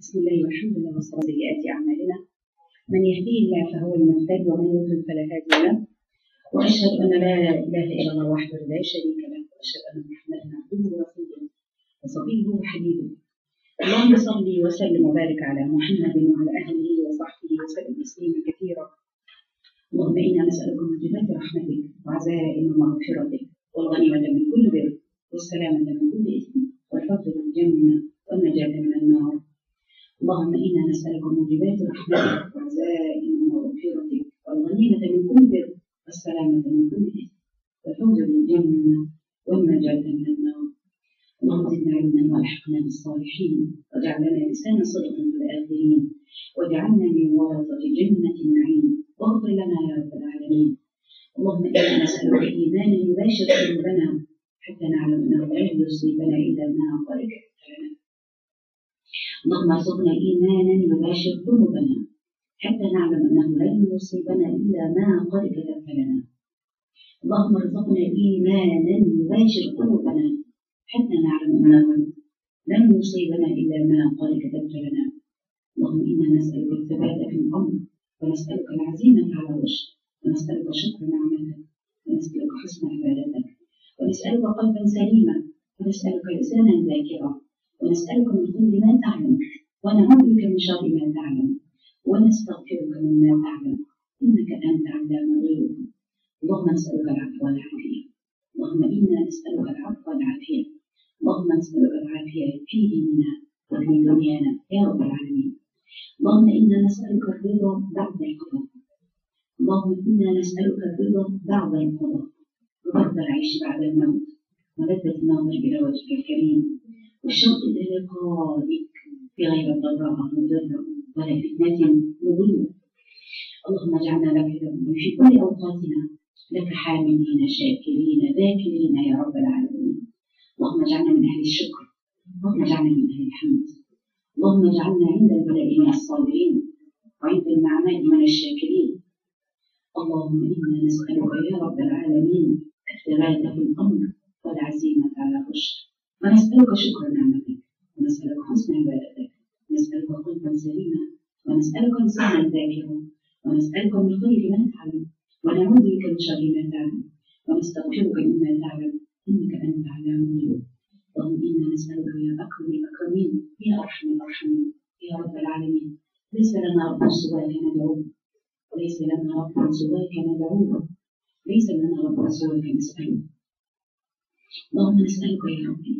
بسم الله والحمد لله والصلاة سيئات أعمالنا من يهديه الله فهو المهتد ومن يضلل فلا هادي له وأشهد أن لا إله إلا الله وحده لا شريك له وأشهد أن محمدا عبده ورسوله وصفيه وحبيبه اللهم صل وسلم وبارك على محمد وعلى أهله وصحبه وسلم تسليما كثيرا اللهم إنا نسألك موجبات رحمتك وعزائم مغفرتك والغنيمة من كل بر والسلامة من كل إثم والفضل بالجنة والنجاة من النار اللهم إنا نسألك موجبات رحمتك وعزائم مغفرتك والغنيمة من كل بر والسلامة من كل إثم والفوز بالجنة والنجاة من النار اللهم زدنا علما والحقنا بالصالحين واجعلنا لسان صدق في الآخرين واجعلنا من ورثة جنة النعيم واغفر لنا يا رب العالمين اللهم إنا نسألك إيمانا يباشر قلوبنا حتى نعلم أنه لن يصيبنا إلا ما قالك لنا اللهم ارزقنا إيمانا يباشر قلوبنا حتى نعلم أنه لن يصيبنا إلا ما قد كتبت لنا اللهم ارزقنا إيمانا يباشر قلوبنا حتى نعلم أنه لن يصيبنا إلا ما قد كتبت لنا اللهم إنا نسألك الثبات في الأمر ونسألك العزيمة على الرشد ونسألك شكر نعمتك ونسألك حسن عبادتك ونسألك قلبا سليما ونسألك لسانا ذاكرا ونسألك من كل ما تعلم ونعوذ بك من شر ما تعلم ونستغفرك مما تعلم إنك أنت علام الغيوب اللهم نسألك العفو والعافية اللهم إنا نسألك العفو والعافية اللهم نسألك العافية في ديننا وفي دنيانا يا رب العالمين اللهم إنا نسألك الرضا بعد القضاء اللهم إنا نسألك الرضا بعد القضاء وبرد العيش بعد الموت ولذة النظر إلى وجهك الكريم والشوق إلى لقائك في غير ضراء مضرة ولا فتنة مضلة اللهم اجعلنا لك في كل أوقاتنا لك حاملين شاكرين ذاكرين يا رب العالمين اللهم اجعلنا من أهل الشكر اللهم اجعلنا من أهل الحمد اللهم اجعلنا عند البلاء من الصابرين وعند المعماء من الشاكرين اللهم إنا نسألك يا رب العالمين الثبات في الأمر والعزيمة على الرشد ونسألك شكر نعمتك ونسألك حسن عبادتك ونسألك قلبا سليما ونسألك لسانا ذاكرا ونسألك من خير ما تعلم ونعوذ بك من شر ما تعلم ونستغفرك مما تعلم إنك أنت علام الغيوب اللهم إنا نسألك يا أكرم الأكرمين يا أرحم الراحمين يا رب العالمين ليس لنا رب سواك ندعوه وليس لنا رب سواك ندعوه ليس لنا رب سواك نسأله اللهم نسألك يا ربي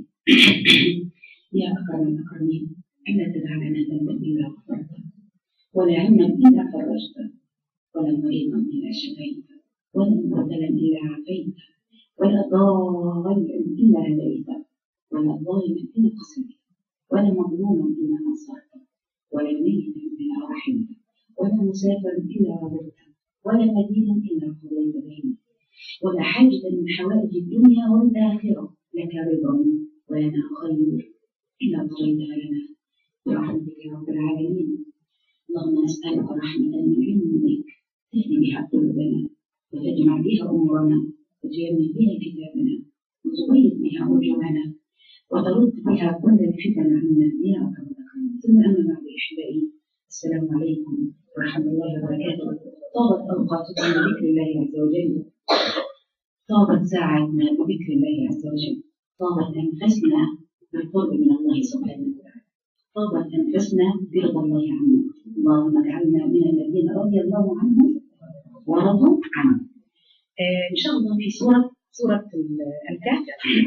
يا أكرم الأكرمين ألا تدع لنا ذنبا إلا غفرته ولا هما إلا فرجته ولا مريضا إلا شفيته ولا مبتلا إلا عافيته ولا ضالا إلا هديته ولا ظالما إلا قسمته ولا مظلوما إلا نصرته ولا ميتا إلا رحمته ولا مسافرا إلا رضيته ولا مدينا إلا قضيت بينه ولا حاجة من حوائج الدنيا والآخرة لك رضا ولنا خير إلا قضيتها لنا برحمتك يا رب العالمين اللهم نسألك رحمة من عندك تهدي بها قلوبنا وتجمع بها أمورنا وتيمن بها كتابنا وتبيض بها وجوهنا وترد بها كل الفتن عنا يا أكرم الأكرمين ثم أما بعد أحبائي السلام عليكم ورحمة الله وبركاته طابت أوقاتكم بذكر الله عز وجل طابت ساعتنا بذكر الله عز وجل طابت أنفسنا بالقرب من الله سبحانه وتعالى طابت أنفسنا برضا الله عنه اللهم اجعلنا من الذين رضي الله عنهم ورضوا عنه آه إن شاء الله في سورة سورة الكهف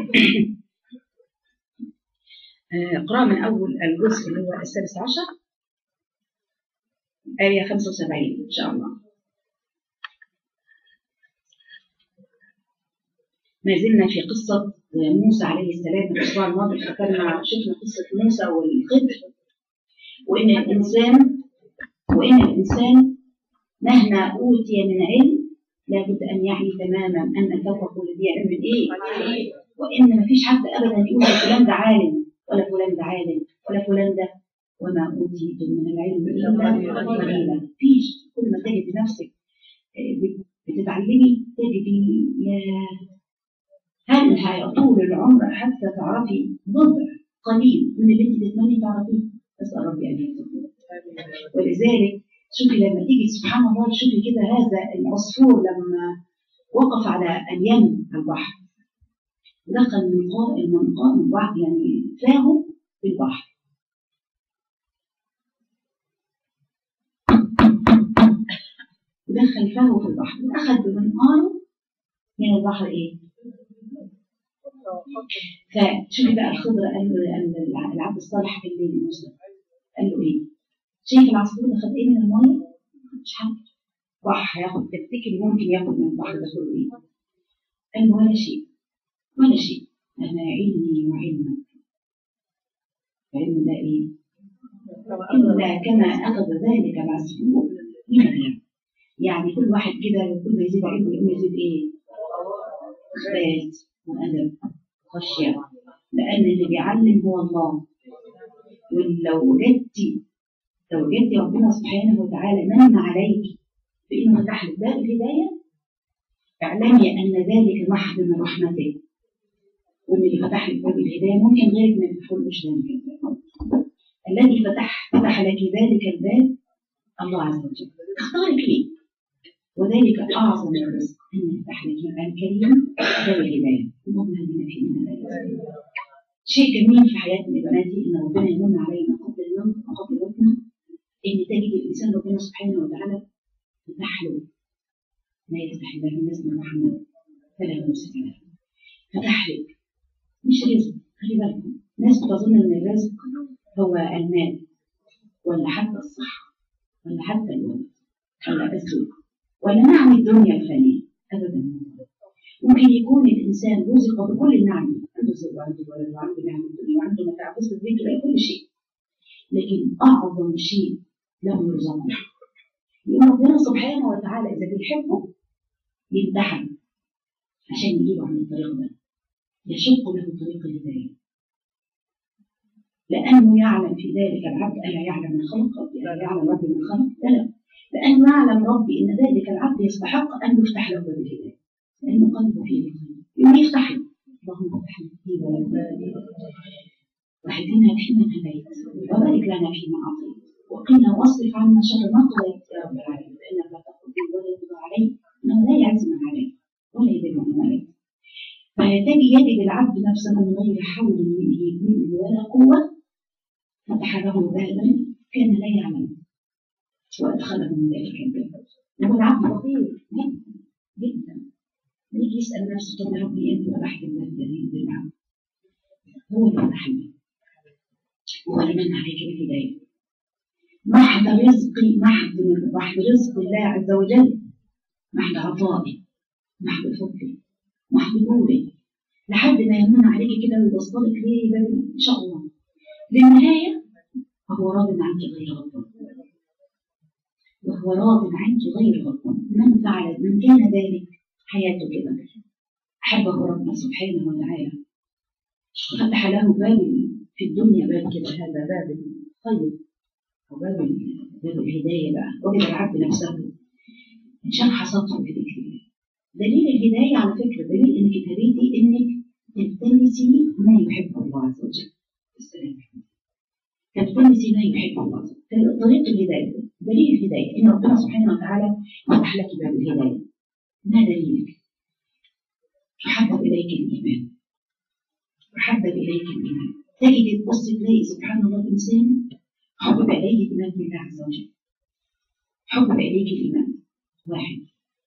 آه اقرأ من أول الجزء اللي هو السادس عشر آية 75 إن شاء الله ما زلنا في قصة موسى عليه السلام الأسبوع الماضي فكرنا شفنا قصة موسى والخضر وإن الإنسان وإن الإنسان مهما أوتي من علم لابد أن يعي تماما أن فوق كل ذي علم إيه؟ وإن ما فيش حد أبدا يقول فلان ده عالم ولا فلان ده عالم ولا فلان ده وما أوتيتم من العلم إلا قليلا فيش كل ما تجد نفسك بتتعلمي تجدي يا هل طول العمر حتى تعرفي ضبع قليل من اللي انت تتمني تعرفيه اسال ربي ان يرزقنا ولذلك شوفي لما تيجي سبحان الله شوفي كده هذا العصفور لما وقف على اليم البحر دخل من قاء المنقاء من بعض يعني فاه في البحر ودخل فاه في البحر واخذ بمنقاره من البحر ايه؟ فشوفي بقى الخضر قال له العبد الصالح في الليل المسلم قال له ايه؟ شايف العصفور ده خد ايه من الميه؟ مش حاجه راح هياخد تفتكري ممكن ياخد من البحر ده كله ايه؟ قال له ولا شيء ولا شيء انا علمي وعلمك علم ده ايه؟ إلا كما أخذ ذلك العصفور من اليم يعني كل واحد كده كل ما يزيد علمه يقوم يزيد ايه؟ إخبات وأدب وخشية لأن اللي بيعلم هو الله ولو وجدتي لو وجدتي ربنا سبحانه وتعالى من عليك بإنه فتح لك باب الهداية اعلمي أن ذلك محض من رحمته وإن اللي فتح لك باب الهداية ممكن غيرك ما يفتحولوش ذلك الباب الذي فتح فتح لك ذلك الباب الله عز وجل اختارك ليه وذلك أعظم الرزق أن يفتح لك الكريم باب الهداية اللهم اهدنا في من هداية شيء جميل في حياتنا يا بناتي ان ربنا يمن علينا قبل الموت وقبل موتنا ان تجد الانسان ربنا سبحانه وتعالى فتح له ما يفتح الله الناس من رحمه فلا ممسك له فتح لك مش رزق خلي بالكم ناس بتظن ان الرزق هو المال ولا حتى الصحه ولا حتى الولد ولا الزوج ولا نعم الدنيا الفانيه ابدا ممكن يكون الانسان رزق بكل النعم عنده زوج وعنده ولد وعنده نعم الدنيا وعنده متاع بس البيت ولا كل شيء لكن اعظم شيء له يرزقه يقول ربنا سبحانه وتعالى اذا بيحبه يمتحن عشان يجيبه عن الطريق ده يشق له طريق الهدايه لانه يعلم في ذلك العبد الا يعلم من خلق ربي الا يعلم ربي من خلق لا لانه يعلم ربي ان ذلك العبد يستحق ان يفتح له باب الهدايه لانه قلبه فيه الخير يقوم يفتح له اللهم افتح لي في ولد واهدنا فيمن هديت وبارك لنا فيما اعطيت وقنا واصرف عنا شر ما قضيت يا رب العالمين فانك لا تقضي ولا يقضى عليك انه لا يعز من عليك ولا يذل من عليك فيتجي يجد العبد نفسه من غير حول منه ولا قوه فتح له بابا كان لا يعلم وادخله من ذلك الباب وهو العبد فقير جدا جدا يجي يسال نفسه طب يا ربي انت فتحت الباب ده ليه بالعبد هو اللي فتح الباب هو اللي من عليك بالهدايه محض رزقي محض محض رزق الله عز وجل محض عطائي محض فضلي محض نوري لحد ما يمن عليك كده ويوصلك ليه باب ان شاء الله للنهايه وهو راض عنك غير غضبان وهو راض عنك غير غضبان من فعل من كان ذلك حياته كده احبه ربنا سبحانه وتعالى فتح له باب في الدنيا باب كده هذا باب الخير وباب باب الهدايه بقى وجد العبد نفسه انشرح صدره بذكر الله دليل الهدايه على فكره دليل انك ابتديتي انك تلتمسي ما يحب الله عز وجل السلام تلتمسي ما يحب الله عز وجل طريق الهدايه دليل الهدايه ان ربنا سبحانه وتعالى فتح لك باب الهدايه ما دليلك فحبب اليك الايمان وحبب اليك الايمان تجد تبص تلاقي سبحان الله الانسان حبب إليه الإيمان بالله عز وجل حبب إليك الإيمان واحد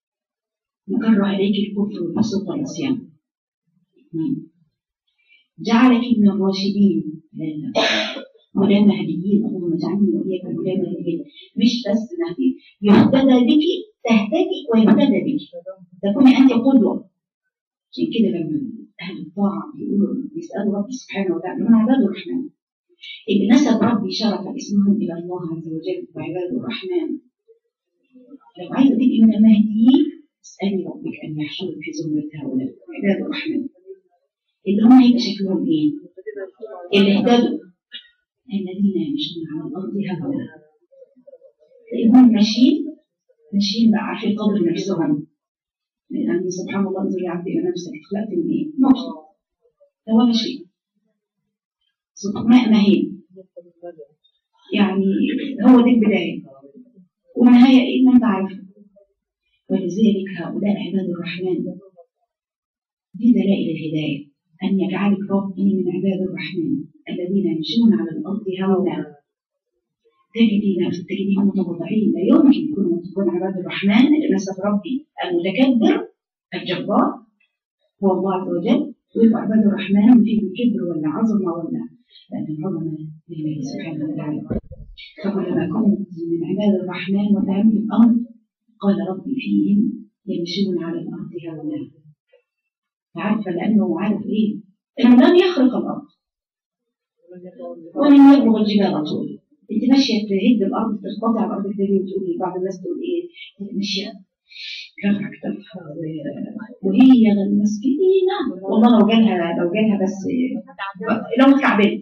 وكره إليك الكفر والفسوق والعصيان اثنين جعلك من الراشدين ثلاثة هدى مهديين اللهم اجعلني وإياك هدى مهديين مش بس مهدي يهتدى بك تهتدي ويهتدى بك تكوني أنت قدوة عشان كده لما أهل الطاعة بيقولوا بيسألوا ربي سبحانه وتعالى من عباد الرحمن اللي نسب ربي شرف اسمهم الى الله عز وجل وعباد الرحمن لو عايزه تبقي من المهديين اسالي ربك ان يحشرك في زمره هؤلاء عباد الرحمن اللي هم هيبقى شكلهم ايه؟ اللي اهتدوا الذين يمشون على الارض هؤلاء تلاقيهم ماشيين ماشيين بقى عارفين قدر نفسهم لان سبحان الله انظر يا عبدي الى نفسك خلقت من ايه؟ موجود ده ولا شيء ماء مهين يعني هو دي البداية والنهاية إيه ما أنت عارفه ولذلك هؤلاء عباد الرحمن دي دلائل الهداية أن يجعلك ربي من عباد الرحمن الذين يمشون على الأرض هونا تجدين تجدين متواضعين لا يمكن يكونوا يكون عباد الرحمن للأسف ربي المتكبر الجبار هو الله عز وجل ويبقى عباد الرحمن فيه كبر ولا عظمة ولا لأن العظمة لله سبحانه وتعالى فكلما كنت من عباد الرحمن وفهمت الأمر قال ربي فيهم يمشون على الأرض هونا عارفة لأنه عارف إيه؟ إنه لن يخلق الأرض ولن يبلغ الجبال طول أنت ماشية تهد الأرض تقطع الأرض تاني وتقولي بعض الناس تقول إيه؟ ماشية رفع كتفها وهي مسكينة والله لو جالها لو جالها بس لو اتكعبلت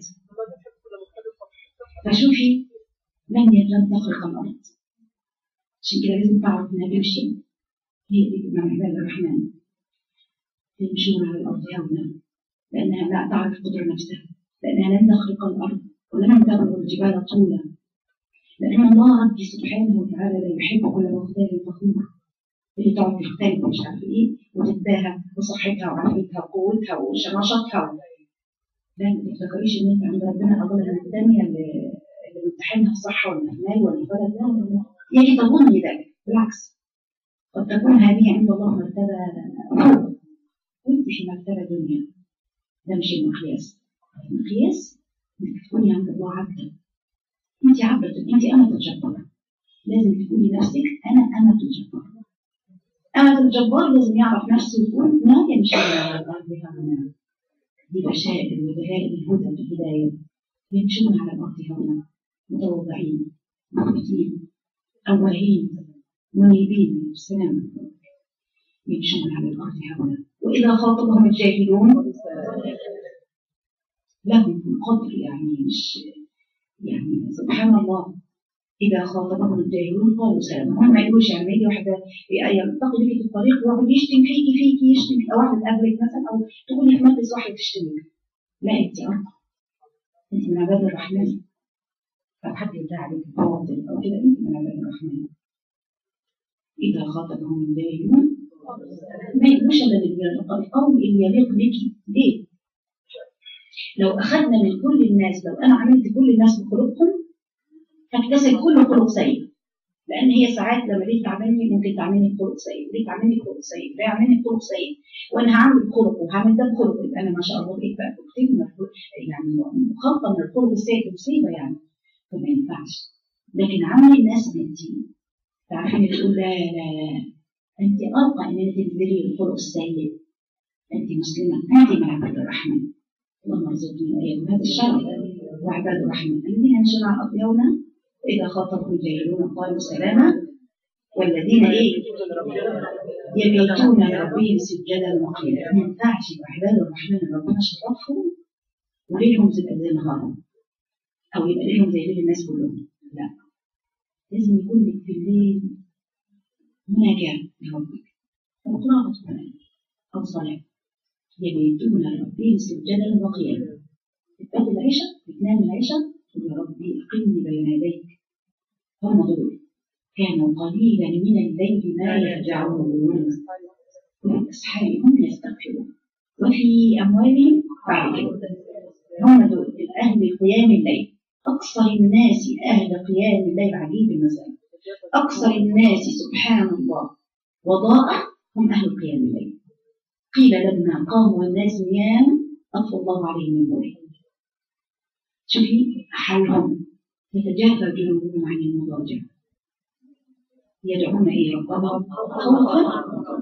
فشوفي لن لن تخلق الأرض عشان كده لازم تعرف إنها تمشي هي دي مع عباد الرحمن يمشون على الأرض هونا لأنها لا تعرف قدر نفسها لأنها لن تخلق الأرض ولن تبلغ الجبال طولا لأن الله ربي سبحانه وتعالى لا يحب كل مختال فخور اللي تقعد تختلف مش عارف ايه وتتباهى بصحتها وعافيتها وقوتها ونشاطها لا ما تفتكريش ان انت عند ربنا افضل من الثانيه اللي اللي بتمتحنها في صحه ولا في مال ولا في بلد لا لا لا يعني تظني ذلك بالعكس قد تكون هذه عند الله مرتبه فوق وانت في مرتبه دنيا ده مش المقياس المقياس انك تكوني عند الله عبدا انت عبدة انت أمة الجبار لازم تقولي نفسك أنا أمة الجبار أمة الجبار لازم يعرف نفسه ويقول ما يمشي على الأرض هنا دي بشائر ودلائل الهدى والهداية يمشون على الأرض هنا متوضعين مخبتين أواهين منيبين بالسلام يمشون على الأرض هنا وإذا خاطبهم الجاهلون لهم قدر يعني مش يعني سبحان الله إذا خاطبهم الجاهلون قالوا سلاما هم ما يقولوش يعني يجي واحدة يلتقي بك في الطريق ويقعد يشتم فيكي فيكي يشتم أو واحدة تقابلك مثلا أو تقولي في مجلس واحدة تشتمك لا أنت أرقى أنت من عباد الرحمن أو حد يدعي عليك باطل أو كده أنت من عباد الرحمن إذا خاطبهم الجاهلون ما يقولوش إلا القول اللي يليق بك ليه؟ لو أخذنا من كل الناس لو أنا عملت كل الناس بخلقهم هكتسب كل خلق سيء لأن هي ساعات لما ليه تعملني ممكن تعملني بخلق سيء ليه تعملني بخلق سيء ليه يعملني بخلق سيء وأنا هعمل بخلق وهعمل ده بخلق يبقى أنا ما شاء الله بقيت بقى كتير من الخلق يعني مخلطة من الخلق السيء مصيبة يعني فما ينفعش لكن عمل الناس بنتي تعرفين تقول لا لا لا أنت أرقى إن أنت تنزلي الخلق السيء أنت مسلمة أنت من عباد الرحمن اللهم ارزقني واياكم هذا الشرف وعباد الرحمن الذين يمشون على الارض يوما واذا خاطبهم الجاهلون قالوا سلاما والذين ايه يبيتون لربهم سجدا وقيلا ما ينفعش يبقى عباد الرحمن ربنا شرفهم وليلهم تبقى زي نهارهم او يبقى ليلهم زي ليل الناس كلهم لا لازم يكون لك في الليل مناجاة لربك او قراءة قرآن او صلاة يبيتون ربهم سجدا وقياما تبقى العشاء بتنام العشاء تقول يا ربي اقمني بين يديك هم دول كانوا قليلا من الليل ما يهجعون والاسحار هم يستغفرون وفي اموالهم بعد كده هم دول اهل قيام الليل اكثر الناس اهل قيام الليل عجيب المسألة اكثر الناس سبحان الله وضاء هم اهل قيام الليل قيل لما قاموا الناس نيام أطفى الله عليهم من نورهم شوفي حالهم يتجافى جنوبهم عن المضاجع يدعون إيه ربهم خوفا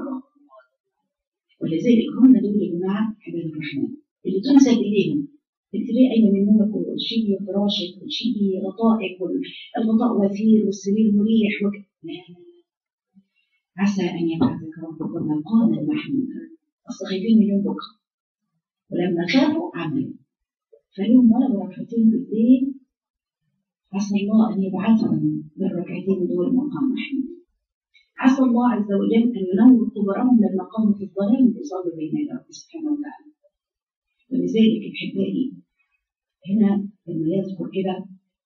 ولذلك هم دول يا جماعة عباد الرحمن اللي تنزل إليهم تلاقي أي من نومك وشيلي فراشك وشيلي غطائك والغطاء وثير والسرير مريح وك... لا عسى أن يبعثك ربك مقاما محمودا أصل خايفين من يوم بكرة ولما خافوا عملوا فلهم ولو ركعتين بالليل عسى الله أن يبعثهم بالركعتين دول مقام محمود عسى الله عز وجل أن ينور قبرهم لما قاموا في الظلام ويصلوا بين يدي ربه سبحانه وتعالى ولذلك أحبائي هنا لما يذكر كده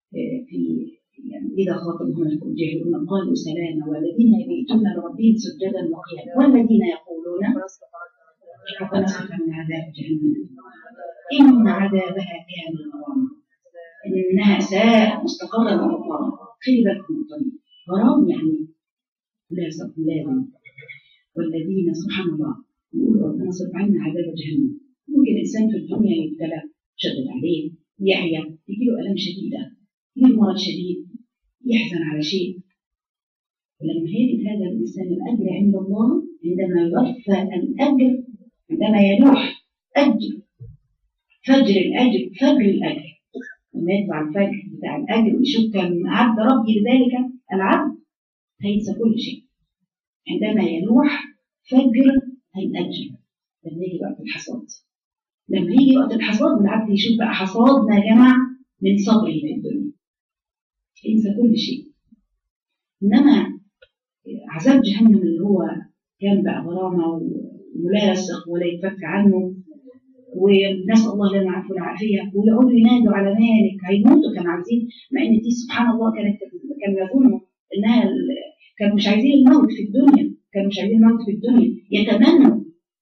آه، في يعني إذا خاطبهم الجاهلون قالوا سلاما والذين يبيتون لربهم سجدا وقياما والذين يقولون ربنا اصرف عنا عذاب جهنم إن عذابها كان غراما إنها ساءت مستقرا ومقاما خلي بالكم من الطريق غرام يعني لازم لازم والذين سبحان الله يقول ربنا صرف عنا عذاب جهنم ممكن الإنسان في الدنيا يبتلى شدد عليه يعيا يجيله ألم شديدة يجيله مرض شديد يحزن على شيء ولما يجد هذا الإنسان الأجر عند الله عندما يوفى الأجر عندما يلوح أجر فجر الأجر فجر الأجر لما يطلع الفجر بتاع الأجر ويشوف كم عبد ربي لذلك العبد هينسى كل شيء عندما يلوح فجر الأجر لما يجي وقت الحصاد لما يجي وقت الحصاد والعبد يشوف بقى حصاد ما جمع من صبره في الدنيا ينسى كل شيء إنما عذاب جهنم اللي هو كان بقى غرامة وملاصق ولا يتفك عنه ونسأل الله لنا العفو والعافية ويقعدوا ينادوا على مالك هيموتوا كانوا عايزين مع إن دي سبحان الله كانت كانوا يظنوا إنها ال- كانوا مش عايزين الموت في الدنيا كانوا مش عايزين الموت في الدنيا يتمنوا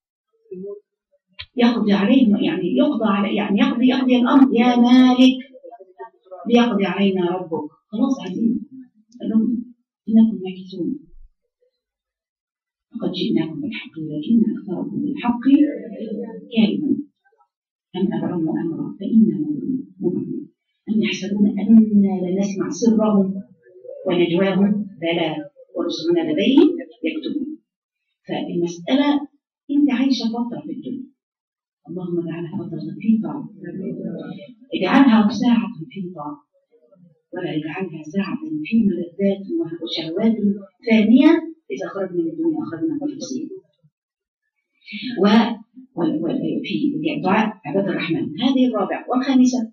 يقضي عليهم يعني يقضى على يعني يقضي يقضي الأمر يا مالك ليقضي علينا ربك خلاص عايزين قال لهم إنكم ماكثون لقد جئناكم بالحق ولكن أكثركم بالحق كارهون أم أبرموا أمرا فإنا مؤمنون أم يحسبون أنا لا نسمع سرهم ونجواهم بلى ورسلنا لديهم يكتبون فالمسألة أنت عايشة فترة في الدنيا اللهم اجعلها فترة في طاعة اجعلها ساعة في طاعة ولا اجعلها ساعة في ملذات وشهوات ثانية إذا خرجنا من الدنيا أخرجنا مفلسين و وال- وال- في دعاء عباد الرحمن هذه الرابعة والخامسة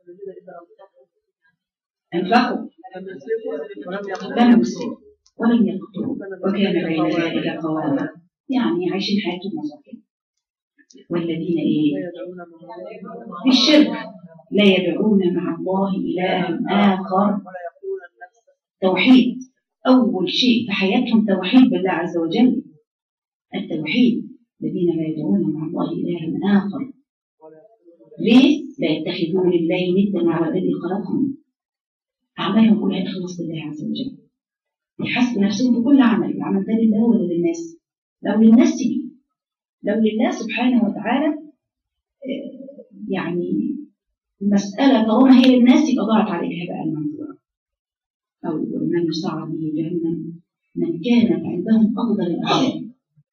أنفقوا لم يسرفوا ولم يقتروا وكان بين ذلك قواما يعني عايشين حياتهم مساكين والذين ايه في الشرك لا يدعون مع الله إلها آخر توحيد أول شيء في حياتهم توحيد بالله عز وجل التوحيد الذين لا يدعون مع الله إلها آخر ليه؟ لا يتخذون لله ندا مع الذي خلقهم أعمالهم كلها إخلاص لله عز وجل يحسبوا نفسهم بكل عمل العمل ده لله ولا للناس لو للناس تجي لو لله سبحانه وتعالى آه، يعني المسألة طالما هي للناس يبقى ضاعت عليك هباء المنظورة أو من يسعر به جهنم من كانت عندهم أفضل الأعمال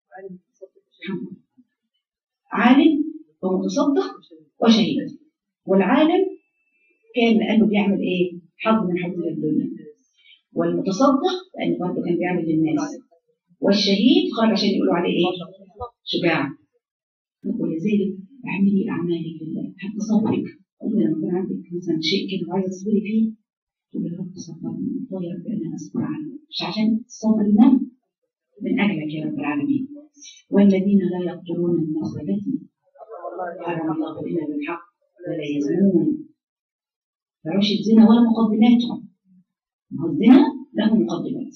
عالم ومتصدق وشهيد والعالم كان لأنه بيعمل إيه؟ حظ من حظوظ الدنيا والمتصدق لأنه برضه كان بيعمل للناس والشهيد خرج عشان يقولوا عليه إيه؟ شجاع ولذلك اعملي أعمالك لله حتى صبرك قولي لما يكون عندك مثلا شيء كده وعايزة تصبري فيه تقولي يا رب صبرني والله يا رب أنا أصبر عنه مش عشان الصبر من من أجلك يا رب العالمين والذين لا يقتلون النفس التي حرم الله إلا بالحق ولا يزنون فعوش الزنا ولا مقدماته ما هو الزنا له مقدمات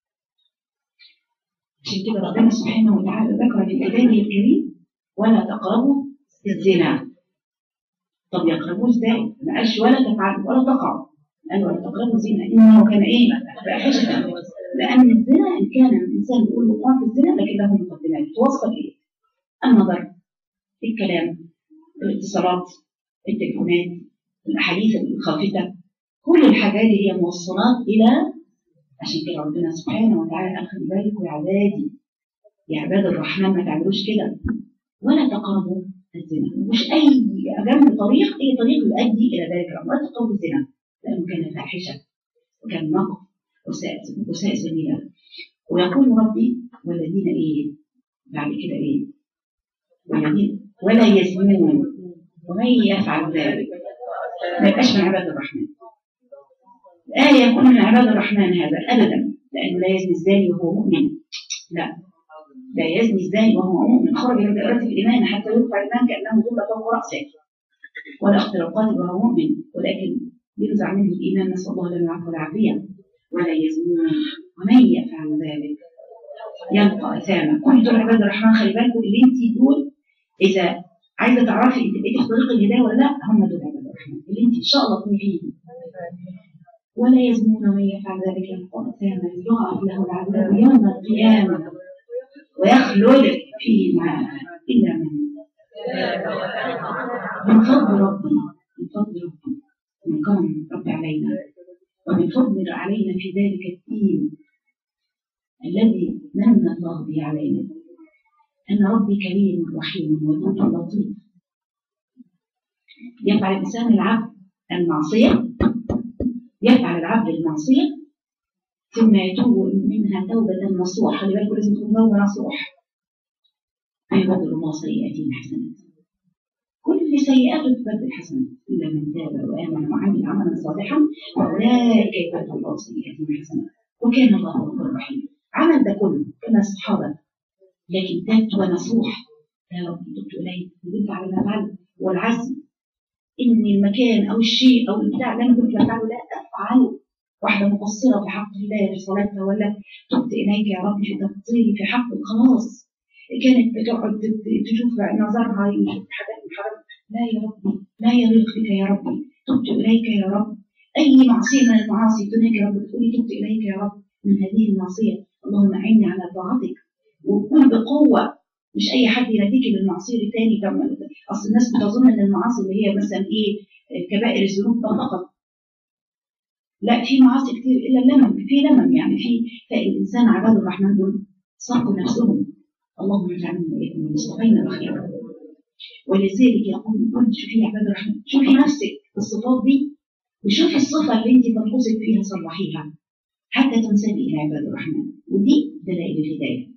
عشان كده ربنا سبحانه وتعالى ذكر في كتابه الكريم ولا تقربوا الزنا طب يقربوه ازاي؟ ما قالش ولا تفعلوا ولا تقعوا قال ولا تقربوا الزنا انه كان ايه؟ فاحشة لان الزنا ان كان الانسان بيقول وقوع في الزنا لكن له مقدمات توصل ايه؟ النظر الكلام الاتصالات التليفونات الاحاديث الخافته كل الحاجات دي هي موصلات الى عشان كده ربنا سبحانه وتعالى قال خلي بالكم يا عبادي يا عباد الرحمن ما تعملوش كده ولا تقربوا الزنا مش اي جنب طريق اي طريق يؤدي الى ذلك الامر ولا تقربوا الزنا لانه كان فاحشه وكان نقض وساء وساء سبيلا ويقول ربي والذين ايه بعد كده ايه والذين ولا يزنون ومن يفعل ذلك ما يبقاش من عباد الرحمن لا يكون من عباد الرحمن هذا ابدا لانه لا يزني الزاني وهو مؤمن لا لا يزني الزاني وهو مؤمن خرج من دائرة الإيمان حتى يرفع الإيمان كأنه ظل فوق رأسه ولا أخطر القاتل وهو مؤمن ولكن ينزع منه الإيمان نسأل الله لنا العفو والعافية ولا يزنون ومن يفعل ذلك يلقى أثاما كل دول عباد الرحمن خلي بالكم اللي انت دول إذا عايزة تعرفي انت بقيتي في طريق الهداية ولا لا هم دول عباد الرحمن اللي انت إن شاء الله تكوني فيهم ولا يزنون ومن يفعل ذلك يلقى أثاما يضاعف له العذاب يوم القيامة ويخلد فيما إلا من من فضل ربي من فضل ربي من كرم ربي علينا ومن فضل علينا في ذلك الدين الذي من الله به علينا أن ربي كريم رحيم ودود لطيف يفعل الإنسان العبد المعصية يفعل العبد المعصية ثم يتوب منها توبة نصوح خلي بالكم لازم تكون توبة نصوح فيبدل الله سيئاتهم حسنات كل سيئات تبدل حسنات إلا من تاب وآمن وعمل عملا صالحا فأولئك يبدل الله سيئاتهم حسنات وكان الله غفورا رحيما عمل ده كله كما الصحابة لكن تبت ونصوح يا رب تبت إليك ندمت على ما فعلت والعزم إن المكان أو الشيء أو البتاع اللي أنا كنت بفعله لا أفعله واحدة مقصرة في حق الله في صلاتها ولا تبت إليك يا رب في تقصيري في حق خلاص كانت بتقعد تشوف نظرها يشوف حاجات من حرام لا يا ربي لا يليق بك يا ربي تبت إليك يا رب أي معصية من المعاصي تناك يا رب تقولي تبت إليك يا رب من هذه المعصية اللهم أعني على طاعتك وكن بقوة مش أي حد يناديك للمعصية تاني كما أصل الناس بتظن إن المعاصي اللي هي مثلا إيه كبائر الذنوب فقط لا في معاصي كتير إلا اللمم في لمم يعني في فالإنسان عباد الرحمن دول صرفوا نفسهم اللهم اجعلنا وإياكم من المصطفين الأخيار ولذلك يقول قلت شوفي يا عباد الرحمن شوفي نفسك بالصفات دي وشوفي الصفة اللي أنت تنقصك فيها صلحيها حتى تنسبي إلى عباد الرحمن ودي دلائل الهداية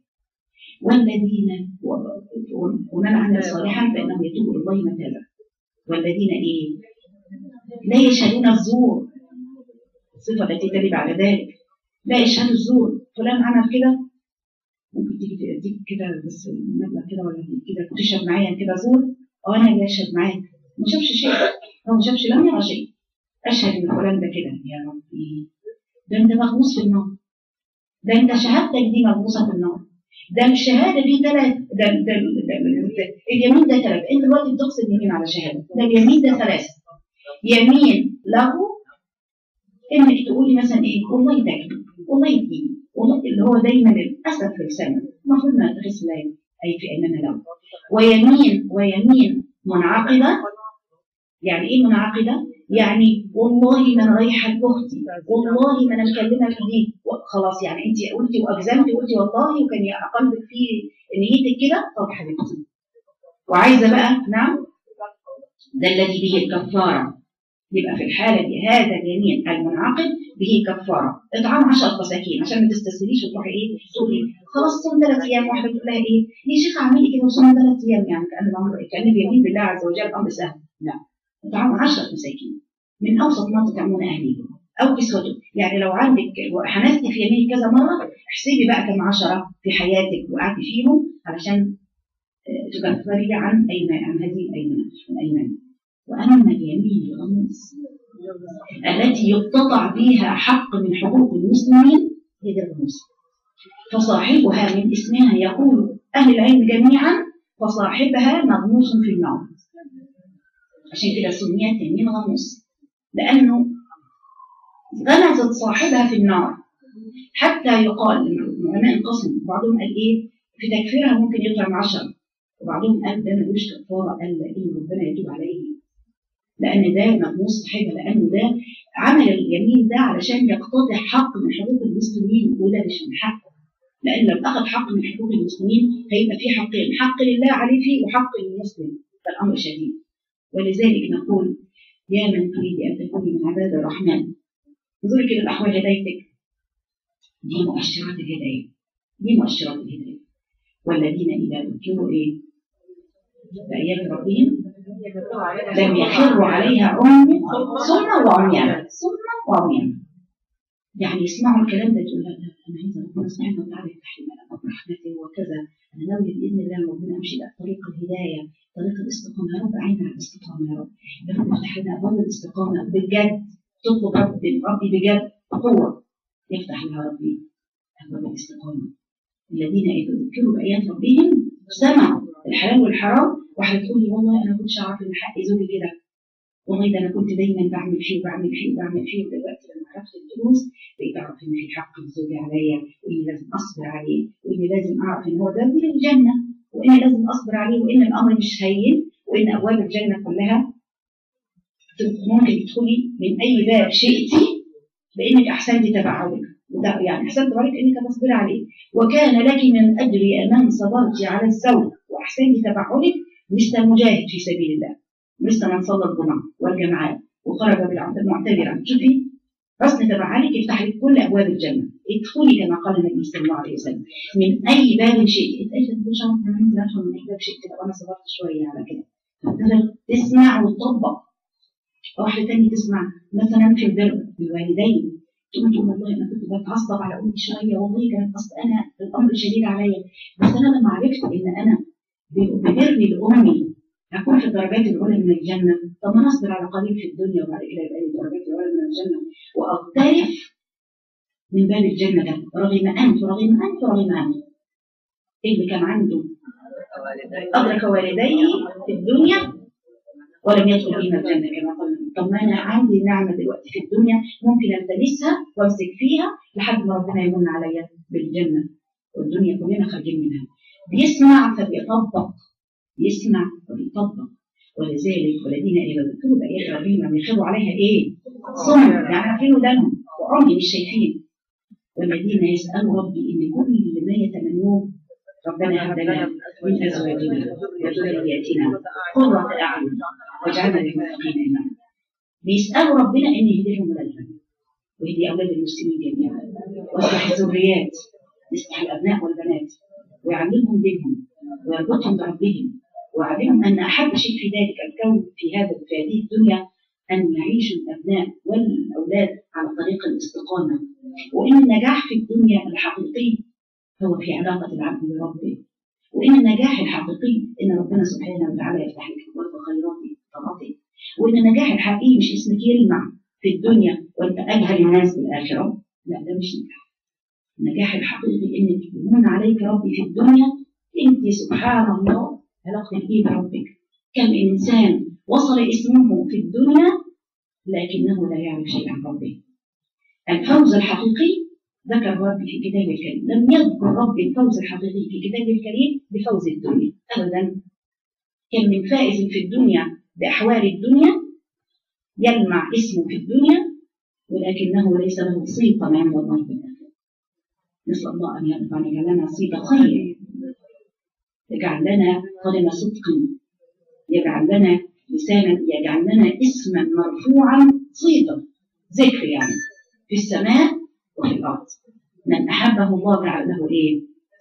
والذين ومن عمل صالحا فإنه يتوب الله متابا والذين إيه لا يشهدون الزور الصفة التي تلي بعد ذلك لا يشهد الزور فلان عمل كده ممكن تيجي تديك كده بس مبلغ كده ولا تديك كده تشهد معايا كده زور أو أنا اللي أشهد معاك ما شافش شيء هو ما شافش لم يرى شيء أشهد إن فلان ده كده يا ربي ده أنت مغموس في النار ده أنت شهادتك دي مغموسة في النار ده مش شهاده دي ثلاث ده ده اليمين ده ثلاث انت دلوقتي بتقصد يمين على شهاده ده اليمين ده ثلاثه يمين له انك تقولي مثلا ايه والله ده والله يديني والله اللي هو دايما للاسف في لسانه المفروض ما نتخذ اي في ايمان له ويمين ويمين منعقده يعني ايه منعقده؟ يعني والله ما انا رايحه لاختي والله ما انا مكلمه دي خلاص يعني انت قلتي واجزمتي قلتي والله وكان قلبك فيه نيتك كده طب حبيبتي وعايزه بقى نعم ده الذي به الكفاره يبقى في الحاله دي هذا اليمين المنعقد به كفاره اطعام 10 مساكين عشان ما تستسهليش وتروحي ايه تقولي خلاص صوم ثلاث ايام واحده تقول لها ايه يا شيخ اعملي كده وصوم ثلاث ايام يعني كان الامر كان بيمين بالله عز وجل امر سهل لا اطعام 10 مساكين من اوسط ما تطعمون اهليكم او كسوتهم يعني لو عندك حنستي في يمين كذا مره احسبي بقى كم عشرة في حياتك وقعدي فيهم علشان تكفري عن ايمان عن هذه الايمان الايمان واما اليمين الغموس التي يقتطع بها حق من حقوق المسلمين هي دي الغموس فصاحبها من اسمها يقول اهل العلم جميعا فصاحبها مغموس في النار عشان كده سميت يمين غموس لانه غمزت صاحبها في النار حتى يقال العلماء انقسموا بعضهم قال ايه في تكفيرها ممكن يطعم عشرة وبعضهم قال ده ملوش كفاره قال ان ربنا يتوب عليه لان ده مغموس صاحبها لانه ده عمل اليمين ده علشان يقتطع حق من حقوق المسلمين وده مش من حقه لان لو اخذ حق من حقوق المسلمين هيبقى في حقين حق لله عليه فيه وحق للمسلم فالامر شديد ولذلك نقول يا من تريد ان تكوني من عباد الرحمن انظري كده الاحوال هدايتك دي مؤشرات الهدايه دي مؤشرات الهدايه والذين اذا ذكروا ايه بآيات ربهم لم يخروا عليها عمي صما وعميانا صما وعميانا يعني يسمعوا الكلام ده تقول لا لا انا عايزه ربنا سبحانه وتعالى يفتح لي برحمته وكذا انا ناويه باذن الله ربنا امشي بقى طريق الهدايه طريق الاستقامه يا رب عيننا على الاستقامه يا رب يا رب افتح لنا ابواب الاستقامه بجد تطلب ربي ربي بجد بقوة يفتح لها ربي أبواب الاستقامة الذين إذا ذكروا بآيات ربهم سمعوا الحلال والحرام واحدة تقول لي والله أنا ما كنتش أعرف إن حق زوجي كده والله ده أنا كنت دايما بعمل فيه وبعمل فيه وبعمل فيه ودلوقتي لما عرفت الدروس بقيت أعرف إن في حق زوجي عليا وإني لازم أصبر عليه وإني لازم أعرف إن هو ده من الجنة وإني لازم أصبر عليه وإن الأمر مش هين وإن أبواب الجنة كلها ممكن تدخلي من أي باب شئتي بإنك أحسنتي تبعولك وده يعني أحسنت تبعولك إنك تصبري عليه وكان لك من أجر من صبرت على الزوج وأحسنت تبعولك مثل المجاهد في سبيل الله مثل من صلى الجمعة والجماعات وخرج بالعبد معتبرا شوفي حسن تبعالك يفتح لك كل أبواب الجنة ادخلي كما قال النبي صلى الله عليه وسلم من أي باب شئت اتأكد مش عارف أنا ممكن أدخل من أي باب شئت لو أنا صبرت شوية على كده فتقدر تسمع وتطبق واحدة تانية تسمع مثلا في البر بالوالدين تقول تقول والله انا كنت بتعصب على امي شويه والله كانت اصل انا الامر شديد عليا بس انا لما عرفت ان انا ببري لامي اكون في الدرجات الاولى من الجنه طب ما اصبر على قليل في الدنيا وبعد كده يبقى لي الدرجات الاولى من الجنه واغترف من باب الجنه ده رغم انف رغم انف رغم انف اللي كان عنده ادرك والديه في الدنيا ولم يدخل بهما الجنه كما قال طب ما انا عندي نعمه دلوقتي في الدنيا ممكن التمسها وامسك فيها لحد ما ربنا يمن عليا بالجنه والدنيا كلنا خارجين منها بيسمع فبيطبق يسمع وبيطبق ولذلك والذين اذا ذكروا بايات ربهم لم يخروا عليها ايه؟ صم يعني عارفين ودانهم وعمي مش شايفين والذين يسالوا ربي ان كل ما يتمنوه ربنا هب لنا من ازواجنا وذرياتنا قرة اعين واجعلنا للمتقين اماما بيسالوا ربنا ان يهديهم الى الجنه ويهدي اولاد المسلمين جميعا ويصلح الذريات يصلح الابناء والبنات ويعلمهم دينهم ويربطهم بربهم ويعلمهم ان احب شيء في ذلك الكون في هذا في هذه الدنيا ان يعيش الابناء والاولاد على طريق الاستقامه وان النجاح في الدنيا الحقيقي هو في علاقه العبد بربه وان النجاح الحقيقي ان ربنا سبحانه وتعالى يفتح لك ابواب خيراته وطاعته وان النجاح الحقيقي مش اسمك يلمع في الدنيا وانت اجهل الناس بالاخره لا ده مش نجاح النجاح الحقيقي انك يمن عليك ربي في الدنيا انت سبحان الله علاقتك ايه بربك كم انسان وصل اسمه في الدنيا لكنه لا يعرف شيئا عن ربه الفوز الحقيقي ذكر ربي في كتابه الكريم لم يذكر ربي الفوز الحقيقي في كتابه الكريم بفوز الدنيا ابدا كم من فائز في الدنيا باحوال الدنيا يلمع اسمه في الدنيا ولكنه ليس له صيتا عند الله في الاخره نسال الله ان يجعل لنا صيت خير يجعل لنا قدم صدق يجعل لنا لسانا يجعل لنا اسما مرفوعا صيتا ذكر يعني في السماء وفي الارض من احبه الله جعل له ايه؟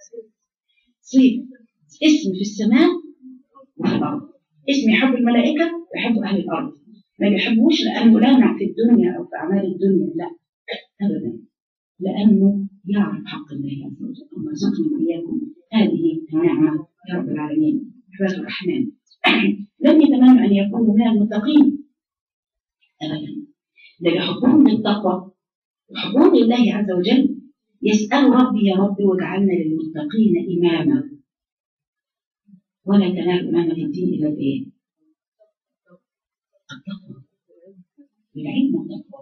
صيت اسم في السماء وفي الارض اسم يحب الملائكه ويحب اهل الارض ما بيحبوش لانه لامع في الدنيا او في اعمال الدنيا لا ابدا لانه يعرف حق الله عز وجل اللهم ارزقنا واياكم هذه النعمه يا رب العالمين عباد الرحمن لم يتمنوا ان يكونوا من المتقين ابدا ده بحبهم للتقوى وحبهم لله عز وجل يسأل ربي يا رب واجعلنا للمتقين إماما ولا تنال إمامة الدين إلا بإيه؟ التقوى بالعلم والتقوى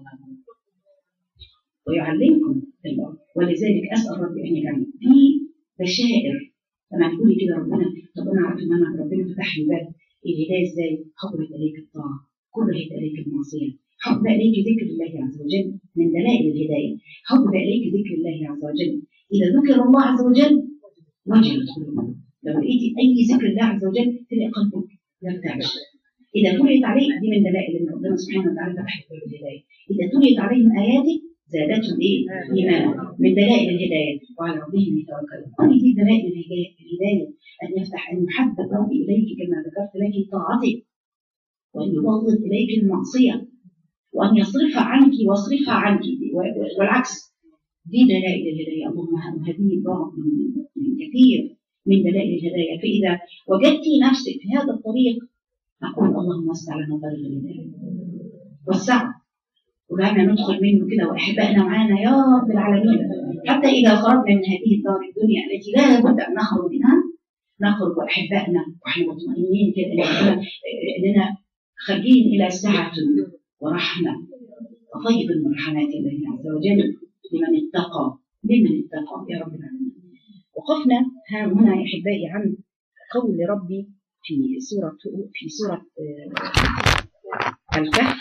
ويعلمكم الله ولذلك أسأل ربي أن يجعل في بشائر لما تقولي كده ربنا طب أنا عارف إن أنا ربنا فتح لي باب الهداية إزاي؟ حبت إليك الطاعة كرهت إليك المعصية حب إليك ذكر الله عز وجل من دلائل الهداية حب إليك ذكر الله عز وجل إذا ذكر الله عز وجل وجلت قلوبنا لو لقيتي أي ذكر الله عز وجل تلاقي قلبك يرتعش إذا تليت عليه دي من دلائل إن ربنا سبحانه وتعالى فتح باب الهداية إذا تليت عليهم آياتي زادتهم إيه؟ إيمانا من دلائل الهداية وعلى ربهم يتوكلون كل دي دلائل الهداية الهداية أن يفتح أن يحبب ربي إليك كما ذكرت لك طاعتك وأن يبغض إليك المعصية وأن يصرفها عنك ويصرفها عنك والعكس دي دلائل الهداية اللهم هذه بعض من كثير من دلائل الهداية فإذا وجدت نفسك في هذا الطريق أقول اللهم وسع لنا طريق الهداية وسع وجعلنا ندخل منه كده واحبائنا معانا يا رب العالمين حتى اذا خرجنا من هذه الدار الدنيا التي لا بد ان نخرج منها نخرج واحبائنا واحنا مطمئنين كده إننا- اننا خارجين الى سعه ورحمه وطيب من رحمات الله عز وجل لمن اتقى لمن اتقى يا رب العالمين وقفنا ها هنا يا احبائي عن قول ربي في سوره في سوره آه، الكهف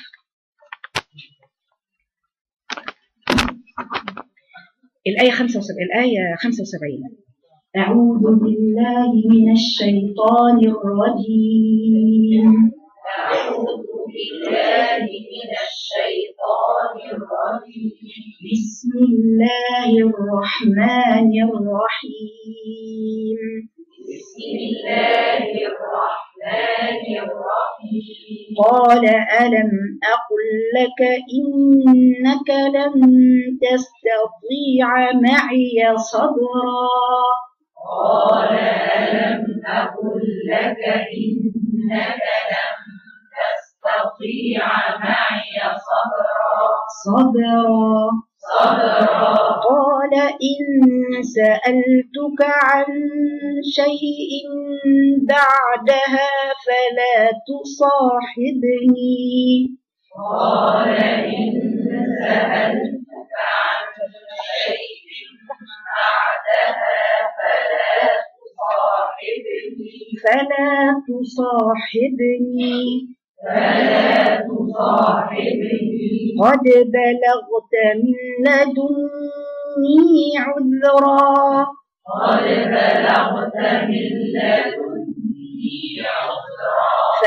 الآية 75 الآية 75 أعوذ بالله من الشيطان الرجيم أعوذ بالله من الشيطان الرجيم بسم الله الرحمن الرحيم بسم الله الرحمن الرحيم قال ألم أقل لك إنك لن تستطيع معي صبرا قال ألم أقل لك إنك لن تستطيع معي صبرا صبرا صبرا قال إن سألتك عن شيء بعدها فلا تصاحبني قال إن سألتك عن شيء بعدها فلا تصاحبني فلا تصاحبني فلا تصاحبني قد بلغت من لدني عذرا قد بلغت من لدني عذرا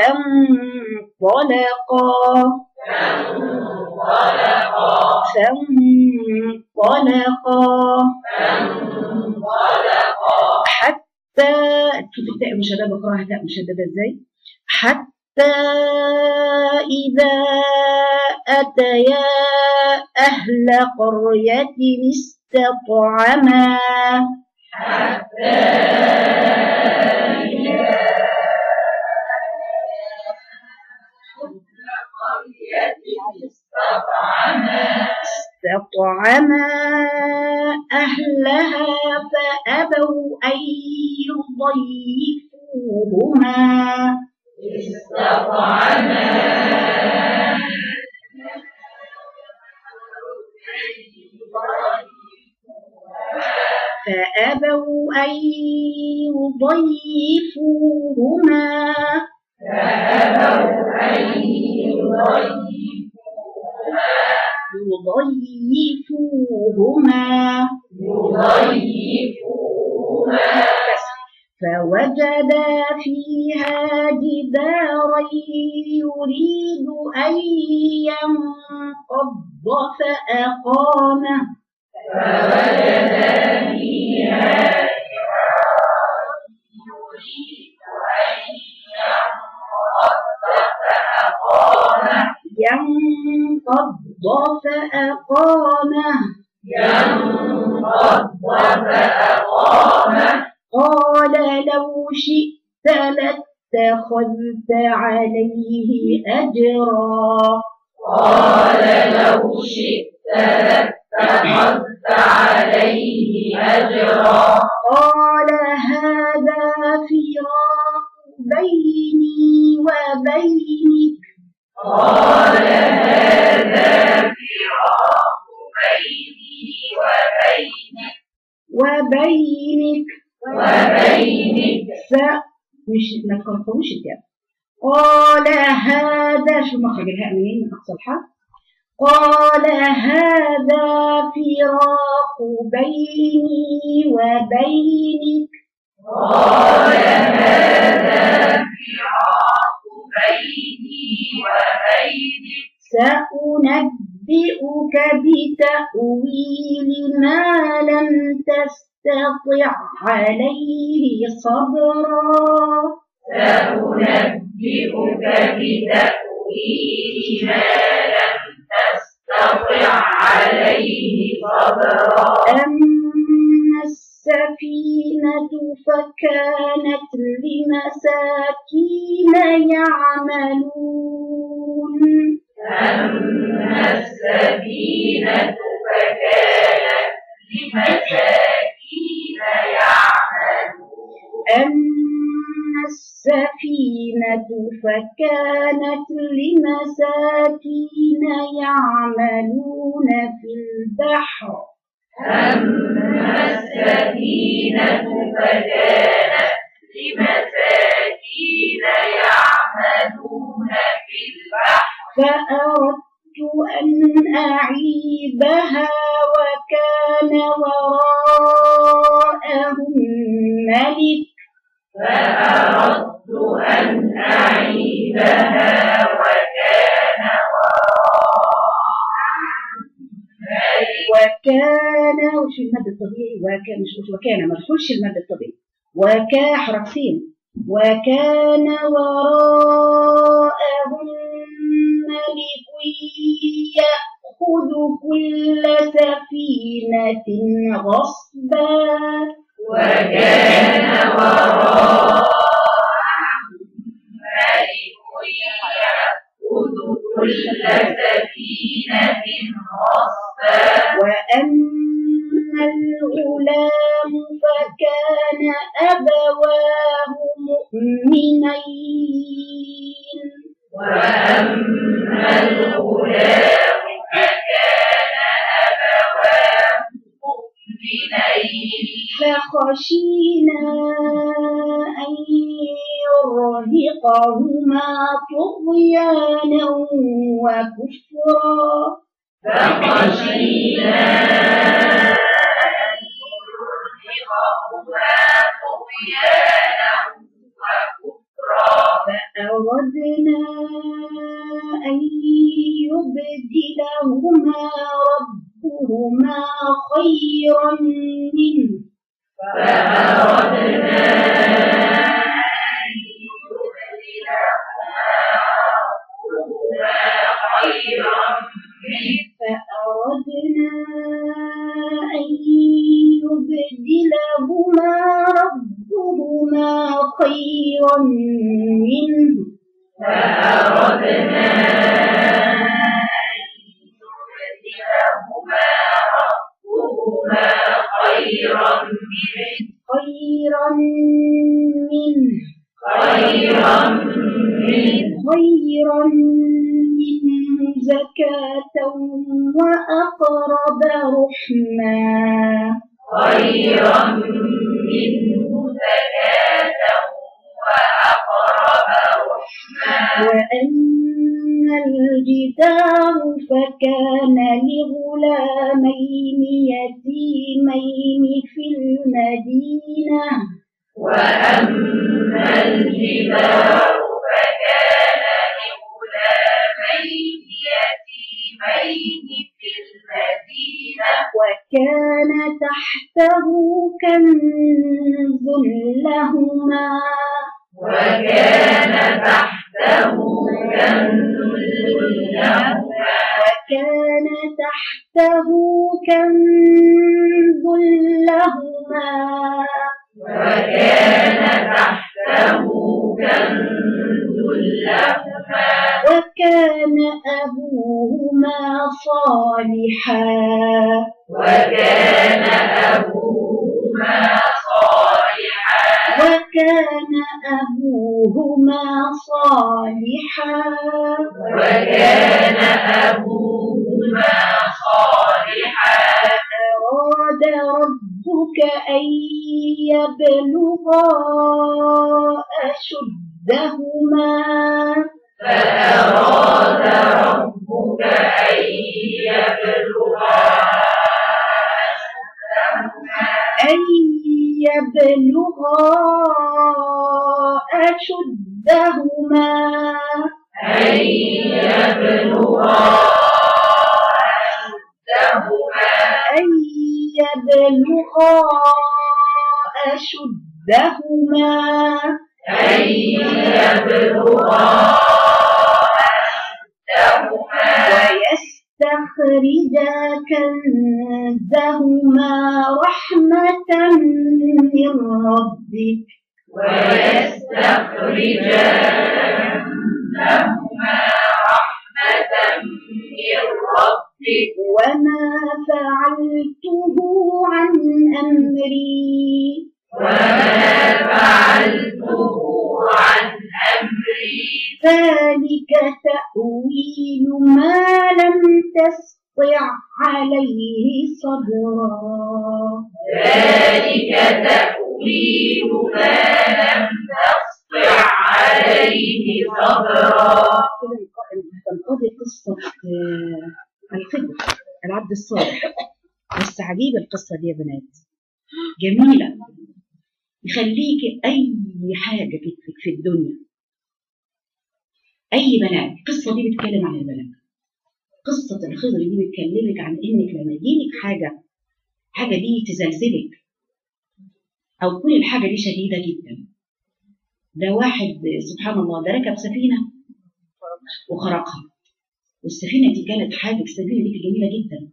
فانطلقا فانطلقا فانطلقا فانطلقا حتى شوف التاء مشددة بقراها تاء مشددة ازاي حتى إذا أتيا أهل قرية استطعما حتى إذا قرية استطعما استطعما أهلها فأبوا أن يضيفوهما استطعما فأبوا أن يضيفوهما فأبوا أن يضيفوهما يضيفوهما فوجدا فيها جدارا يريد أن ينقض فأقامه فوجد فيها ينقض فأقامه ينقض فأقامه قال لو شئت لاتخذت عليه أجرا قال لو شئت لاتخذت عليه أجرا قال هذا فراق بيني وبينك قال هذا فراق بيني وبينك وبينك وبينك ف مش ما تقرطوش الكلام قال هذا شو مخرج الهاء منين من أقصى الحرف قال هذا فراق بيني وبينك قال هذا فراق بيني وبينك سأنبئك بتأويل ما لم تستطع عليه صبرا سأنبئك بتأويل ما لم تستطع عليه صبرا أما السفينة فكانت لمساكين يعملون أما السفينة فكانت لمساكين يعملون أما السفينة فكانت لمساكين يعملون في البحر أما السفينة فكانت لمساكين يعملون في البحر فأردت أن أعيبها وكان وراءهم ملك فأردت أن أعيبها وكان وكان وش المد الطبيعي وكان مش مش وكان ما تدخلش المد الطبيعي وكا حرفين وكان وراءهم ملك يأخذ كل سفينة غصبا وكان وراءهم ملك يأخذ كل سفينة غصبا وأما الغلام فكان أبواه مؤمنين وأما الغلام فكان أبواه مؤمنين فخشينا أن يرهقهما طغيانا وكفرا فخشينا أن يرهقهما طغيانا وكفرا فأردنا أن يبدلهما ربهما خيرا منه فأردنا أن يبدلهما ربهما خيرا منه فأردنا أن يبدلهما ربهما خيرا منه فأردنا أن يبدلهما ربهما خيرا منه خيرا منه خيرا منه خيرا منه زكاة وأقرب رحما خيرا منه زكاة وأقرب رحما وأما الجدار فكان لغلامين يتيمين في المدينة وأما الجبال فكان لغلامين يتيمين في المدينة وكان تحته كنز لهما وكان تحته كنز لهما وكان تحته كنز لهما وكان تحته كنز لهما وكان أبوهما صالحا وكان أبوهما صالحا وكان أبوهما صالحا وكان أبوهما صالحا فأراد ربك أن يبلغا أشدهما فأراد ربك أن يبلغا أشدهما أن يبلغا أشدهما أن يبلغا أشدهما أن يبلغا أشدهما أن يبلغا أشدهما ويستخرجا كنزهما رحمة من ربك ويستخرجا لهما رحمة من ربك وما فعلته عن أمري وما فعلته عن أمري ذلك تأويل ما لم تسطع عليه صبرا ذلك تأويل ما لم تسطع عليه صبرا كده تنقضي قصة آه، الخضر العبد الصالح بس عجيب القصة دي يا بنات جميلة يخليك أي حاجة كتفك في الدنيا أي بنات القصة دي بتتكلم عن البنات قصة الخضر دي بتكلمك عن إنك لما يجيلك حاجة حاجة دي تزلزلك أو تكون الحاجة دي شديدة جدا ده واحد سبحان الله ده ركب سفينة وخرقها والسفينة دي كانت حاجة السفينة دي كانت جميلة جدا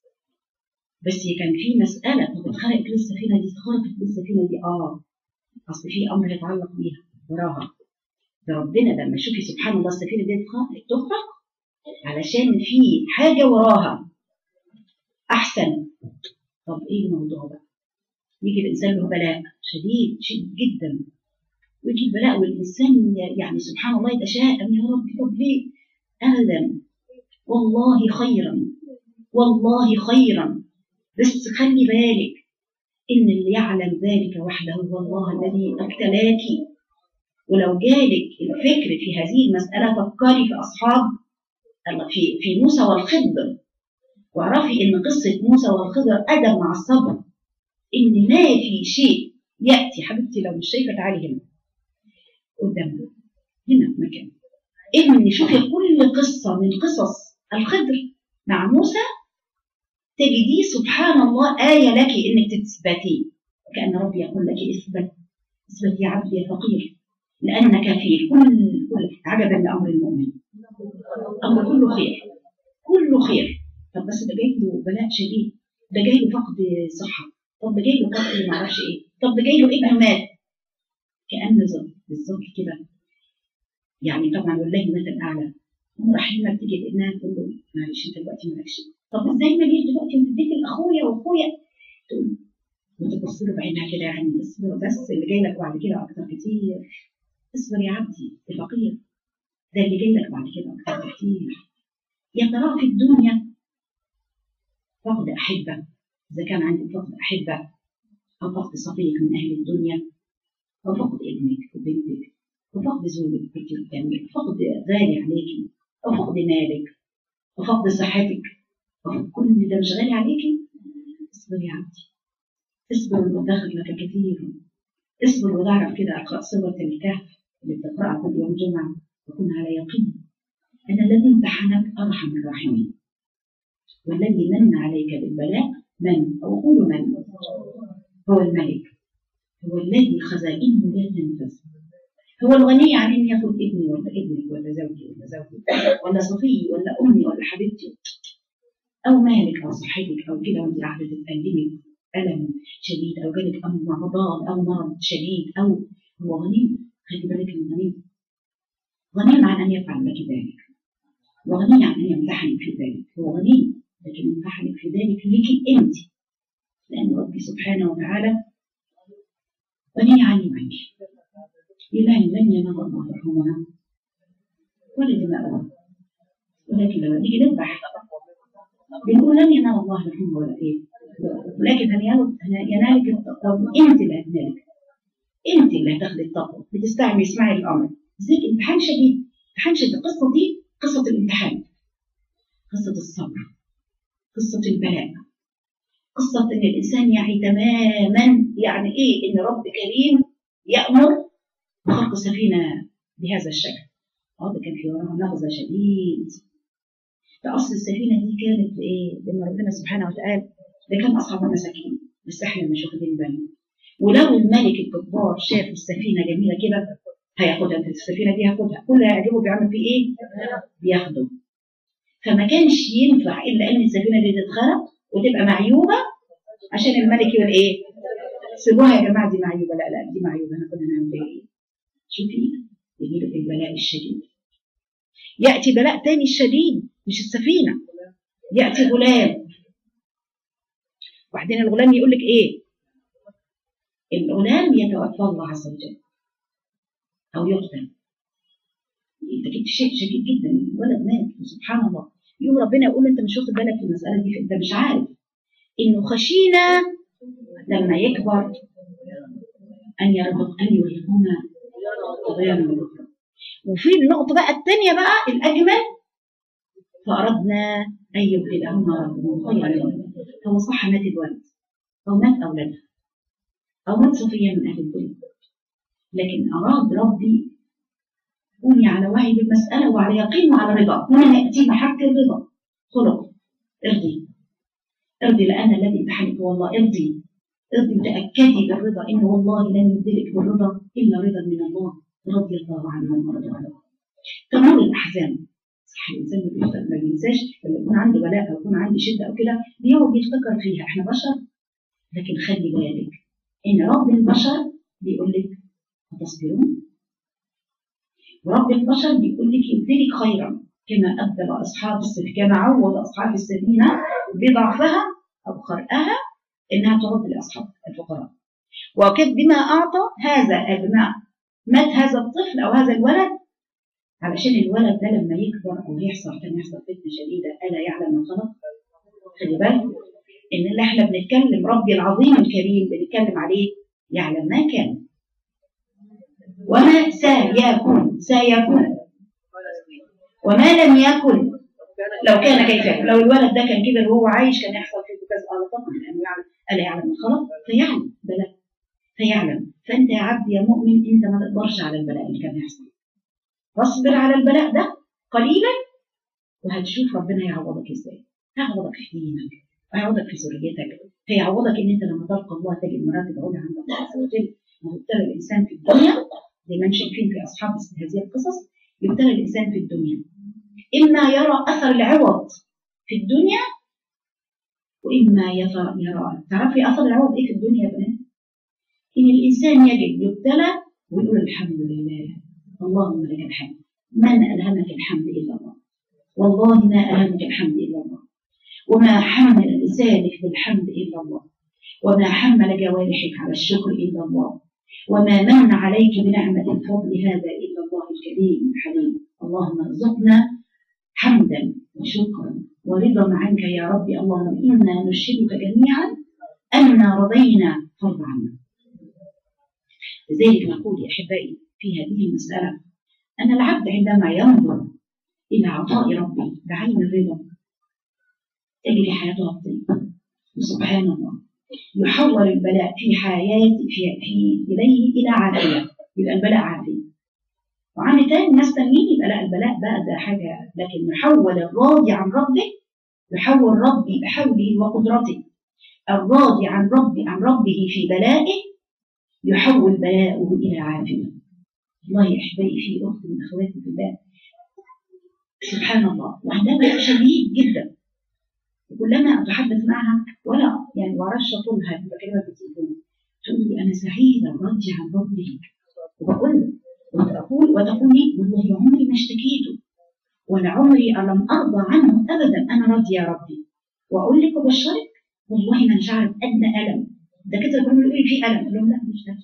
بس كان في مسألة طب اتخرقت ليه السفينة دي اتخرقت ليه السفينة دي اه أصل في أمر يتعلق بيها وراها ده ربنا لما تشوفي سبحان الله السفينة دي تخ- تخرق علشان في حاجة وراها أحسن طب إيه الموضوع بقى؟ يجي الإنسان له بلاء شديد شديد جدا ويجي البلاء والإنسان يعني سبحان الله يتشائم يا رب طب ليه؟ أبدا والله خيرا والله خيرا بس خلي بالك إن اللي يعلم ذلك وحده هو الله الذي ابتلاك ولو جالك الفكر في هذه المسألة فكري في أصحاب في في موسى والخضر واعرفي إن قصة موسى والخضر أدب مع الصبر إن ما في شيء يأتي حبيبتي لو مش شايفة تعالي هنا قدامنا هنا في مكان إن شوفي كل قصة من قصص الخضر مع موسى تجديه سبحان الله آية لك إنك تثبتي كأن ربي يقول لك اثبت اثبت يا عبدي يا فقير لأنك في كل كل عجبا لأمر المؤمن أمر كله خير كله خير طب بس ده جاي له بلاء شديد ده جاي له فقد صحة طب ده جاي له فقد معرفش إيه طب ده جاي له ابن مات كأن ز- بالظبط كده يعني طبعا والله مثل أعلى أم رحيمة بتيجي لابنها تقول له معلش أنت دلوقتي مالكش طب ازاي ما جيش دلوقتي انت اديت لاخويا واخويا تقول وتبص له بعينها كده يعني اصبر بس اللي جاي لك بعد كده اكتر كتير اصبر يا عبدي يا فقير ده اللي جاي لك بعد كده اكتر كتير يا ترى في الدنيا فقد احبه اذا كان عندك فقد احبه او فقد صديق من اهل الدنيا او فقد ابنك وبنتك وفقد زوجك كنت قدامك فقد غالي عليك او فقد مالك وفقد صحتك كل ده مش غالي عليكي اصبر يا عبدي اصبر وتاخذ لك كثير اصبر وتعرف كده اقرا سوره الكهف اللي بتقراها كل يوم جمعه وكن على يقين ان الذي امتحنك ارحم الراحمين والذي من عليك بالبلاء من او قولوا من هو الملك هو الذي خزائنه لا تنفذ هو الغني عن ان ياخذ ابني ولا ابنك ولا زوجي ولا زوجي ولا صفي ولا امي ولا حبيبتي أو مالك أو صحتك أو كده وأنت قاعدة تتألمي ألم شديد أو جالك أمر مرضان أو مرض شديد أو هو غني خلي بالك إنه غني غني عن أن يفعل لك ذلك وغني عن أن يمتحنك في ذلك هو غني لكن يمتحنك في ذلك لك أنت لأن ربي سبحانه وتعالى غني عني وعنك إله لن ينال الله رحمنا ولا دماؤها ولكن لما نيجي نذبح بنقول لن ينال الله الحمد ولا ايه لكن هينال ينالك التقوى انت اللي هتنالك انت اللي هتاخدي التقوى بتستعملي اسمعي الامر زيك امتحان شديد امتحان شديد القصه دي قصه الامتحان قصه الصبر قصه البلاء قصه ان الانسان يعي تماما يعني ايه ان رب كريم يامر بخلق سفينه بهذا الشكل اه ده كان في وراها مغزى شديد فأصل السفينة دي كانت إيه؟ لما ربنا سبحانه وتعالى ده كان أصحاب المساكين بس إحنا مش واخدين بالنا ولو الملك الجبار شاف السفينة جميلة كده هياخدها السفينة دي هياخدها كل اللي هيعجبه بيعمل فيه إيه؟ بياخده فما كانش ينفع إلا إن السفينة دي تتخرق وتبقى معيوبة عشان الملك يقول إيه؟ سيبوها يا جماعة دي معيوبة لا لا دي معيوبة أنا كنا نعمل إيه؟ شوفي يجيب البلاء الشديد يأتي بلاء تاني شديد مش السفينة يأتي غلام وبعدين الغلام يقول لك ايه الغلام يتوفى الله عز وجل او يقتل انت كنت شيء شديد جدا الولد مات سبحان الله يوم ربنا يقول انت مش واخد بالك في المساله دي انت مش عارف انه خشينا لما يكبر ان يرزق ان يرزقهما طغيانا وكفرا وفي النقطه بقى الثانيه بقى الاجمل فاردنا ان يبدلهما ربهما خيرا منهما هو صح مات الولد او مات اولادها او مات صفيه من اهل الدنيا لكن اراد ربي كوني على وعي بالمساله وعلى يقين وعلى رضا هنا ياتي محك الرضا خلق ارضي ارضي لان الذي امتحنك هو الله ارضي ارضي وتاكدي بالرضا ان والله لن يبدلك بالرضا الا رضا من الله رضي الله عنهم ورضوا عنه تمر الاحزان صح الانسان ما بيفتكر- ما بينساش لما يكون عندي بلاء او يكون عندي شده او كده بيقعد يفتكر فيها احنا بشر لكن خلي بالك ان رب البشر بيقول لك هتصبرون ورب البشر بيقول لك يبتلك خيرا كما ابدل اصحاب السفينه كما عوض اصحاب السفينه بضعفها او خرقها انها ترد لاصحاب الفقراء وكد بما اعطى هذا بما مات هذا الطفل او هذا الولد علشان الولد ده لما يكبر او يحصل كان يحصل فتنه شديده الا يعلم من خلق خلي بالك ان اللي احنا بنتكلم ربي العظيم الكريم بنتكلم عليه يعلم ما كان وما سيكون سيكون وما لم يكن لو كان كيف يكون لو الولد ده كان كبر وهو عايش كان يحصل فيه كذا اه طبعا لانه يعلم الا يعلم من خلق فيعلم بلى فيعلم فانت يا عبد يا مؤمن انت ما تقدرش على البلاء اللي كان يحصل فاصبر على البلاء ده قليلا وهتشوف ربنا يعوضك ازاي هيعوضك في دينك هيعوضك في ذريتك هيعوضك ان انت لما تلقى الله تجد مراتب علا عند الله عز وجل ويبتلى الانسان في الدنيا زي ما انتم شايفين في اصحاب هذه القصص يبتلى الانسان في الدنيا اما يرى اثر العوض في الدنيا واما يرى يرى تعرفي اثر العوض ايه في الدنيا يا بنات؟ ان الانسان يجد يبتلى ويقول الحمد لله اللهم لك الحمد من الهمك الحمد الا الله والله ما الهمك الحمد الا الله وما حمل لسانك بالحمد الا الله وما حمل جوارحك على الشكر الا الله وما من عليك بنعمه الفضل هذا الا الله الكريم الحليم اللهم ارزقنا حمدا وشكرا ورضا عنك يا رب اللهم انا نشهدك جميعا اننا رضينا فرض عنا لذلك نقول يا احبائي في هذه المساله ان العبد عندما ينظر الى عطاء ربي بعين الرضا تجري حياته الطيبه وسبحان الله يحول البلاء في حياة في, في إليه إلى عافية يبقى البلاء عافية وعند تاني ناس تانيين يبقى لا البلاء بقى ده حاجة لكن يحول الراضي عن ربه يحول ربي بحوله وقدرته الراضي عن ربي عن ربه في بلائه يحول بلاءه إلى عافية الله يا أحبائي في أخت من أخواتي في الله سبحان الله وعندها بلاء شديد جدا وكلما أتحدث معها ولا يعني معرفش أطولها بكلمة في التليفون تقول لي أنا سعيدة وراضية عن ربي وبقول وتقول وتقول لي والله عمري ما اشتكيته ولا عمري لم أرضى عنه أبدا أنا راضية يا ربي وأقول لك وبشرك والله ما مش عارف أدنى ألم ده كده بيقول لي في ألم أقول لهم لا مش ده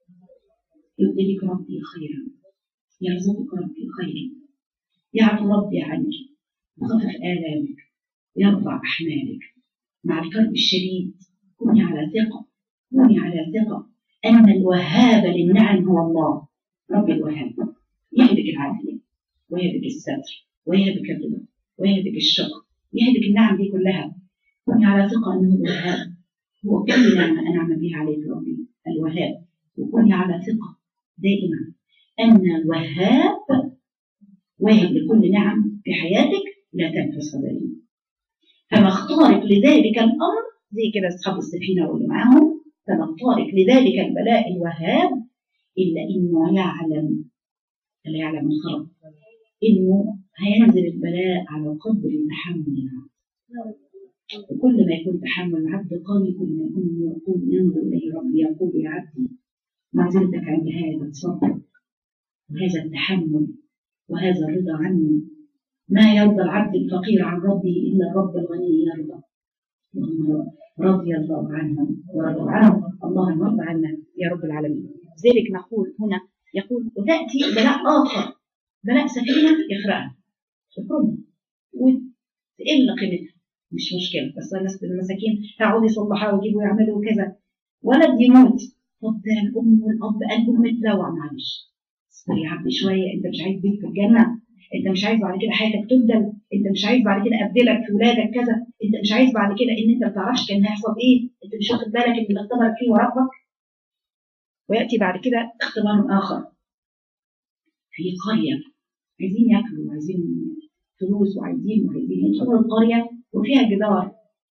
يبدلك ربي خيرا يرزقك ربي خيرا يعفو ربي عنك يخفف آلامك يرفع أحمالك مع الكرب الشديد كوني على ثقة كوني على ثقة أن الوهاب للنعم هو الله رب الوهاب يهبك العافية ويهبك الستر ويهبك الرضا ويهبك الشكر يهبك النعم دي كلها كوني على ثقة أنه الوهاب هو كل نعمة أنعم بها عليك ربي الوهاب وكوني على ثقة دائما أن الوهاب واهب لكل نعم في حياتك لا تنفس صدري فما اختارك لذلك الأمر زي كده أصحاب السفينة واللي معاهم فما اختارك لذلك البلاء الوهاب إلا إنه يعلم لا يعلم الخلق إنه هينزل البلاء على قدر تحمل العبد وكل ما يكون تحمل العبد قوي كل ما يكون يقول ينظر إليه ربي يقول يا عبدي ما زلتك عند هذا الصبر وهذا التحمل وهذا الرضا عني ما يرضى العبد الفقير عن ربه إلا الرب الغني يرضى اللهم رضي الله عنهم ورضوا عنهم اللهم ارض عنا يا رب العالمين لذلك نقول هنا يقول وتأتي بلاء آخر بلاء سفينة يخرقها يخرمها وتقل قيمتها مش مشكلة بس الناس المساكين هيقعدوا يصلحوها ويجيبوا ويعملوا كذا ولد يموت طب ده الأم والأب قلبهم متلوع معلش اصبر يا عبد شوية أنت مش عايز بيت في الجنة انت مش عايز بعد كده حياتك تبدل انت مش عايز بعد كده ابدلك في ولادك كذا انت مش عايز بعد كده ان انت ما تعرفش كان هيحصل ايه انت مش واخد بالك ان اللي اختبرك فيه وربك وياتي بعد كده اختبار اخر في قريه عايزين ياكلوا وعايزين فلوس وعايزين وعايزين يدخلوا القريه وفيها جدار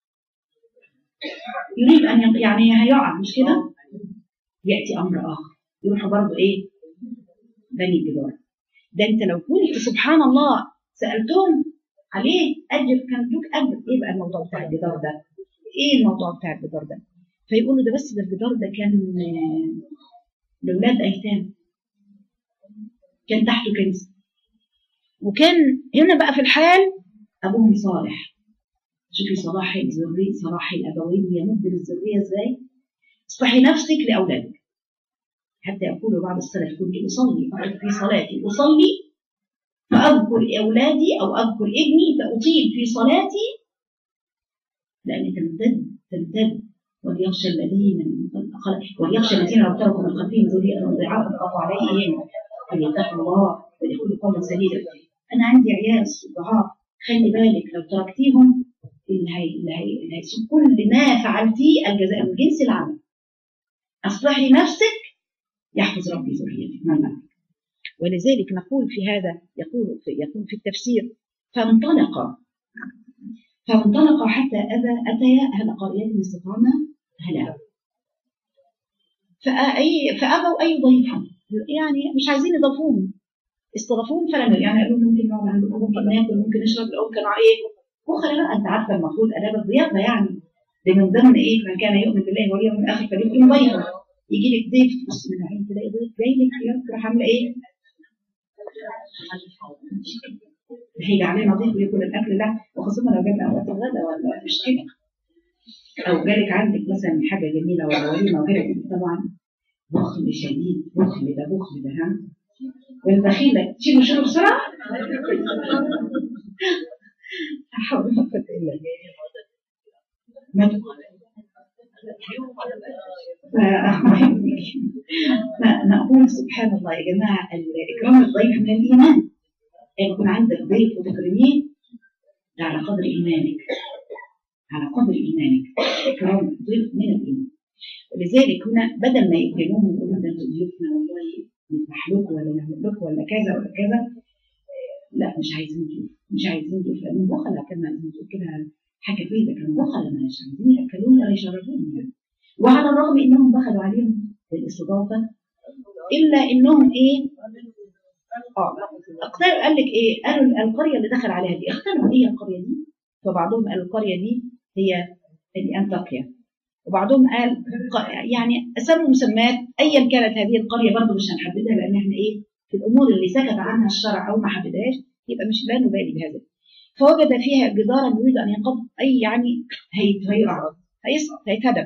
يريد ان يق... يعني هيقع مش كده ياتي امر اخر يروحوا برضه ايه بني الجدار ده انت لو كنت سبحان الله سالتهم عليه اجر كان لك اجر ايه بقى الموضوع بتاع الجدار ده؟ ايه الموضوع بتاع الجدار ده؟ فيقولوا ده بس ده الجدار ده كان لاولاد ايتام كان تحته كنز وكان هنا بقى في الحال ابوهم صالح شوفي صلاح الذريه صلاح الابويه يمد للذريه ازاي؟ اصلحي نفسك لاولادك حتى يقول بعض السلف كنت أصلي في صلاتي أصلي فأذكر أولادي أو أذكر ابني فأطيل في صلاتي لأن تمتد تمتد وليخشى الذين وليخشى الذين لو تركوا من خلفهم ذرية ضعاف خافوا عليهم فليتقوا الله وليقولوا قولا سديدا أنا عندي عيال ضعاف خلي بالك لو تركتيهم اللي هي اللي هي اللي هي كل ما فعلتيه الجزاء من جنس العمل أصلحي نفسك يحفظ ربي ذريتك ما معك ولذلك نقول في هذا يقول في يقول في التفسير فانطلق فانطلق حتى أذى أتيا أهل قرية استقامة أهلها فأي فأبوا أن يضيفهم يعني مش عايزين يضيفوهم استضافوهم فلم يعني قالوا ممكن نقعد عندكم ممكن ناكل ممكن نشرب الأول كانوا ايه وخلي لا انت عارفه المفروض اداب الضيافه يعني ده من ضمن ايه من كان يؤمن بالله واليوم الاخر فليكرم ضيفه يجي لك ضيف تبص من العين تلاقي ضيف جاي لك تروح عامله ايه؟ هيجي علينا ضيف وياكل الاكل ده وخاصه لو جاب وقت الغدا ولا مش كده او جالك عندك مثلا حاجه جميله ولا وليمه وكده طبعا بخل شديد بخل ده بخل ده ها والبخيل ده تشيله شيله بسرعه لا حول ولا قوه الا بالله فنقول سبحان الله يا جماعة إكرام الضيف من الإيمان يكون عندك ضيف وتكرميه ده على قدر إيمانك على قدر إيمانك إكرام الضيف من الإيمان ولذلك هنا بدل ما يكرموهم ويقولوا ده انتوا ضيوفنا والله نذبح لكم ولا نعمل لكم ولا كذا ولا كذا لا مش عايزين ضيوف مش عايزين ضيوف لأنهم بخلة كما تقول كده حكى فيه ده كانوا بخلة مش عايزين ياكلون ولا يشربون يعني وعلى الرغم انهم بخلوا عليهم بالاستضافه الا انهم ايه اه اقترب قال لك ايه قالوا القريه اللي دخل عليها دي اختاروا ايه القريه دي فبعضهم قال القريه دي هي انطاكيا وبعضهم قال يعني اسموا مسمات ايا كانت هذه القريه برضه مش هنحددها لان احنا ايه في الامور اللي سكت عنها الشرع او ما حددهاش يبقى مش لا نبالي بهذا فوجد فيها جدارا يريد ان ينقض اي يعني هيقع هيسقط هيتهدم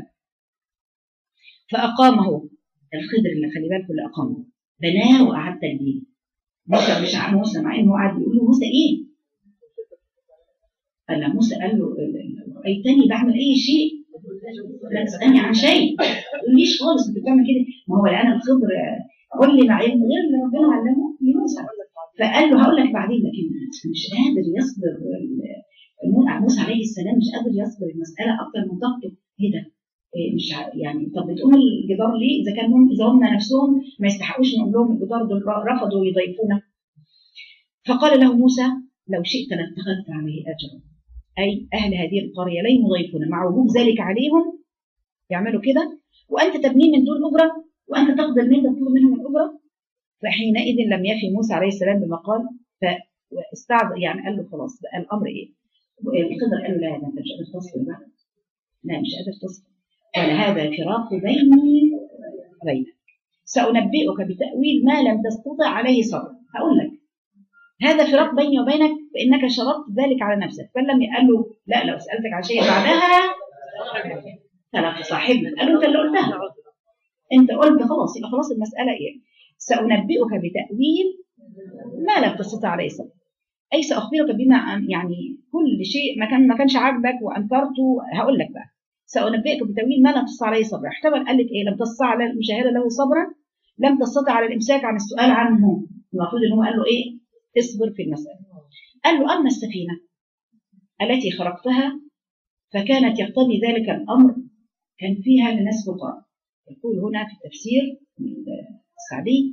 فأقامه الخضر اللي خلي بالكم اللي أقامه بناه وأعد تجديده موسى مش عارف موسى مع إنه قعد يقول له موسى إيه؟ قال له موسى قال له أيتني بعمل أي شيء لا تسألني عن شيء ما تقوليش خالص أنت بتعمل كده ما هو الآن الخضر قول لي مع علم غير اللي ربنا علمه لموسى فقال له هقول لك بعدين لكن مش قادر يصبر موسى عليه السلام مش قادر يصبر المسألة أكتر من طاقته إيه ده؟ مش يعني طب بتقوم الجدار ليه اذا كان هم اذا هم نفسهم ما يستحقوش نقول لهم الجدار دول رفضوا يضيفونا فقال له موسى لو شئت لاتخذت عليه اجرا اي اهل هذه القريه لا يضيفون مع وجوب ذلك عليهم يعملوا كده وانت تبني من دون اجره وانت تقبل من تطلب منهم الاجره فحينئذ لم يفي موسى عليه السلام بما قال فاستعذ يعني قال له خلاص بقى الامر ايه؟ الخضر قال له لا ده انت مش قادر تصبر بقى لا مش قادر تصبر قال هذا فراق بيني وبينك سأنبئك بتأويل ما لم تستطع عليه صبر هقول لك هذا فراق بيني وبينك فانك شرطت ذلك على نفسك فلم قال له لا لو سالتك عن شيء بعدها فلا تصاحبني قال له انت اللي قلتها انت قلت خلاص يبقى خلاص المساله ايه سانبئك بتاويل ما لم تستطع عليه صبر اي ساخبرك بما أن- يعني كل شيء ما كان ما كانش عاجبك وانكرته هقول لك بقى سانبئك بتاويل ما لم تستطع عليه صبر احتمل قال لك ايه لم تستطع على المشاهده له صبرا لم تستطع على الامساك عن السؤال عنه المفروض ان هو قال له ايه اصبر في المساله قال له اما السفينه التي خرقتها فكانت يقتضي ذلك الامر كان فيها لناس فقراء يقول هنا في التفسير السعدي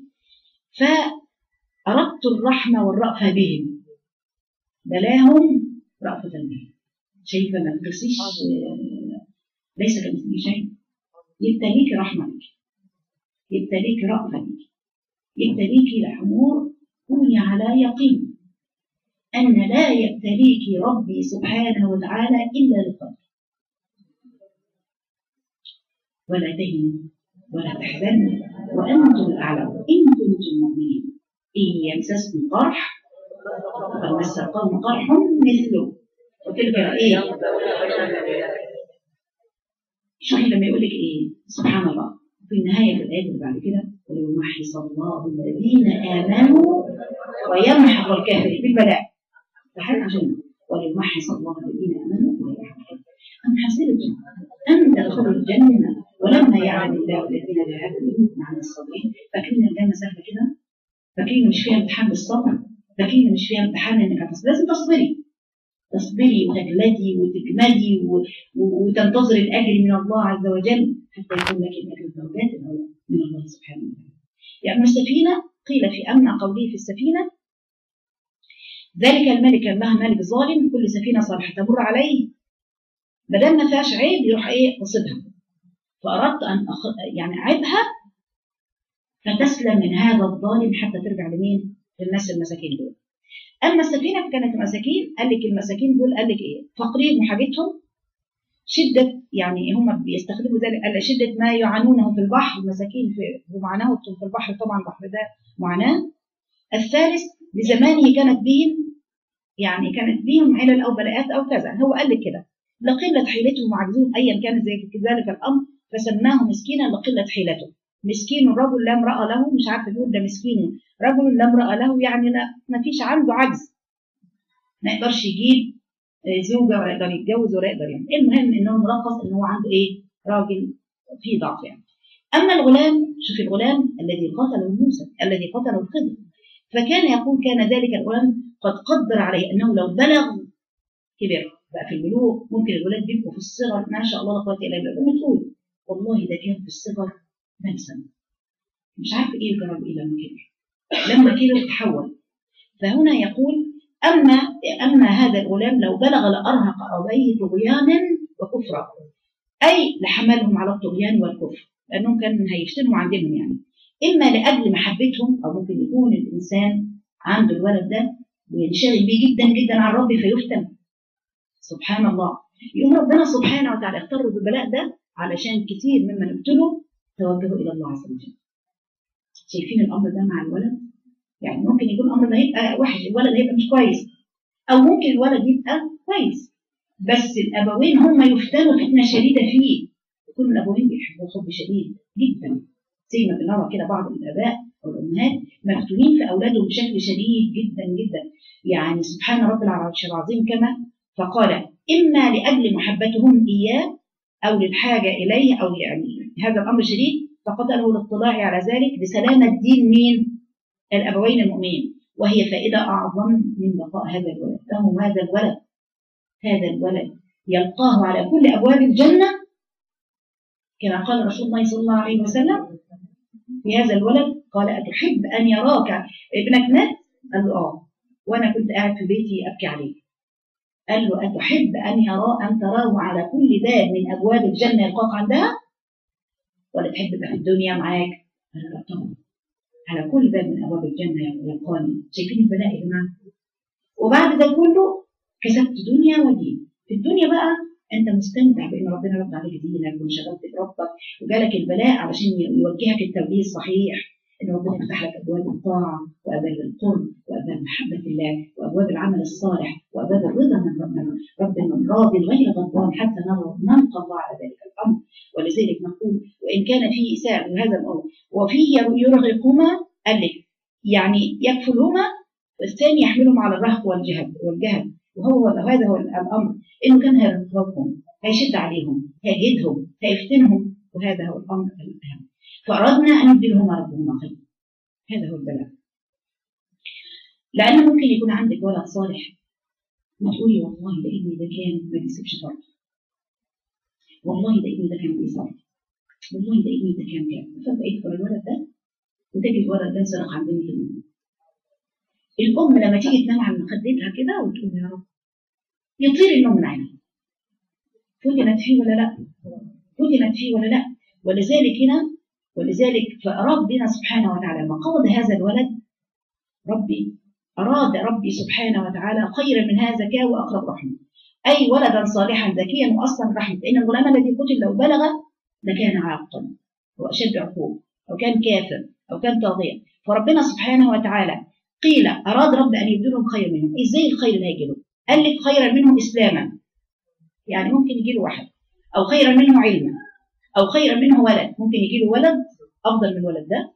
فأردت الرحمة والرأفة بهم بلاهم رأفة بهم شايفة ما تقصيش ليس كمثله شيء يبتليك رحمة بك يبتليك رأفة بك يبتليك الأمور كوني على يقين أن لا يبتليك ربي سبحانه وتعالى إلا للخير ولا تهنوا ولا تحزنوا وأنتم الأعلون إن كنتم مؤمنين إن يمسسكم قرح فقد مس القوم قرح مثله وتلك إيه شوفي لما يقول لك إيه سبحان الله في النهاية في الآية اللي بعد كده وليمحص الله الذين آمنوا ويمحق الكافرين بالبلاء فحل عشان وليمحص الله الذين آمنوا ويمحق الكافرين أم حسبتم أن تدخلوا الجنة ولما يعلم الله الذين جاهدوا منكم عن الصابرين فاكرين الجنة سهلة كده؟ فاكرين مش فيها امتحان بالصبر؟ فاكرين مش فيها امتحان انك هتصبري لازم تصبري تصبري وتجلدي وتجمدي و- و- وتنتظر الاجر من الله عز وجل حتى يكون لك الاجر درجات العلى من الله سبحانه وتعالى. يعني السفينه قيل في اما قوله في السفينه ذلك الملك الله ملك ظالم كل سفينه صالحه تمر عليه ما دام ما فيهاش عيب يروح ايه قصدها فاردت ان أخ... يعني اعيبها فتسلم من هذا الظالم حتى ترجع لمين؟ للناس المساكين دول. اما السفينه فكانت المساكين قال لك المساكين دول قال لك ايه؟ فقرهم وحاجتهم شده يعني هم بيستخدموا ذلك قال شده ما يعانونه في البحر المساكين في ومعاناتهم في البحر طبعا البحر ده معاناه. الثالث لزمانه كانت بهم يعني كانت بهم علل او بلاءات او كذا هو قال لك كده لقله حيلتهم وعجزهم ايا كان زي ذلك الامر فسماه مسكينا لقله حيلته مسكين رجل لا امرأة له مش عارفة يقول ده مسكين رجل لا امرأة له يعني لا ما فيش عنده عجز ما يقدرش يجيب آه، زوجة ولا يقدر يتجوز ولا يقدر يعني المهم انه ملخص ان هو عنده ايه راجل فيه ضعف يعني اما الغلام شوف الغلام الذي قتله موسى الذي قتله الخضر فكان يقول كان ذلك الغلام قد قدر عليه انه لو بلغ كبر بقى في البلوغ ممكن الولاد بيبقوا في الصغر ما شاء الله لا قوه الا بالله الام تقول والله ده كان في الصغر نفسا مش عارف ايه جرى ايه لما كبر لما كبر تحول فهنا يقول اما اما هذا الغلام لو بلغ لارهق ابيه طغيانا وكفرا اي لحملهم على الطغيان والكفر لانهم كان هيفتنوا عن دينهم يعني اما لاجل محبتهم او ممكن يكون الانسان عنده الولد ده وينشغل بيه جدا جدا عن ربي فيفتن سبحان الله يقوم ربنا سبحانه وتعالى اختار بالبلاء ده علشان كتير ممن ابتلوا توجهوا الى الله عز وجل شايفين الامر ده مع الولد يعني ممكن يكون الامر ده هيبقى وحش الولد هيبقى مش كويس او ممكن الولد يبقى كويس بس الابوين هم يفتنوا فتنه شديده فيه يكون الابوين بيحبوا حب شديد جدا زي ما بنرى كده بعض الاباء والامهات مفتونين في اولادهم بشكل شديد جدا جدا يعني سبحان رب العرش العظيم كما فقال اما لاجل محبتهم اياه او للحاجه اليه او يعني هذا الامر شديد فقتله الاطلاع على ذلك لسلامه دين مين؟ الابوين المؤمنين وهي فائده اعظم من بقاء هذا الولد فهو هذا الولد هذا الولد يلقاه على كل ابواب الجنه كما قال رسول الله صلى الله عليه وسلم في هذا الولد قال أتحب أن يراك ابنك مات؟ قال له آه وأنا كنت قاعد في بيتي أبكي عليه قال له أتحب أن يرى أن تراه على كل باب من أبواب الجنة يلقاك عندها؟ ولا تحب يبقى في الدنيا معاك؟ قال لا طبعا على كل باب من أبواب الجنة يلقاني شايفين البلاء يا جماعة؟ وبعد ده كله كسبت دنيا ودين في الدنيا بقى انت مستمتع بان ربنا رد عليك دينك وانشغلت بربك وجالك البلاء علشان يوجهك التوجيه الصحيح ان ربنا يفتح لك ابواب الطاعه وابواب القرب وابواب محبه الله وابواب العمل الصالح وابواب الرضا من ربنا رب من راض غير غضبان حتى نرى نلقى الله على ذلك الامر ولذلك نقول وان كان فيه اساءه لهذا الامر وفيه يرغقهما قال لك يعني يكفلهما والثاني يحملهم على الرهق والجهل والجهل وهو هذا هو الامر انه كان هيرهقهم هيشد عليهم هيجدهم هيفتنهم وهذا هو الامر الاهم فاردنا ان يبدلهما ربهما خير هذا هو البلاء لان ممكن يكون عندك ولد صالح ما تقولي والله ده ابني ده كان ما بيسيبش فرض والله ده ابني ده كان بيصلي والله ده ابني ده كان كذا فجاه يكبر الولد ده وتجد الولد ده سرق عندنا في المنزل الام لما تيجي تنام على مخدتها كده وتقول يا رب يطير النوم من عينها فتنت فيه ولا لا فتنت فيه ولا لا ولذلك هنا ولذلك فأراد بنا سبحانه وتعالى لما قبض هذا الولد ربي أراد ربي سبحانه وتعالى خيرا من هذا زكاة وأقرب رحمة أي ولدا صالحا ذكيا وأصلا رحمة إن الغلام الذي قتل لو بلغ لكان عاقا وأشد عقوبة أو كان كافر أو كان طاغيا فربنا سبحانه وتعالى قيل أراد رب أن يبدلهم خير منهم إزاي الخير اللي هيجي له قال لك خيرا منهم إسلاما يعني ممكن يجي له واحد أو خيرا منه علما أو خيرا منه ولد ممكن يجي له ولد أفضل من الولد ده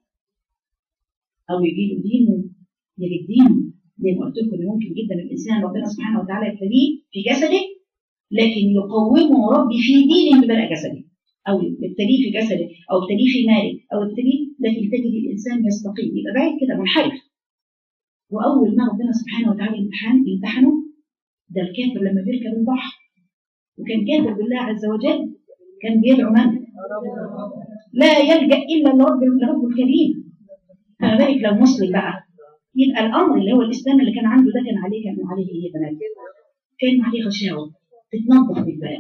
أو يجي له دين يجد دين زي ما قلت لكم إن ممكن جدا الإنسان ربنا سبحانه وتعالى يبتليه في جسده لكن يقومه ربي في دينه ببلاء جسده أو يبتليه في جسده أو يبتليه في ماله أو يبتليه لكن تجد الإنسان يستقيم يبقى بعيد كده منحرف وأول ما ربنا سبحانه وتعالى يمتحن يمتحنه ده الكافر لما بيركب البحر وكان كافر بالله عز وجل كان بيدعو من؟ لا يلجأ إلا لرب لرب الكريم فما بالك لو مسلم بقى يبقى الأمر اللي هو الإسلام اللي كان عنده ده كان عليه كان عليه إيه يا بنات؟ كان عليه غشاوة تتنظف بالبلد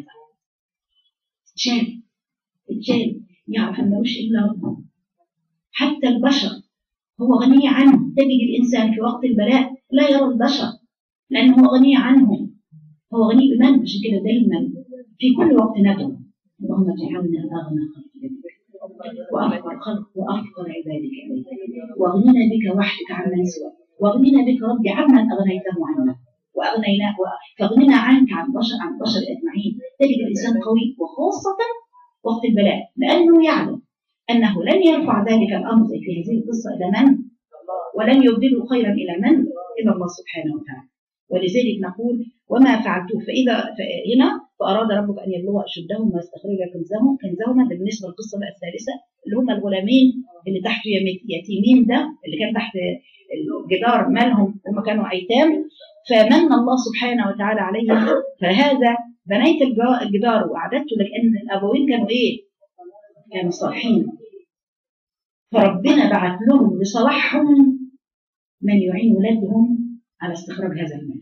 شال اتشال يعرف أن ملوش إلا ربه حتى البشر هو غني عنه تجد الإنسان في وقت البلاء لا يرى البشر لأنه هو غني عنهم هو غني بمن عشان كده دايما في كل وقت ندعو اللهم اجعلنا أغنى خلق وأفقر خلق وأفقر عبادك إليك واغننا بك وحدك عمن سواك واغننا بك ربي عمن أغنيته عنا وأغنينا فاغننا عنك عن بشر عن بشر أجمعين تجد الإنسان قوي وخاصة وقت البلاء لأنه يعلم أنه لن يرفع ذلك الأمر زي في هذه القصة إلى من ولن يبدله خيرا إلى من إلى الله سبحانه وتعالى ولذلك نقول وما فعلته فإذا هنا فأراد ربك أن يبلغ أشدهم ويستخرج كنزهم كنزهما ده بالنسبة للقصة بقى الثالثة اللي هم الغلامين اللي تحت يتيمين ده اللي كان تحت الجدار مالهم هم كانوا أيتام فمن الله سبحانه وتعالى عليهم فهذا بنيت الجدار وأعددته لأن الأبوين كانوا إيه؟ كانوا صالحين فربنا بعت لهم لصلاحهم من يعين ولادهم على استخراج هذا المال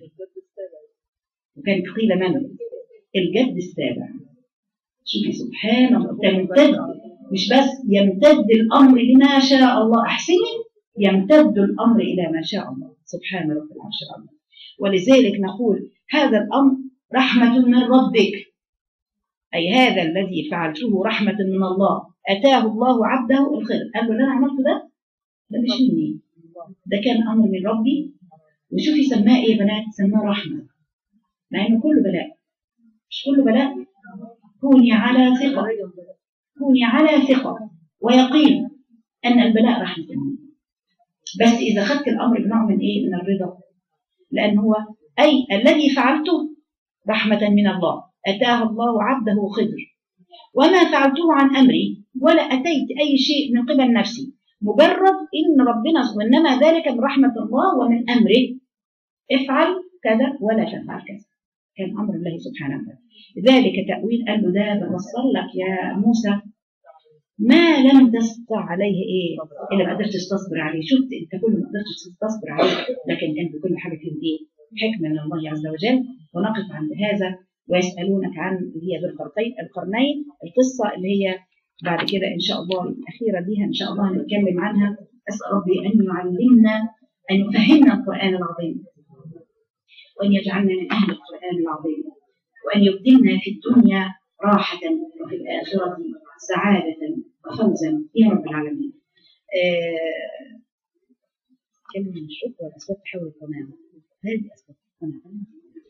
وكان قيل من الجد السابع شوفي سبحان الله تمتد مش بس يمتد الامر لما شاء الله احسني يمتد الامر الى ما شاء الله سبحان رب العرش العظيم ولذلك نقول هذا الامر رحمه من ربك اي هذا الذي فعلته رحمه من الله اتاه الله عبده الخير قال له اللي انا عملته ده ده مش مني ده كان امر من ربي وشوفي سماه ايه يا بنات سماه رحمه مع انه كله بلاء مش كله بلاء كوني على ثقه كوني على ثقه ويقين ان البلاء رحمه منه بس اذا خدت الامر بنوع من ايه من الرضا لان هو اي الذي فعلته رحمه من الله اتاه الله عبده خضر وما فعلته عن امري ولا اتيت اي شيء من قبل نفسي مجرد ان ربنا وانما ذلك من رحمه الله ومن امره افعل كذا ولا تفعل كذا كان امر الله سبحانه وتعالى ذلك تاويل قال له ده بوصل لك يا موسى ما لم تستطع عليه ايه الا ما قدرتش تصبر عليه شفت انت كل ما قدرتش تصبر عليه لكن انت كل حاجه فيهم ايه حكمه من الله عز وجل ونقف عند هذا ويسالونك عن اللي هي ذو القرنين القرنين القصه اللي هي بعد كده ان شاء الله الاخيره دي ان شاء الله هنتكلم عنها اسال ربي ان يعلمنا ان يفهمنا القران العظيم وأن يجعلنا من أهل القرآن العظيم وأن يبدلنا في الدنيا راحة وفي الآخرة سعادة وفوزا يا رب العالمين آه، كلمة من الشكر والأسباب تحول القناعة هذه أسباب القناعة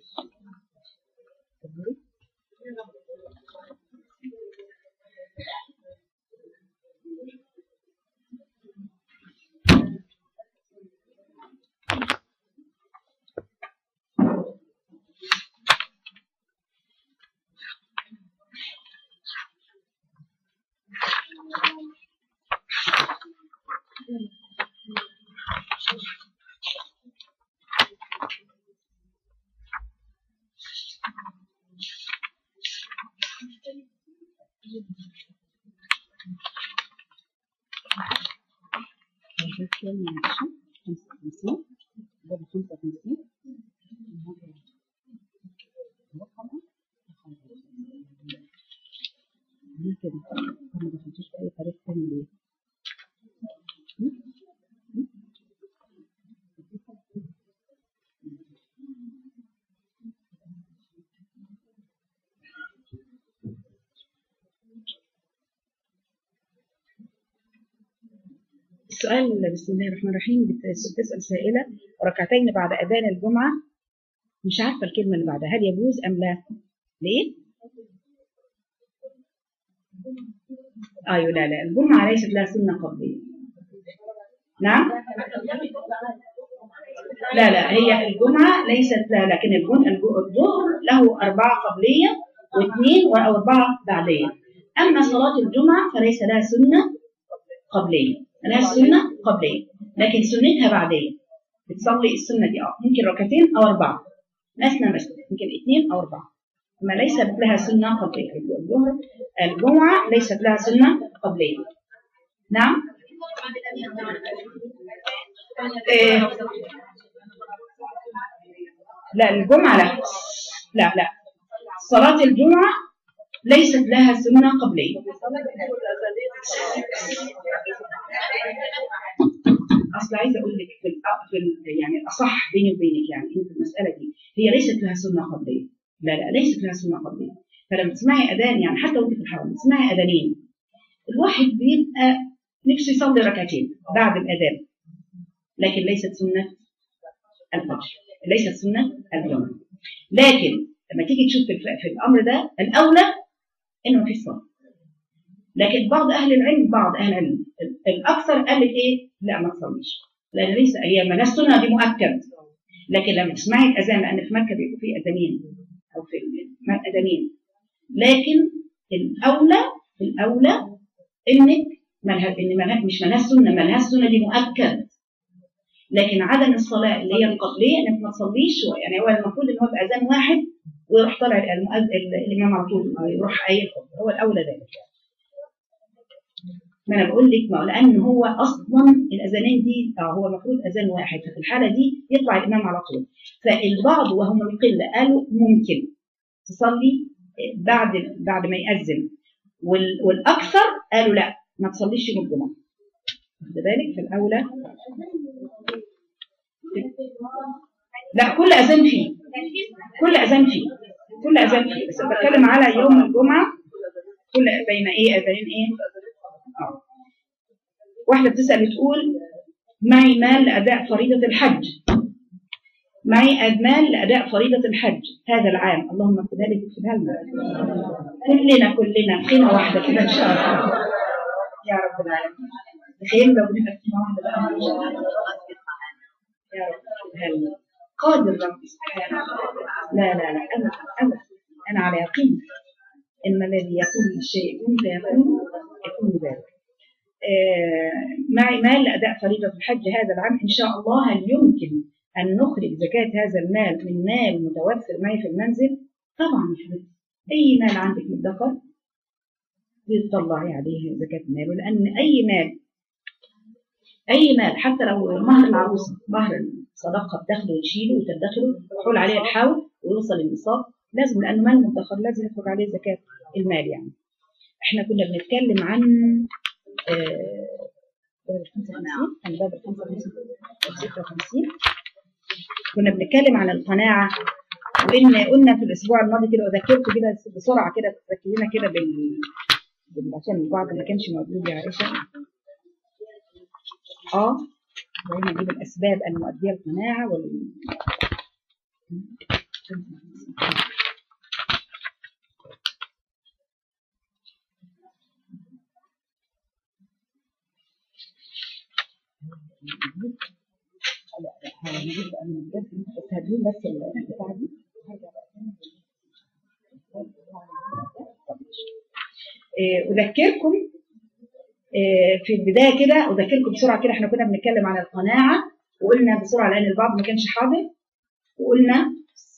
تفضلي. هذا كلمة من الشكر 55 باب 55 ليه كده؟ طب ما دخلتيش في أي طريق تاني ليه؟ السؤال بسم الله الرحمن الرحيم بت- بتسأل سائلة ركعتين بعد أذان الجمعة مش عارفة الكلمة اللي بعدها هل يجوز أم لا؟ ليه؟ أيوة لا لا الجمعة ليست لها سنة قبلية نعم؟ لا لا هي الجمعة ليست لها لكن الجن- الج- الظهر له أربعة قبلية واثنين وأربعة بعدية أما صلاة الجمعة فليس لها سنة قبلية لها سنة قبلية لكن سنتها بعدية بتصلي السنة دي اه ممكن ركعتين أو أربعة مثنى مثنى ممكن اثنين أو أربعة أما ليست لها سنة قبلية الظهر الجمعة ليست لها سنة قبلية نعم إيه. لا الجمعة لا لا لا صلاة الجمعة ليست لها سنة قبلية اصل عايزه اقول لك في, الأ- في ال- يعني الاصح بيني وبينك يعني إن في المساله دي هي ليست لها سنه قبليه لا لا ليست لها سنه قبليه فلما تسمعي اذان يعني حتى وانت في الحرم تسمعي اذانين الواحد بيبقى نفسه يصلي ركعتين بعد الاذان لكن ليست سنه الفجر ليست سنه الجمعه لكن لما تيجي تشوف في, الف- في الامر ده الاولى انه مفيش صلاه لكن بعض اهل العلم بعض اهل العلم الاكثر قال لك ايه لا ما تصليش لان ليس هي ما السنه دي مؤكد لكن لما تسمعي الاذان لان في مكه بيبقوا في اذانين او في الم- اذانين لكن الاولى الاولى انك ملها ان ملها مش ملهاش سنه ملهاش سنه دي مؤكد لكن عدم الصلاه اللي هي القبليه انك ما تصليش هو- يعني هو المفروض ان هو يبقى اذان واحد ويروح طالع المؤذن الامام على طول يروح قايل خطبة. هو الاولى ذلك ما انا بقول لك ما هو لان هو اصلا الاذانين دي اه هو المفروض اذان واحد ففي الحاله دي يطلع الامام على طول فالبعض وهم القله قالوا ممكن تصلي بعد بعد ما يأذن وال- والاكثر قالوا لا ما تصليش يوم الجمعه واخد بالك فالاولى لا كل اذان فيه كل اذان فيه كل اذان فيه بس بتكلم على يوم الجمعه كل بين ايه اذانين ايه آه. واحدة بتسأل بتقول معي مال لأداء فريضة الحج معي مال لأداء فريضة الحج هذا العام اللهم اكتبها لي اكتبها لنا كلنا كلنا خيمة واحدة كده إن شاء الله يا رب العالمين تخيل لو بنبقى خيمة واحدة بقى إن شاء الله يا رب اكتبها لنا قادر رب سبحانه لا لا لا أنا أنا أنا على يقين إن الذي يقول للشيء كن فيكون يكون ذلك آه، معي مال لأداء فريضة الحج هذا العام إن شاء الله هل يمكن أن نخرج زكاة هذا المال من مال متوفر معي في المنزل؟ طبعا يا حبيبتي أي مال عندك مدخر تطلعي عليه زكاة ماله لأن أي مال أي مال حتى لو مهر العروسة مهر الصدقة بتاخده وتشيله وتدخره وتحول عليه الحول ويوصل النصاب لازم لأنه مال مدخر لازم يخرج عليه زكاة المال يعني احنا كنا بنتكلم عن آه، باب ال 55 عن باب ال 55 و 56 كنا بنتكلم عن القناعة وإن قلنا في الأسبوع الماضي كده وذكرت كده بسرعة كده تذكرينا كده بال بال- عشان البعض ما كانش موجود يا عائشة اه دايما نجيب الاسباب المؤديه للقناعه وال لا لا هنجيب بقى من الدرس بس هديهم بس البتاعه دي هرجع بقى تاني. إيه، اذكركم إيه، في البدايه كده اذكركم بسرعه كده احنا كنا بنتكلم عن القناعه وقلنا بسرعه لان البعض ما كانش حاضر وقلنا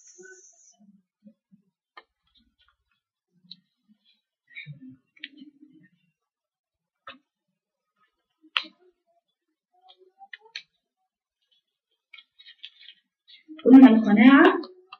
قلنا القناعة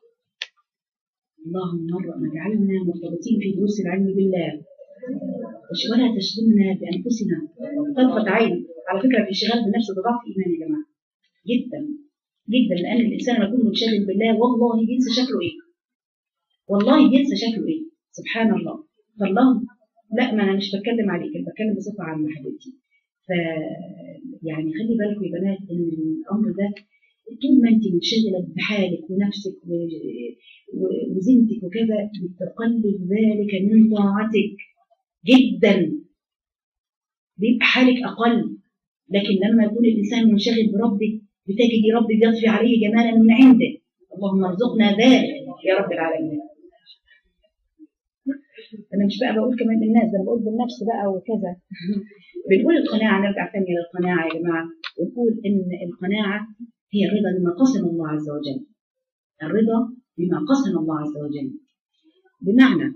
اللهم مرة اجعلنا مرتبطين في دروس العلم بالله وش- ولا تشغلنا بأنفسنا طرفة عين على فكرة الانشغال بالنفس ده ضعف إيمان يا جماعة جدا جدا لأن الإنسان لما يكون منشغل بالله والله بينسى شكله إيه والله بينسى شكله إيه سبحان الله فالله لا ما أنا مش بتكلم عليك أنا بتكلم بصفة عامة حبيبتي ف يعني خلي بالكم يا بنات إن الأمر ده طول ما انت منشغله بحالك ونفسك و- و- وزينتك وكذا بتقلل ذلك من طاعتك جدا بيبقى حالك اقل لكن لما يكون الانسان منشغل بربه بتجدي ربي بيطفي عليه جمالا من عنده اللهم ارزقنا ذلك يا رب العالمين انا مش بقى بقول كمان للناس ده انا بقول بالنفس بقى وكذا بنقول القناعه نرجع تاني للقناعه يا جماعه ونقول ان القناعه هي الرضا بما قسم الله عز وجل الرضا بما قسم الله عز وجل بمعنى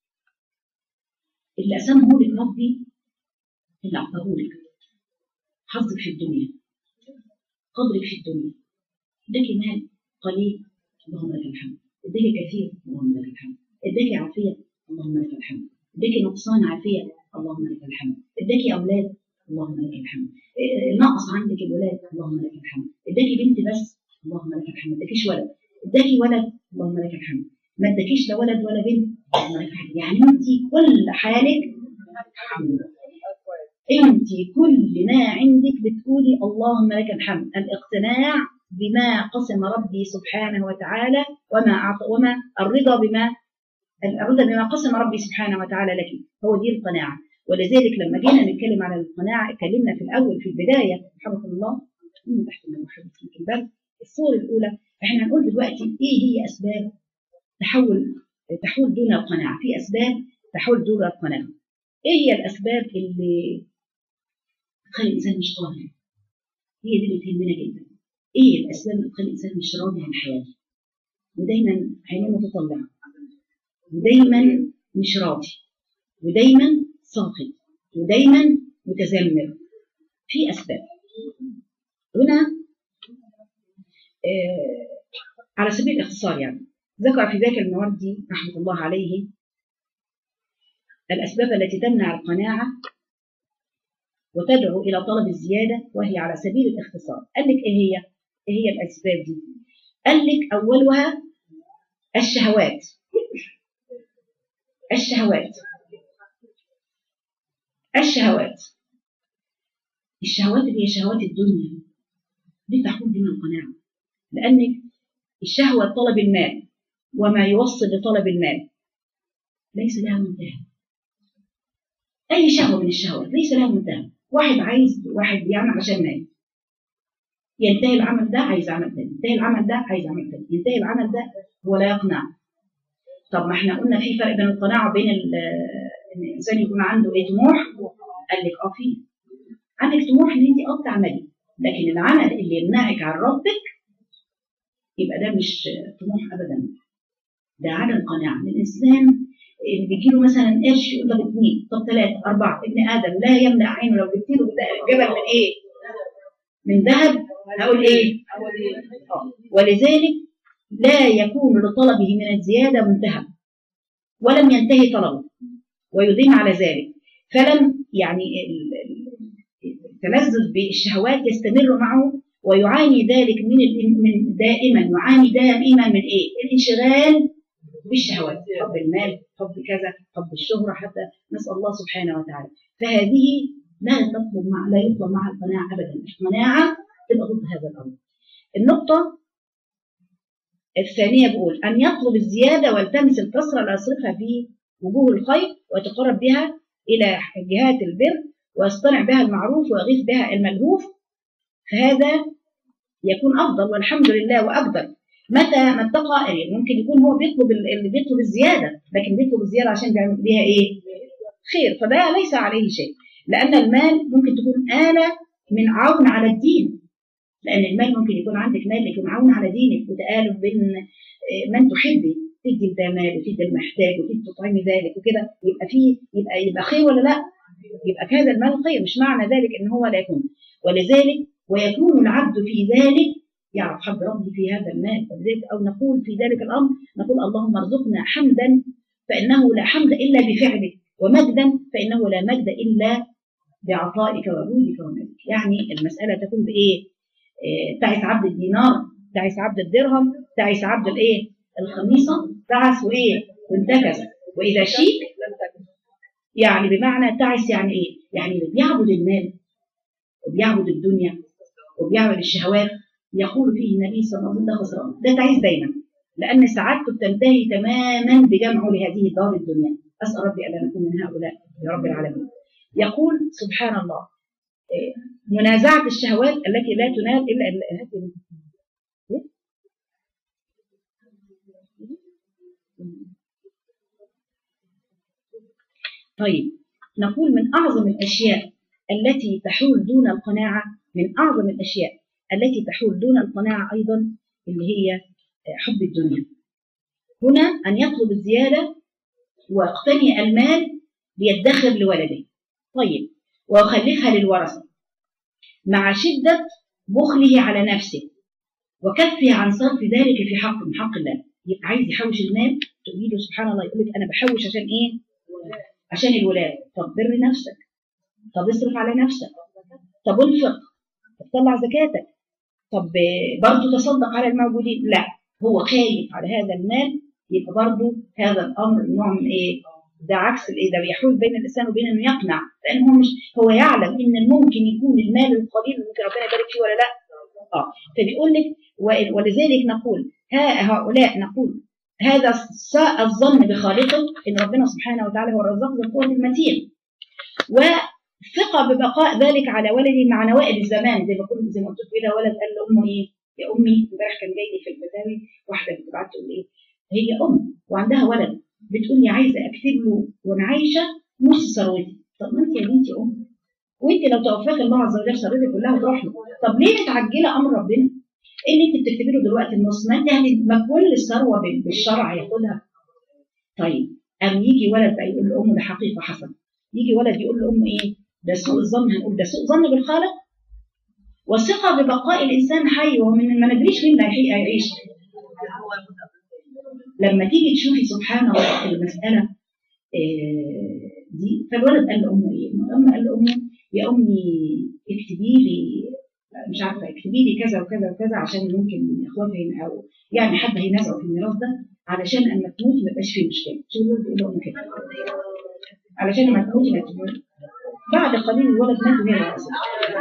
اللي قسمه لك ربي اللي اعطاه لك حظك في الدنيا قدرك في الدنيا اداك مال قليل اللهم لك الحمد اداك كثير اللهم لك الحمد اداك عافيه اللهم لك الحمد اداك نقصان عافيه اللهم لك الحمد اداك اولاد اللهم لك الحمد إيه، نقص عندك الولاد اللهم لك الحمد اداكي بنت بس اللهم لك الحمد ما اداكيش ولد اداكي ولد اللهم لك الحمد ما اداكيش لا ولد ولا بنت اللهم لك الحمد يعني انت كل حالك الحمد لله انت كل ما عندك بتقولي اللهم لك الحمد الاقتناع بما قسم ربي سبحانه وتعالى وما أعطى وما الرضا بما الرضا بما قسم ربي سبحانه وتعالى لك هو دي القناعه ولذلك لما جينا نتكلم عن القناعه اتكلمنا في الاول في البدايه رحمكم الله من تحت المحبة في الباب الصورة الأولى احنا هنقول دلوقتي ايه هي أسباب تحول تحول دون القناعة في أسباب تحول دون القناعة ايه هي الأسباب اللي تخلي الإنسان مش قانع هي دي اللي تهمنا جدا ايه الأسباب اللي تخلي الإنسان مش راضي عن حياته ودايما عينيه متطلعة ودايما مش راضي ودايما ساخط ودايما متذمر في أسباب هنا آه على سبيل الاختصار يعني ذكر في ذاك الموردي رحمة الله عليه الأسباب التي تمنع القناعة وتدعو إلى طلب الزيادة وهي على سبيل الاختصار قال لك إيه هي؟ إيه هي الأسباب دي؟ قال لك أولها الشهوات الشهوات الشهوات الشهوات اللي هي شهوات الدنيا دي تحول دون القناعة لأنك الشهوة طلب المال وما يوصل لطلب المال ليس لها منتهى أي شهوة من الشهوات ليس لها منتهى واحد عايز واحد بيعمل عشان مال ينتهي العمل ده عايز عمل تاني ينتهي العمل ده عايز عمل تاني ينتهي العمل ده هو لا يقنع طب ما احنا قلنا في فرق بين القناعة وبين ان الانسان يكون عنده ايه طموح قال لك اه في عندك طموح ان انت اه بتعملي لكن العمل اللي يمنعك عن ربك يبقى ده مش طموح ابدا ده عدم قناعه الانسان اللي بيجي له مثلا قرش يقول طب اثنين طب ثلاثه اربعه ابن ادم لا يمنع عينه لو جبت له جبل من ايه؟ من ذهب هقول ايه؟ آه. ولذلك لا يكون لطلبه من الزياده منتهى ولم ينتهي طلبه ويدين على ذلك فلم يعني التلذذ بالشهوات يستمر معه ويعاني ذلك من من دائما يعاني دائما من ايه؟ الانشغال بالشهوات حب المال حب كذا حب الشهرة حتى نسأل الله سبحانه وتعالى فهذه لا تطلب مع لا يطلب مع القناعة أبدا القناعة تبقى ضد هذا الأمر النقطة الثانية بقول أن يطلب الزيادة والتمس الكسرة ليصرفها في وجوه الخير ويتقرب بها إلى جهات البر ويصطنع بها المعروف ويغيث بها الملهوف فهذا يكون أفضل والحمد لله وأقدر متى ما اتقى يعني ممكن يكون هو بيطلب ال- اللي بيطلب الزيادة لكن بيطلب الزيادة عشان بيعمل بيها إيه؟ خير فده ليس عليه شيء لأن المال ممكن تكون آلة من عون على الدين لأن المال ممكن يكون عندك مال يكون عون على دينك وتآلف بين آه، من تحبي تدي ده مال وتدي المحتاج وتدي تطعمي ذلك وكده يبقى فيه يبقى يبقى خير ولا لا؟ يبقى هذا المال خير مش معنى ذلك ان هو لا يكون ولذلك ويكون العبد في ذلك يعرف حد ربي في هذا المال ولذلك او نقول في ذلك الامر نقول اللهم ارزقنا حمدا فانه لا حمد الا بفعلك ومجدا فانه لا مجد الا بعطائك وجودك ومالك يعني المساله تكون بايه؟ إيه، تعس عبد الدينار تعس عبد الدرهم تعس عبد الايه؟ الخميصه تعس وايه؟ وانتكس واذا شيك يعني بمعنى تعس يعني ايه؟ يعني اللي بيعبد المال وبيعبد الدنيا وبيعبد الشهوات يقول فيه النبي صلى الله عليه وسلم ده خسران ده تعيس دايما لان سعادته بتنتهي تماما بجمعه لهذه الدار الدنيا اسال ربي الا نكون من هؤلاء يا رب العالمين يقول سبحان الله إيه، منازعه الشهوات التي لا تنال الا ال- هذه إيه؟ طيب نقول من أعظم الأشياء التي تحول دون القناعة من أعظم الأشياء التي تحول دون القناعة أيضا اللي هي حب الدنيا هنا أن يطلب الزيادة ويقتني المال ليدخر لولده طيب ويخلفها للورثة مع شدة بخله على نفسه وكفه عن صرف ذلك في حق من حق الله يبقى عايز يحوش المال تقول له سبحان الله يقول لك انا بحوش عشان ايه؟ عشان الولاد طب بر نفسك طب اصرف على نفسك طب انفق طب طلع زكاتك طب برضه تصدق على الموجودين لا هو خايف على هذا المال يبقى برضه هذا الامر نوع من ايه؟ ده عكس الايه ده بيحول بين الانسان وبين انه يقنع لان هو مش هو يعلم ان ممكن يكون المال القليل ممكن ربنا يبارك فيه ولا لا اه فبيقول لك و- ولذلك نقول ها هؤلاء نقول هذا ساء الظن بخالقه ان ربنا سبحانه وتعالى هو الرزاق ذو القوه المتين وثقه ببقاء ذلك على ولده مع نوائب الزمان زي ما كنت زي ما قلت كده ولد قال لامه ايه يا امي امبارح كان جاي لي في الفتاوي واحده بتبعت تقول ايه هي ام وعندها ولد بتقول لي عايزه اكتب له وانا عايشه نص ثروتي طب ما انت يا بنتي ام وانت لو توفاك الله عز وجل ثروتك كلها تروح له طب ليه متعجله امر ربنا اللي انت بتكتبي له دلوقتي النص ما انت هت- ما كل الثروه بال- بالشرع ياخدها طيب قام يجي ولد بقى يقول لامه ده حقيقه حصل يجي ولد يقول لامه ايه ده سوء الظن هنقول ده سوء ظن بالخالق وثقه ببقاء الانسان حي ومن ما ندريش مين اللي هيحي- هيعيش لما تيجي تشوفي سبحان الله المساله آه، دي فالولد قال لامه ايه؟ الام قال لامه يا امي اكتبي لي مش عارفه اكتبي لي كذا وكذا وكذا عشان ممكن اخواتي او يعني حد هينازعوا في الميراث ده علشان اما تموتي ما يبقاش فيه مشكله شو الولد بيقول لامه كده علشان لما تموتي ما تموتي بعد قليل الولد مات وهي لا أصل.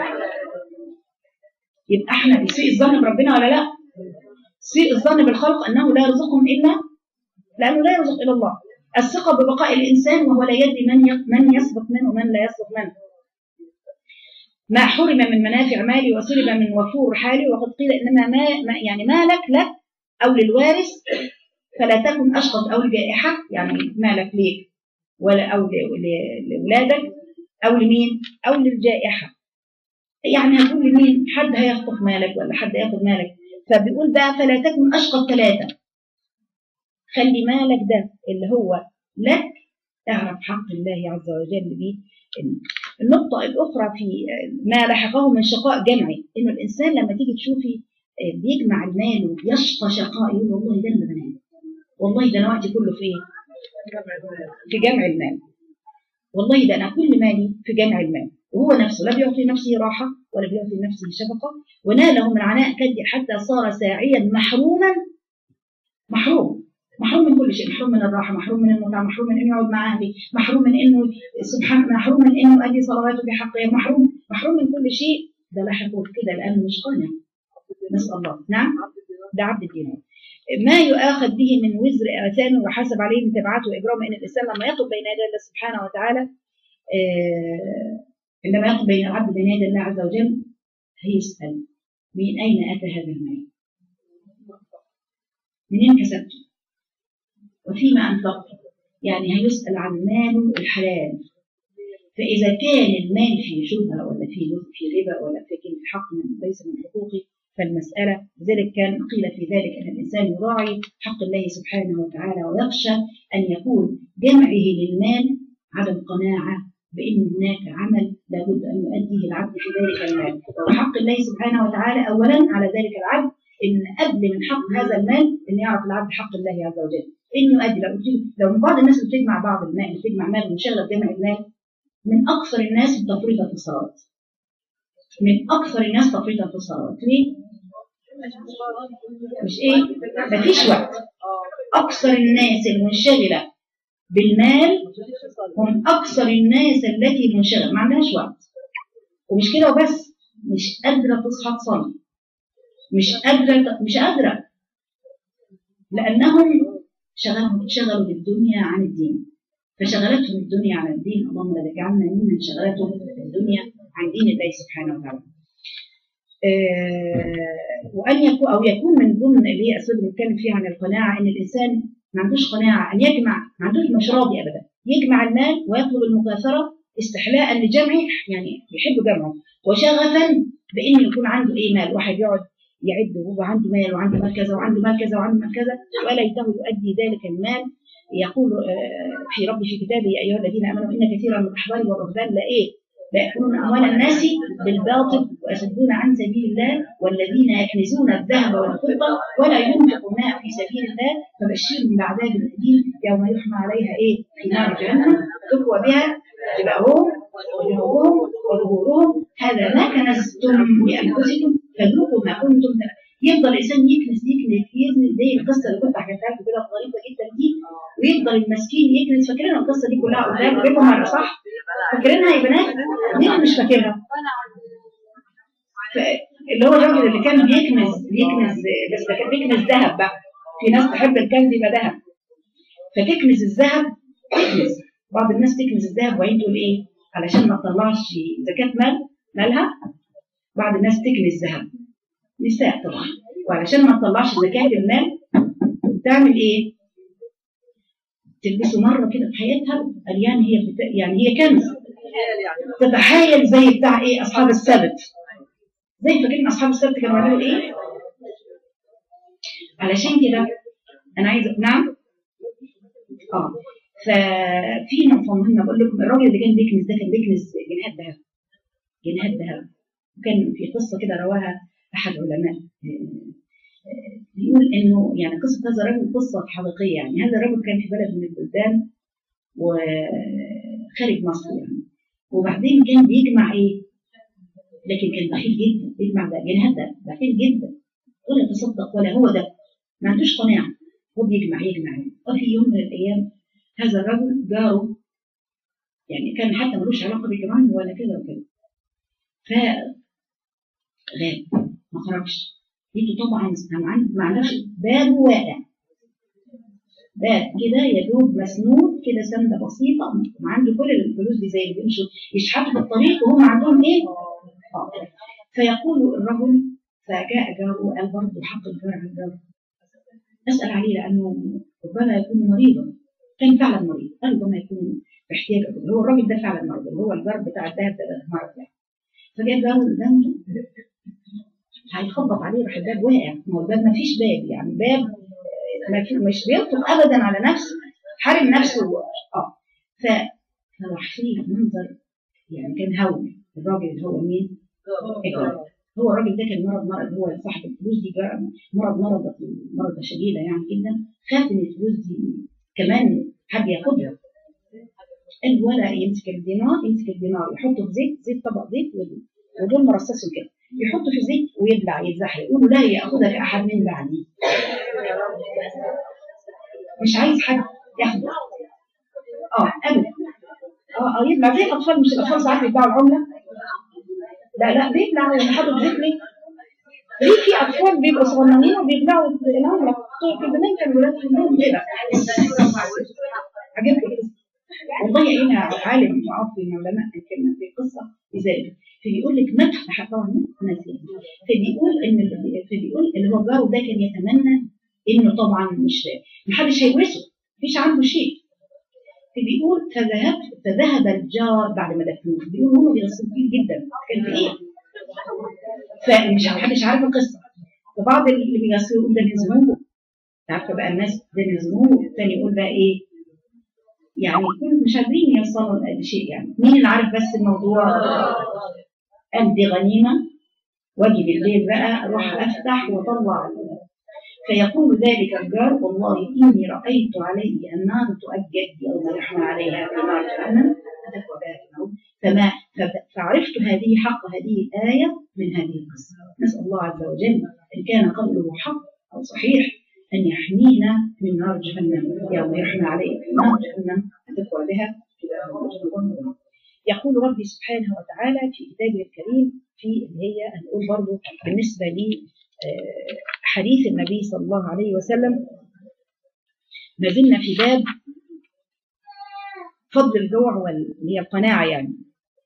يبقى احنا بيسيء الظن بربنا ولا لا؟ سيء الظن بالخلق انه لا يرزقهم الا لانه لا يرزق الا الله الثقه ببقاء الانسان وهو لا يدري من ي- من يسبق منه ومن لا يسبق منه ما حرم من منافع مالي وسلب من وفور حالي وقد قيل انما ما ما- يعني مالك لك او للوارث فلا تكن اشقط او الجائحه يعني مالك ليك ولا او ل- ل- لاولادك او لمين او للجائحه يعني هتقول لمين حد هيخطف مالك ولا حد هياخد مالك فبيقول بقى فلا تكن اشقى ثلاثه خلي مالك ده اللي هو لك اعرف حق الله عز وجل به النقطة الأخرى في ما لحقه من شقاء جمعي إنه الإنسان لما تيجي تشوفي آه، بيجمع المال ويشقى شقاء يقول والله ده اللي بنام والله ده أنا وقتي كله في إيه؟ في جمع المال والله ده أنا كل مالي في جمع المال وهو نفسه لا بيعطي نفسه راحة ولا بيعطي نفسه شفقة وناله من عناء كد حتى صار ساعيا محروما محروم محروم من كل شيء محروم من الراحه محروم من المتعه محروم من انه يقعد مع اهلي محروم من انه سبحان محروم من انه ادي صلواته بحقها محروم محروم من كل شيء ده لاحقه كده لانه مش قانع نسال الله نعم ده عبد الدينار ما يؤاخذ به من وزر اثامه وحسب عليه من تبعاته واجرامه ان الانسان لما يطلب بين يدي الله سبحانه وتعالى آه عندما يطلب بين العبد بين يدي الله عز وجل هيسال من اين اتى هذا المال؟ منين كسبته؟ وفيما أنفقته يعني هيسأل عن ماله الحلال فإذا كان المال فيه شبهة ولا فيه في ربا ولا في حق من ليس من حقوقه فالمسألة لذلك كان قيل في ذلك أن الإنسان يراعي حق الله سبحانه وتعالى ويخشى أن يكون جمعه للمال عدم قناعة بأن هناك عمل لابد أن يؤديه العبد في ذلك المال وحق الله سبحانه وتعالى أولا على ذلك العبد ان قبل من حق هذا المال ان يعرف العبد حق الله عز وجل انه يؤدي لو لو من بعض الناس اللي بتجمع بعض المال اللي بتجمع مال ومشغله بجمع المال من اكثر الناس تفريطا في الصلاه من اكثر الناس تفريطا في الصلاه ليه؟ مش ايه؟ مفيش وقت اكثر الناس المنشغله بالمال هم اكثر الناس التي منشغله ما عندهاش وقت ومش كده وبس مش قادره تصحى تصلي مش قادرة مش قادرة لأنهم شغلهم شغلوا بالدنيا عن الدين فشغلتهم الدنيا عن الدين اللهم لا تجعلنا ممن شغلتهم الدنيا عن دين الله سبحانه وتعالى. آه وأن يكون أو يكون من ضمن اللي هي أسباب اللي بنتكلم فيها عن القناعة إن الإنسان ما عندوش قناعة أن يجمع ما عندوش مش راضي أبدا يجمع المال ويطلب المكاثرة استحلاء لجمعه يعني يحب جمعه وشغفا بأن يكون عنده إيه مال واحد يقعد يعد وهو عنده مال وعنده مال كذا وعنده مال كذا وعنده مال كذا وليته يؤدي ذلك المال يقول في رب في كتابه يا ايها الذين امنوا ان كثيرا من الاحبار والرهبان لا ايه لا ياكلون اموال الناس بالباطل ويصدون عن سبيل الله والذين يكنزون الذهب والفضه ولا ينفقونها في سبيل الله فبشرهم بعذاب اليم يوم يحمى عليها ايه في نار جهنم تقوى بها جباههم وجنوبهم وظهورهم هذا ما كنزتم لانفسكم فذوقوا ما كنتم يفضل الانسان يكنس يكنس يكنس زي القصه اللي كنت حكيتها لكم كده ظريفه جدا دي ويفضل المسكين يكنس فاكرين القصه دي كلها قدام بيتهم مره صح؟ فاكرينها يا بنات؟ مين مش فاكرها؟ اللي هو الراجل اللي كان بيكنز بيكنز بس ده كان بيكنز ذهب بقى في ناس تحب الكنز يبقى ذهب فتكنز الذهب تكنز بعض الناس تكنز الذهب وبعدين تقول ايه؟ علشان ما تطلعش زكاه مال مالها بعض الناس تكنز ذهب نساء طبعا وعلشان ما تطلعش زكاة المال تعمل ايه؟ تلبسه مرة كده في حياتها قليان هي بت... يعني هي كنز تتحايل زي بتاع ايه اصحاب السبت زي فاكرين اصحاب السبت كانوا بيعملوا ايه؟ علشان كده انا عايزه نعم اه ففي نقطة مهمة بقول لكم الراجل اللي كان بيكنز ده كان بيكنز جنيهات ذهب جنيهات ذهب وكان في قصة كده رواها أحد علماء بيقول إنه يعني قصة هذا الرجل قصة حقيقية يعني هذا الرجل كان في بلد من البلدان وخارج مصر يعني وبعدين كان بيجمع إيه؟ لكن كان بخيل جدا بيجمع ده جنيهات ده بخيل جدا ولا يتصدق ولا هو ده ما عندوش قناعة هو بيجمع يجمع وفي يوم من الأيام هذا الرجل جاره يعني كان حتى ملوش علاقة بالجيران ولا كذا وكذا ف غاب ما خرجش لقيته طبعا ما عندهاش باب واقع باب كده يا دوب مسنود كده سنده بسيطه وعنده كل الفلوس دي زي اللي بيمشوا يشحتوا في الطريق وهم عندهم ايه؟ اه فيقول الرجل فجاء جاره وقال برضه حق الجار على الجار اسال عليه لانه ربما يكون مريضا كان فعلا مريض قال ربما يكون باحتياج هو الراجل ده فعلا مريض اللي هو الجار بتاع الذهب ده مرض يعني فجاء جاره قدامه هيخبط عليه راح الباب واقع ما هو الباب ما فيش باب يعني باب مش بيطلق ابدا على نفسه حارم نفسه اه ف فراح فيه منظر يعني كان هول الراجل اللي هو مين؟ الجار هو الراجل ده كان مرض مرض هو صاحب الفلوس دي مرض مرض مرض شديده يعني جدا خاف ان الفلوس دي كمان حد ياخدها قال ولا يمسك الدينار يمسك الدينار يحطه في زيت زيت طبق زيت ودول مرصصهم كده يحطه في زيت ويبلع يتزحلق يقولوا لا ياخذك احد من بعدي مش عايز حد ياخده اه ابدا اه اه يبلع زي الاطفال مش الاطفال ساعات بيبلعوا العمله لا لا بيبلع وحاطط زيت ليه؟ ليه في اطفال بيبقوا صغننين وبيبلعوا العمله في زمان كانوا ولاد في النوم كده عجبكم والله هنا عالم معروف من علماء الكلمه في قصه لذلك فبيقول لك مدح طبعا ناسي فبيقول ان فبيقول اللي هو جاره ده كان يتمنى انه طبعا مش محدش هيورثه مفيش عنده شيء فبيقول فذهب فذهب الجار بعد ما دفنوه بيقول هم بيغسلوا كتير جدا كان في ايه؟ فمش محدش عارف القصه فبعض اللي بيغسلوا يقول ده من ذنوبه عارفه بقى الناس ده من ذنوبه الثاني يقول بقى ايه؟ يعني كل مش قادرين يوصلوا لشيء يعني مين اللي عارف بس الموضوع؟ قال دي غنيمه واجي بالليل بقى اروح افتح واطلع فيقول ذلك الجار والله إني رأيت علي النار تؤجج يوم يحمل عليها في نار جهنم فتكوى بها في الموت فما فعرفت هذه حق هذه الآية من هذه القصة نسأل الله عز وجل إن كان قوله حق أو صحيح أن يحمينا من نار جهنم يوم يحمل عليها في نار جهنم فتكوى بها في الموت يقول ربي سبحانه وتعالى في كتابه الكريم في اللي هي هنقول برضه بالنسبة لي حديث النبي صلى الله عليه وسلم ما زلنا في باب فضل الجوع واللي هي القناعة يعني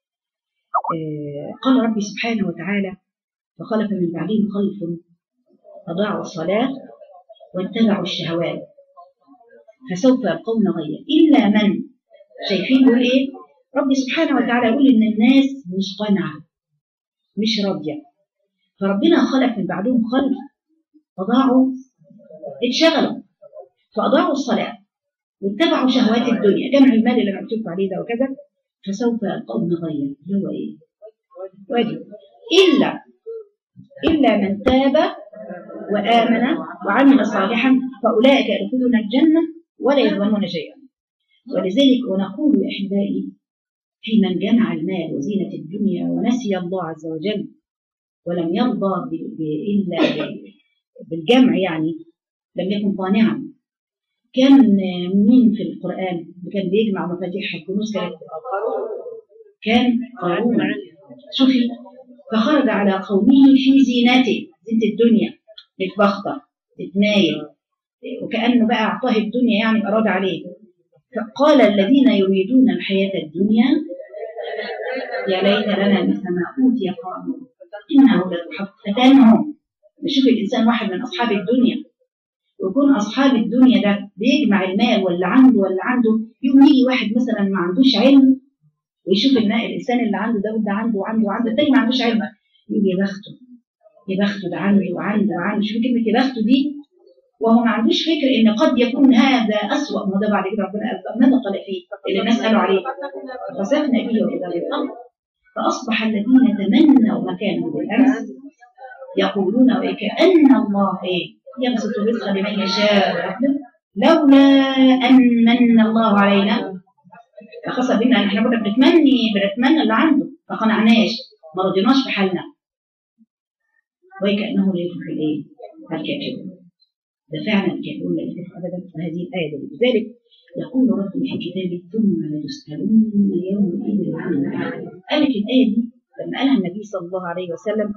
قال ربي سبحانه وتعالى فخلف من بعدهم خلف أضاعوا الصلاة واتبعوا الشهوات فسوف يلقون غيا إلا من شايفين يقول إيه ربي سبحانه وتعالى يقول إن الناس مش قانعة مش راضية فربنا خلق من بعدهم خلف فضاعوا اتشغلوا فأضاعوا الصلاة واتبعوا شهوات الدنيا جمع المال اللي انا قلت لكم عليه ده وكذا فسوف يلقون غيا اللي هو ايه؟ واجب إلا إلا من تاب وآمن وعمل صالحا فأولئك يدخلون الجنة ولا يظلمون شيئا ولذلك ونقول يا أحبائي في من جمع المال وزينة الدنيا ونسي الله عز وجل ولم يرضى إلا بالجمع يعني لم يكن قانعا كان مين في القرآن اللي كان بيجمع مفاتيح الكنوز كانت كان قارون شوفي فخرج على قومه في زينته زينة الدنيا متبخطة متنايل وكأنه بقى أعطاه الدنيا يعني أراد عليه فقال الذين يريدون الحياة الدنيا يا ليت لنا مثل ما أوتي قارون إنه لتحق فتنهم نشوف الإنسان واحد من أصحاب الدنيا ويكون أصحاب الدنيا ده بيجمع المال ولا عنده ولا عنده يوم يجي واحد مثلا ما عندوش علم ويشوف الإنسان اللي عنده ده وده عنده وعنده وعنده التاني ما عندوش علم يقول يا بخته يا بخته ده عنده وعنده وعنده شوف كلمة يا بخته دي وهو ما عندوش فكر ان قد يكون هذا اسوء ما ده بعد كده ربنا قال ماذا قال فيه اللي الناس قالوا عليه فسفنا به وبدار الارض فاصبح الذين تمنوا مكانه بالامس يقولون وكأن الله ايه يبسط الرزق لمن يشاء ويقدر لولا ان من الله علينا فخاصة بنا ان احنا كنا بنتمني بنتمنى اللي عنده ما قنعناش ما رضيناش بحالنا وكأنه لا يفلح الايه الكافرون ده فعلا الكافرون لا يفلح ابدا وهذه الايه دي لذلك يقول ربي في كتابه ثم لتسالن يومئذ عن النعيم قال لك الايه دي لما قالها النبي صلى الله عليه وسلم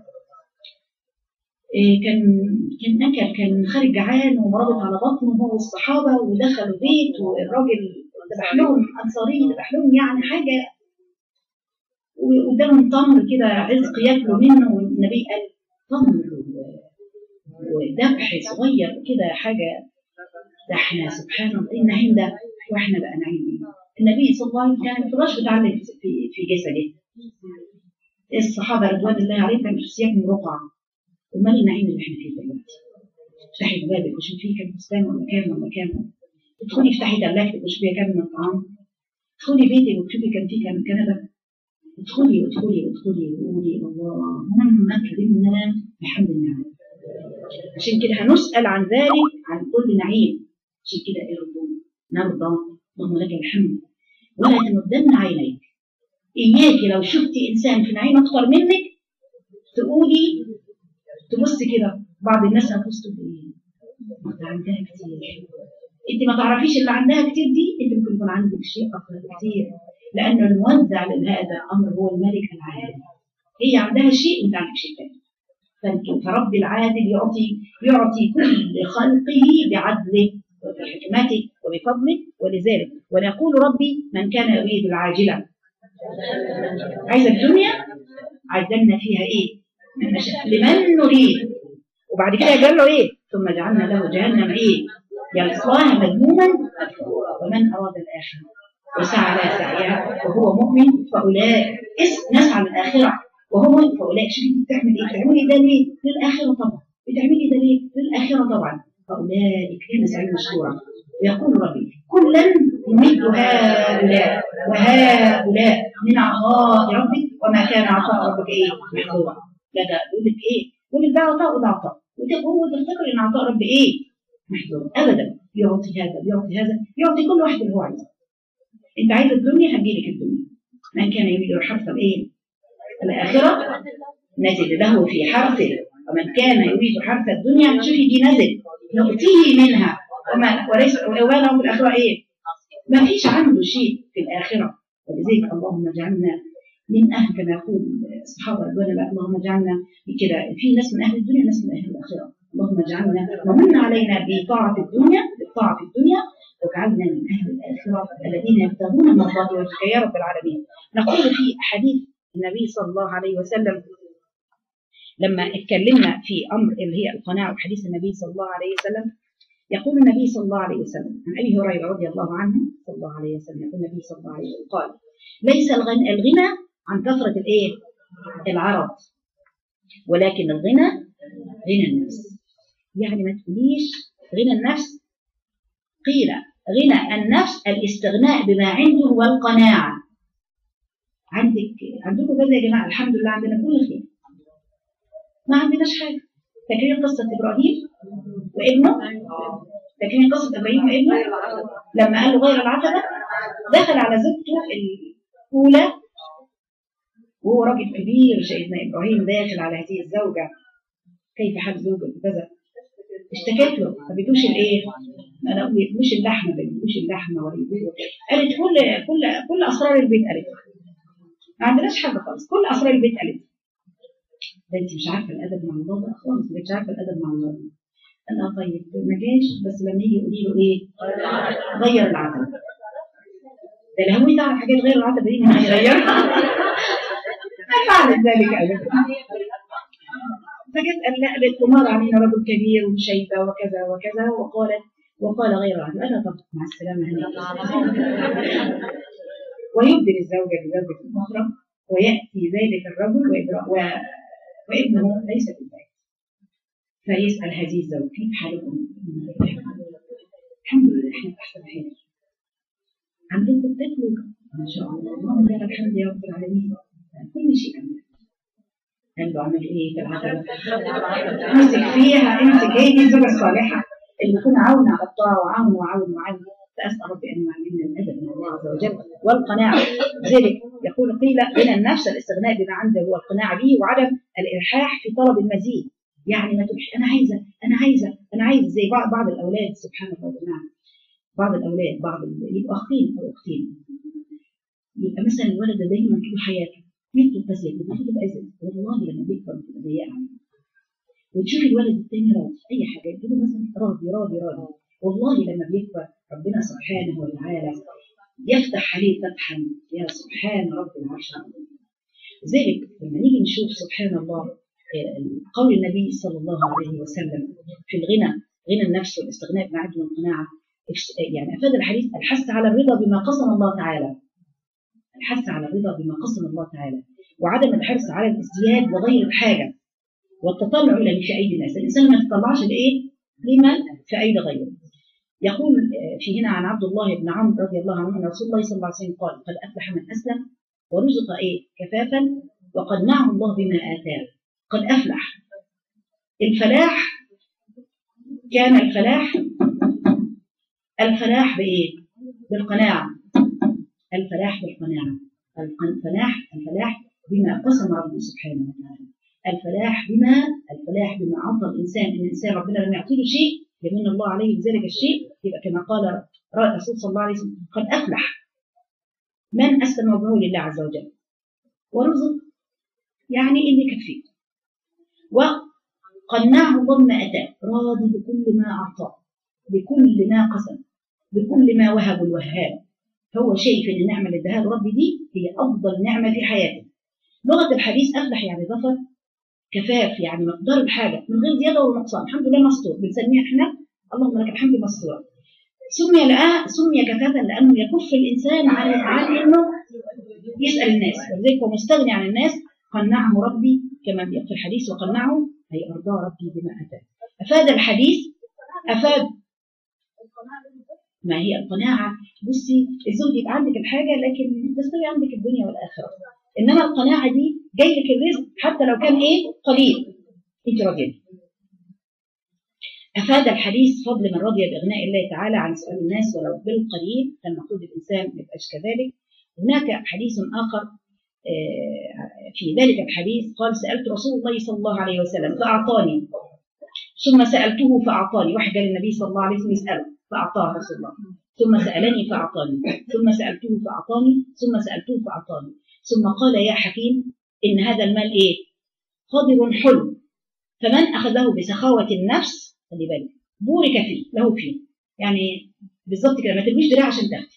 كان كان اكل كان خارج جعان ومرابط على بطنه هو والصحابه ودخلوا بيت والراجل ذبح لهم انصاري ذبح لهم يعني حاجه وقدامهم تمر كده رزق ياكلوا منه والنبي قال تمر وذبح صغير كده حاجه ده احنا سبحان الله النعيم ده واحنا بقى نعيم النبي صلى الله عليه وسلم كان الفراش بتاع في في جسده الصحابه رضوان الله عليهم كانوا في سياق من رقعه امال النعيم اللي احنا فيه دلوقتي افتحي بابك وشوفي فيه كام فستان ولا كام ولا كام ادخلي افتحي ثلاجتك وشوفي كام من الطعام ادخلي بيتك وشوفي كان فيه كام كنبه ادخلي ادخلي ادخلي وقولي اللهم اكرمنا بحمد النعم عشان كده هنسأل عن ذلك عن كل نعيم عشان كده ارضوا نرضى اللهم لك الحمد ولا تمدن عينيك إياك لو شفت إنسان في نعيم أكتر منك تقولي تبص كده بعض الناس هتبص تقول إيه؟ ده عندها كتير انت ما تعرفيش اللي عندها كتير دي انت ممكن يكون عندك شيء افضل كتير لان الموزع لهذا الامر هو الملك العادل هي عندها شيء وانت عندك شيء ثاني فانت فرب العادل يعطي يعطي كل خلقه بعدله وبحكمته وبفضله ولذلك ونقول ربي من كان يريد العاجله عايزه الدنيا عجلنا فيها ايه من نشاء لمن نريد وبعد كده قال له ايه ثم جعلنا له جهنم ايه يصلاها مذموما مدحورا ومن اراد الاخره وسعى لها سعيها وهو مؤمن فاولئك اسم نسعى للاخره وهو مؤمن فاولئك شوفي بتعمل ايه بتعملي ده ليه للاخره طبعا بتعملي ده ليه للاخره طبعا فاولئك كان سعيد مشكورا ويقول ربي كلا نمد هؤلاء وهؤلاء من عطاء ربك وما كان عطاء ربك ايه محظورا لا ده يقول لك ايه يقول لك ده عطاء وده عطاء وهو تفتكر ان عطاء رب ايه محظور ابدا يعطي هذا يعطي هذا يعطي كل واحد اللي هو عايزه انت عايز الدنيا هتجيلك الدنيا من كان يريد الحرث الايه الاخره نزل له في حرثه ومن كان يريد حرث الدنيا شوفي دي نزل نؤتيه منها وما وليس وما له في الاخره ايه ما فيش عنده شيء في الاخره ولذلك اللهم اجعلنا من اهل كما يقول الصحابه رضوان الله اللهم اجعلنا كده في ناس من اهل الدنيا ناس من اهل الاخره اللهم اجعلنا ومن علينا بطاعه الدنيا بالطاعه في الدنيا واجعلنا من اهل الاخره الذين يبتغون مرضات وجهك يا رب العالمين نقول في حديث النبي صلى الله عليه وسلم لما اتكلمنا في امر اللي هي القناعه وحديث النبي صلى الله عليه وسلم يقول النبي صلى الله عليه وسلم عن ابي هريره رضي الله عنه صلى الله عليه وسلم يقول النبي صلى الله عليه وسلم قال ليس الغنى, الغنى عن كثره الايه؟ العرض ولكن الغنى غنى النفس يعني ما تقوليش غنى النفس قيل غنى النفس الاستغناء بما عنده والقناعه عندك عندكم كذا يا جماعه الحمد لله عندنا كل خير ما عندناش حاجه فاكرين قصه ابراهيم وابنه فاكرين قصه ابراهيم وابنه لما قال له غير العتبه دخل على زوجته الاولى وهو راجل كبير سيدنا ابراهيم داخل على هذه الزوجه كيف حال زوجك كذا اشتكت له ما بيدوش الايه؟ انا ما بيدوش اللحمه ما بيدوش اللحمه ولا يدوش قالت كل كل كل اسرار البيت قالتها ما عندناش حاجه خالص كل اسرار البيت قالتها ده انت مش عارفه الادب مع الله ده خالص مش عارفه الادب مع الله ده قال اه طيب ما جاش بس لما يجي يقولي له ايه؟ غير العتبه ده لو هو تعرف حاجات غير العتبه دي ما هيغيرها ما فعلت ذلك ابدا فجت قال لا قالت مر علينا رجل كبير وشيبه وكذا وكذا وقالت وقال غير العتبه انا طب مع السلامه هنيئا ويبدل الزوجه لزوجه اخرى وياتي ذلك الرجل و... وابنه ليس في البيت فيسال هذه الزوجه كيف حالكم؟ الحمد لله احنا في احسن حال عندكم طفل ما شاء الله اللهم لك الحمد يا رب العالمين كل شيء عندك قال له اعمل ايه في العتبه؟ امسك فيها امسك هي دي الزوجه الصالحه اللي تكون عون على الطاعه وعون وعون وعون فاسال ربي ان يعلمنا الادب من الله عز وجل والقناعه ذلك يقول قيل من النفس الاستغناء بما عنده هو القناعه به وعدم الالحاح في طلب المزيد يعني ما تقولش انا عايزه انا عايزه انا عايزه زي بعض بعض الاولاد سبحان الله يا جماعه بعض الاولاد بعض يبقوا اخين او اختين يبقى مثلا الولد ده دايما طول حياته نفسه تزيد نفسه تبقى زيد والله لما بيكبر بتبقى ضيقه عليه وتشوفي الولد التاني راضي اي حاجه تقول مثلا راضي راضي راضي والله لما بيكبر ربنا سبحانه وتعالى يفتح عليه فتحا يا سبحان رب العرش العظيم لذلك لما نيجي نشوف سبحان الله قول النبي صلى الله عليه وسلم في الغنى غنى النفس والاستغناء بالعدل والقناعه يعني افاد الحديث الحث على الرضا بما قسم الله تعالى الحث على الرضا بما قسم الله تعالى وعدم الحرص على الازدياد لغير الحاجه والتطلع الى اللي في ايدي الناس الانسان ما يتطلعش لايه لما في ايدي غيره يقول في هنا عن عبد الله بن عمرو رضي الله عنه ان رسول الله صلى الله عليه وسلم قال قد افلح من اسلم ورزق ايه كفافا وقنعه الله بما اتاه قد افلح الفلاح كان الفلاح الفلاح بايه بالقناعه الفلاح بالقناعه الفلاح الفلاح بما قسم ربه سبحانه وتعالى الفلاح بما الفلاح بما اعطى الانسان ان الانسان ربنا لم يعطيه شيء يمن الله عليه بذلك الشيء يبقى كما قال الرسول صلى الله عليه وسلم قد أفلح من أسلم وجهه لله عز وجل ورزق يعني اللي كفيه وقنعه ضم أتاه راضي بكل ما أعطاه بكل ما قسم بكل ما وهب الوهاب هو شايف ان النعمه اللي اداها ربي دي هي افضل نعمه في حياته لغه الحديث افلح يعني ظفر كفاف يعني مقدار الحاجه من غير زياده ولا نقصان الحمد لله مستور بنسميها احنا اللهم لك الحمد مستورا سمي لآه سمي كفافا لانه يكف الانسان عن عن انه يسال الناس ولذلك هو مستغني عن الناس قنعه ربي كما في الحديث وقنعه اي ارضى ربي بما اتاه افاد الحديث افاد ما هي القناعة بصي الزوج يبقى عندك الحاجة لكن تستوي عندك الدنيا والآخرة إنما القناعة دي جاي لك الرزق حتى لو كان إيه قليل أنت راضية أفاد الحديث فضل من رضي بإغناء الله تعالى عن سؤال الناس ولو بالقليل كان المفروض الإنسان ما يبقاش كذلك هناك حديث آخر في ذلك الحديث قال سألت رسول الله صلى الله عليه وسلم فأعطاني ثم سألته فأعطاني واحد قال النبي صلى الله عليه وسلم يسأله فأعطاه رسول الله ثم سألني فأعطاني ثم سألته فأعطاني ثم سألته فأعطاني ثم قال يا حكيم إن هذا المال إيه خضر حلو فمن أخذه بسخاوة النفس خلي بالك بورك فيه له فيه يعني بالظبط كده ما ترميش دراع عشان تاخدي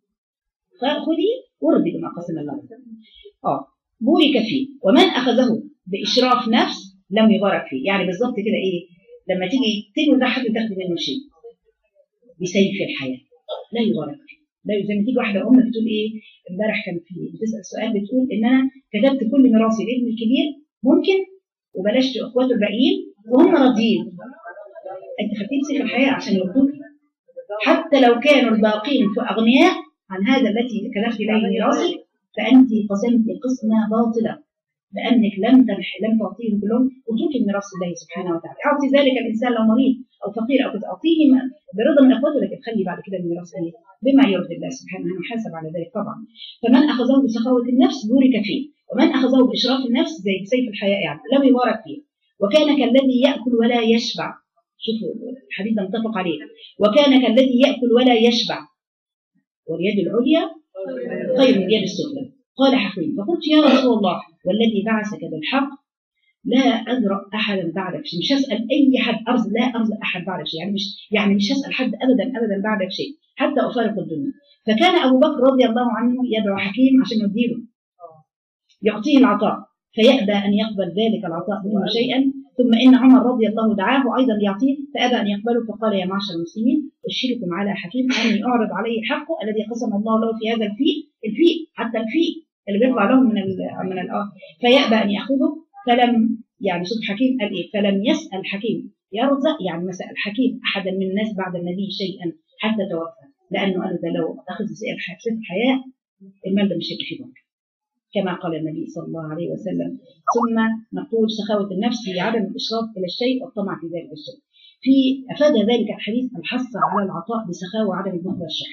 فخذي وردي بما قسم الله اه بورك فيه ومن أخذه بإشراف نفس لم يبارك فيه يعني بالظبط كده إيه لما تيجي تلوي ده حد تاخدي منه شيء بسيف الحياة لا يبارك فيه لا زي ما تيجي واحدة أم بتقول إيه امبارح كان في بتسأل سؤال بتقول إن أنا كتبت كل ميراثي لابني الكبير ممكن وبلاش إخواته الباقيين وهم راضيين أنت خدتي سيف الحياة عشان يرضوك حتى لو كانوا الباقين أغنياء عن هذا التي كتبت إليه ميراثي فأنت قسمت قسمة باطلة لأنك لم تنح لم تعطيهم كلهم وتوكي ميراث الله سبحانه وتعالى أعطي ذلك الإنسان لو مريض أو فقير أو تعطيه برضا من إخوته لكن خلي بعد كده الميراث إيه بما يرضي الله سبحانه ونحاسب على ذلك طبعا فمن أخذه بسخاوة النفس بورك فيه ومن أخذه بإشراف النفس زي بسيف الحياة يعني لم يبارك فيه وكان كالذي يأكل ولا يشبع شوفوا الحديث ده متفق عليه وكان كالذي يأكل ولا يشبع واليد العليا خير من اليد السفلى قال حكيم فقلت يا رسول الله والذي بعثك بالحق لا أدرأ أحدا بعدك شيء مش هسأل أي حد أرز لا أرز أحد بعدك شيء يعني مش يعني مش هسأل حد أبدا أبدا بعدك شيء حتى أفارق الدنيا فكان أبو بكر رضي الله عنه يدعو حكيم عشان يديله يعطيه العطاء فيأبى أن يقبل ذلك العطاء منه شيئا ثم إن عمر رضي الله دعاه أيضا ليعطيه فأبى أن يقبله فقال يا معشر المسلمين أشهدكم على حكيم أني أعرض عليه حقه الذي قسم الله له في هذا الفيء الفيء حتى الفيء اللي بيطلع لهم من ال من الأرض فيأبى أن يأخذه فلم يعني شوف حكيم قال إيه فلم يسأل حكيم يرزق يعني ما سأل حكيم أحدا من الناس بعد النبي شيئا حتى توفى لأنه قال ده لو أخذ سئل الحياة المال ده مش هيبقى فيه بركة كما قال النبي صلى الله عليه وسلم ثم نقول سخاوة النفس هي عدم الإشراف إلى الشيء والطمع في ذلك الشيء في أفاد ذلك الحديث الحث على العطاء بسخاوة وعدم البخل والشح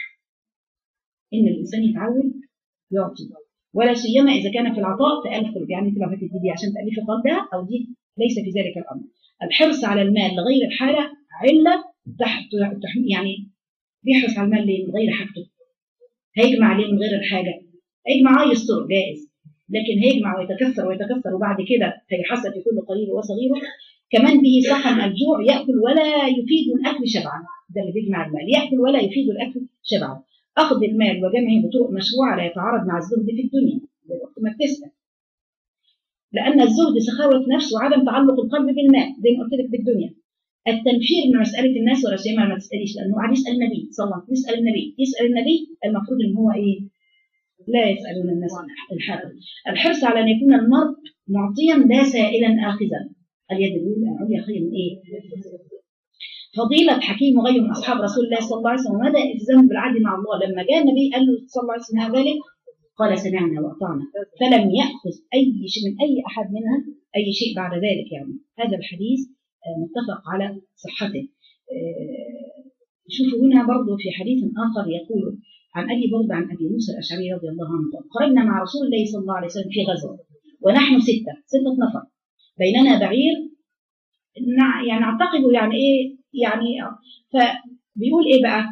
إن الإنسان يتعود يعطي ولا سيما إذا كان في العطاء تألف قلوب يعني أنت لو هتدي عشان تألفي قلبها أو دي ليس في ذلك الأمر الحرص على المال لغير الحالة علة تحت يعني بيحرص على المال ليه من غير حاجته هيجمع عليه من غير الحاجة هيجمع عايز طرق جائز لكن هيجمع ويتكسر ويتكسر وبعد كده هيحسب في كل قليل وصغير كمان به سخن الجوع يأكل ولا يفيد الأكل شبعا ده اللي بيجمع المال يأكل ولا يفيد الأكل شبعا أخذ المال وجمعه بطرق مشروعة لا يتعارض مع الزهد في الدنيا وقت ما بتسأل لأن الزهد سخاوة نفس وعدم تعلق القلب بالمال زي ما قلت لك بالدنيا التنفير من مسألة الناس ولا سيما ما تسأليش لأنه قاعد يسأل النبي صلى الله عليه وسلم يسأل النبي يسأل النبي المفروض إن هو إيه لا يسألون الناس الحاجة الحرص على أن يكون المرء معطيا لا سائلا آخذا اليد العليا خير من إيه فضيلة حكيم وغيره من أصحاب رسول الله صلى الله عليه وسلم ومدى التزام بالعدل مع الله لما جاء النبي قال له صلى الله عليه وسلم ذلك قال سمعنا وأطعنا فلم يأخذ أي شيء من أي أحد منها أي شيء بعد ذلك يعني هذا الحديث متفق على صحته شوفوا هنا برضه في حديث آخر يقول عن أبي برد عن أبي موسى الأشعري رضي الله عنه خرجنا مع رسول الله صلى الله عليه وسلم في غزوة ونحن ستة ستة نفر بيننا بعير يعني نعتقد يعني إيه يعني فبيقول ايه بقى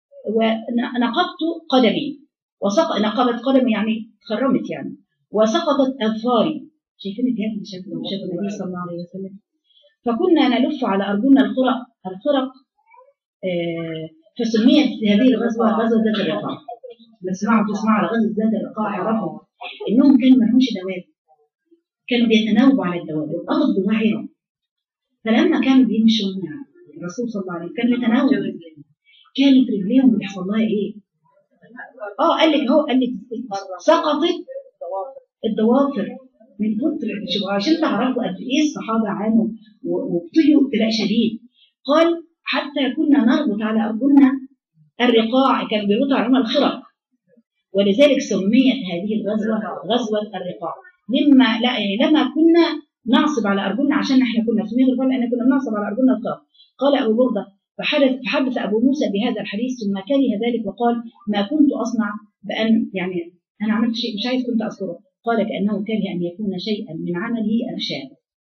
ونقبت قدمي وسقط نقبت قدمي يعني خرمت يعني وسقطت اظفاري شايفين الجهاد اللي شاف شاف النبي صلى الله عليه وسلم فكنا نلف على ارجلنا الخرق الخرق آه، فسميت هذه الغزوه غزوه ذات الرقاع بسمعوا تسمعوا على غزوه ذات الرقاع اعرفوا انهم كانوا ما لهمش دواب كانوا بيتناوبوا على الدواب الارض وعره فلما كانوا بيمشوا مع الرسول صلى الله عليه وسلم كانوا يتناوبوا كانت رجليهم بتحصل لها ايه؟ اه قال لك اهو قال لك سقطت الضوافر من كتر شو- عشان تعرفوا قد ايه الصحابه عانوا و- وابتلوا ابتلاء شديد قال حتى كنا نربط على ارجلنا الرقاع كانوا بيربطوا على ارجلنا الخرق ولذلك سميت هذه الغزوه غزوه الرقاع لما لا يعني لما كنا نعصب على ارجلنا عشان احنا كنا سميت الرقاع لان كنا بنعصب على ارجلنا الخرق قال ابو برده فحدث فحدث ابو موسى بهذا الحديث ثم كره ذلك وقال ما كنت اصنع بان يعني انا عملت شيء مش عايز كنت اذكره قال كانه كره ان يكون شيئا من عمله انشاء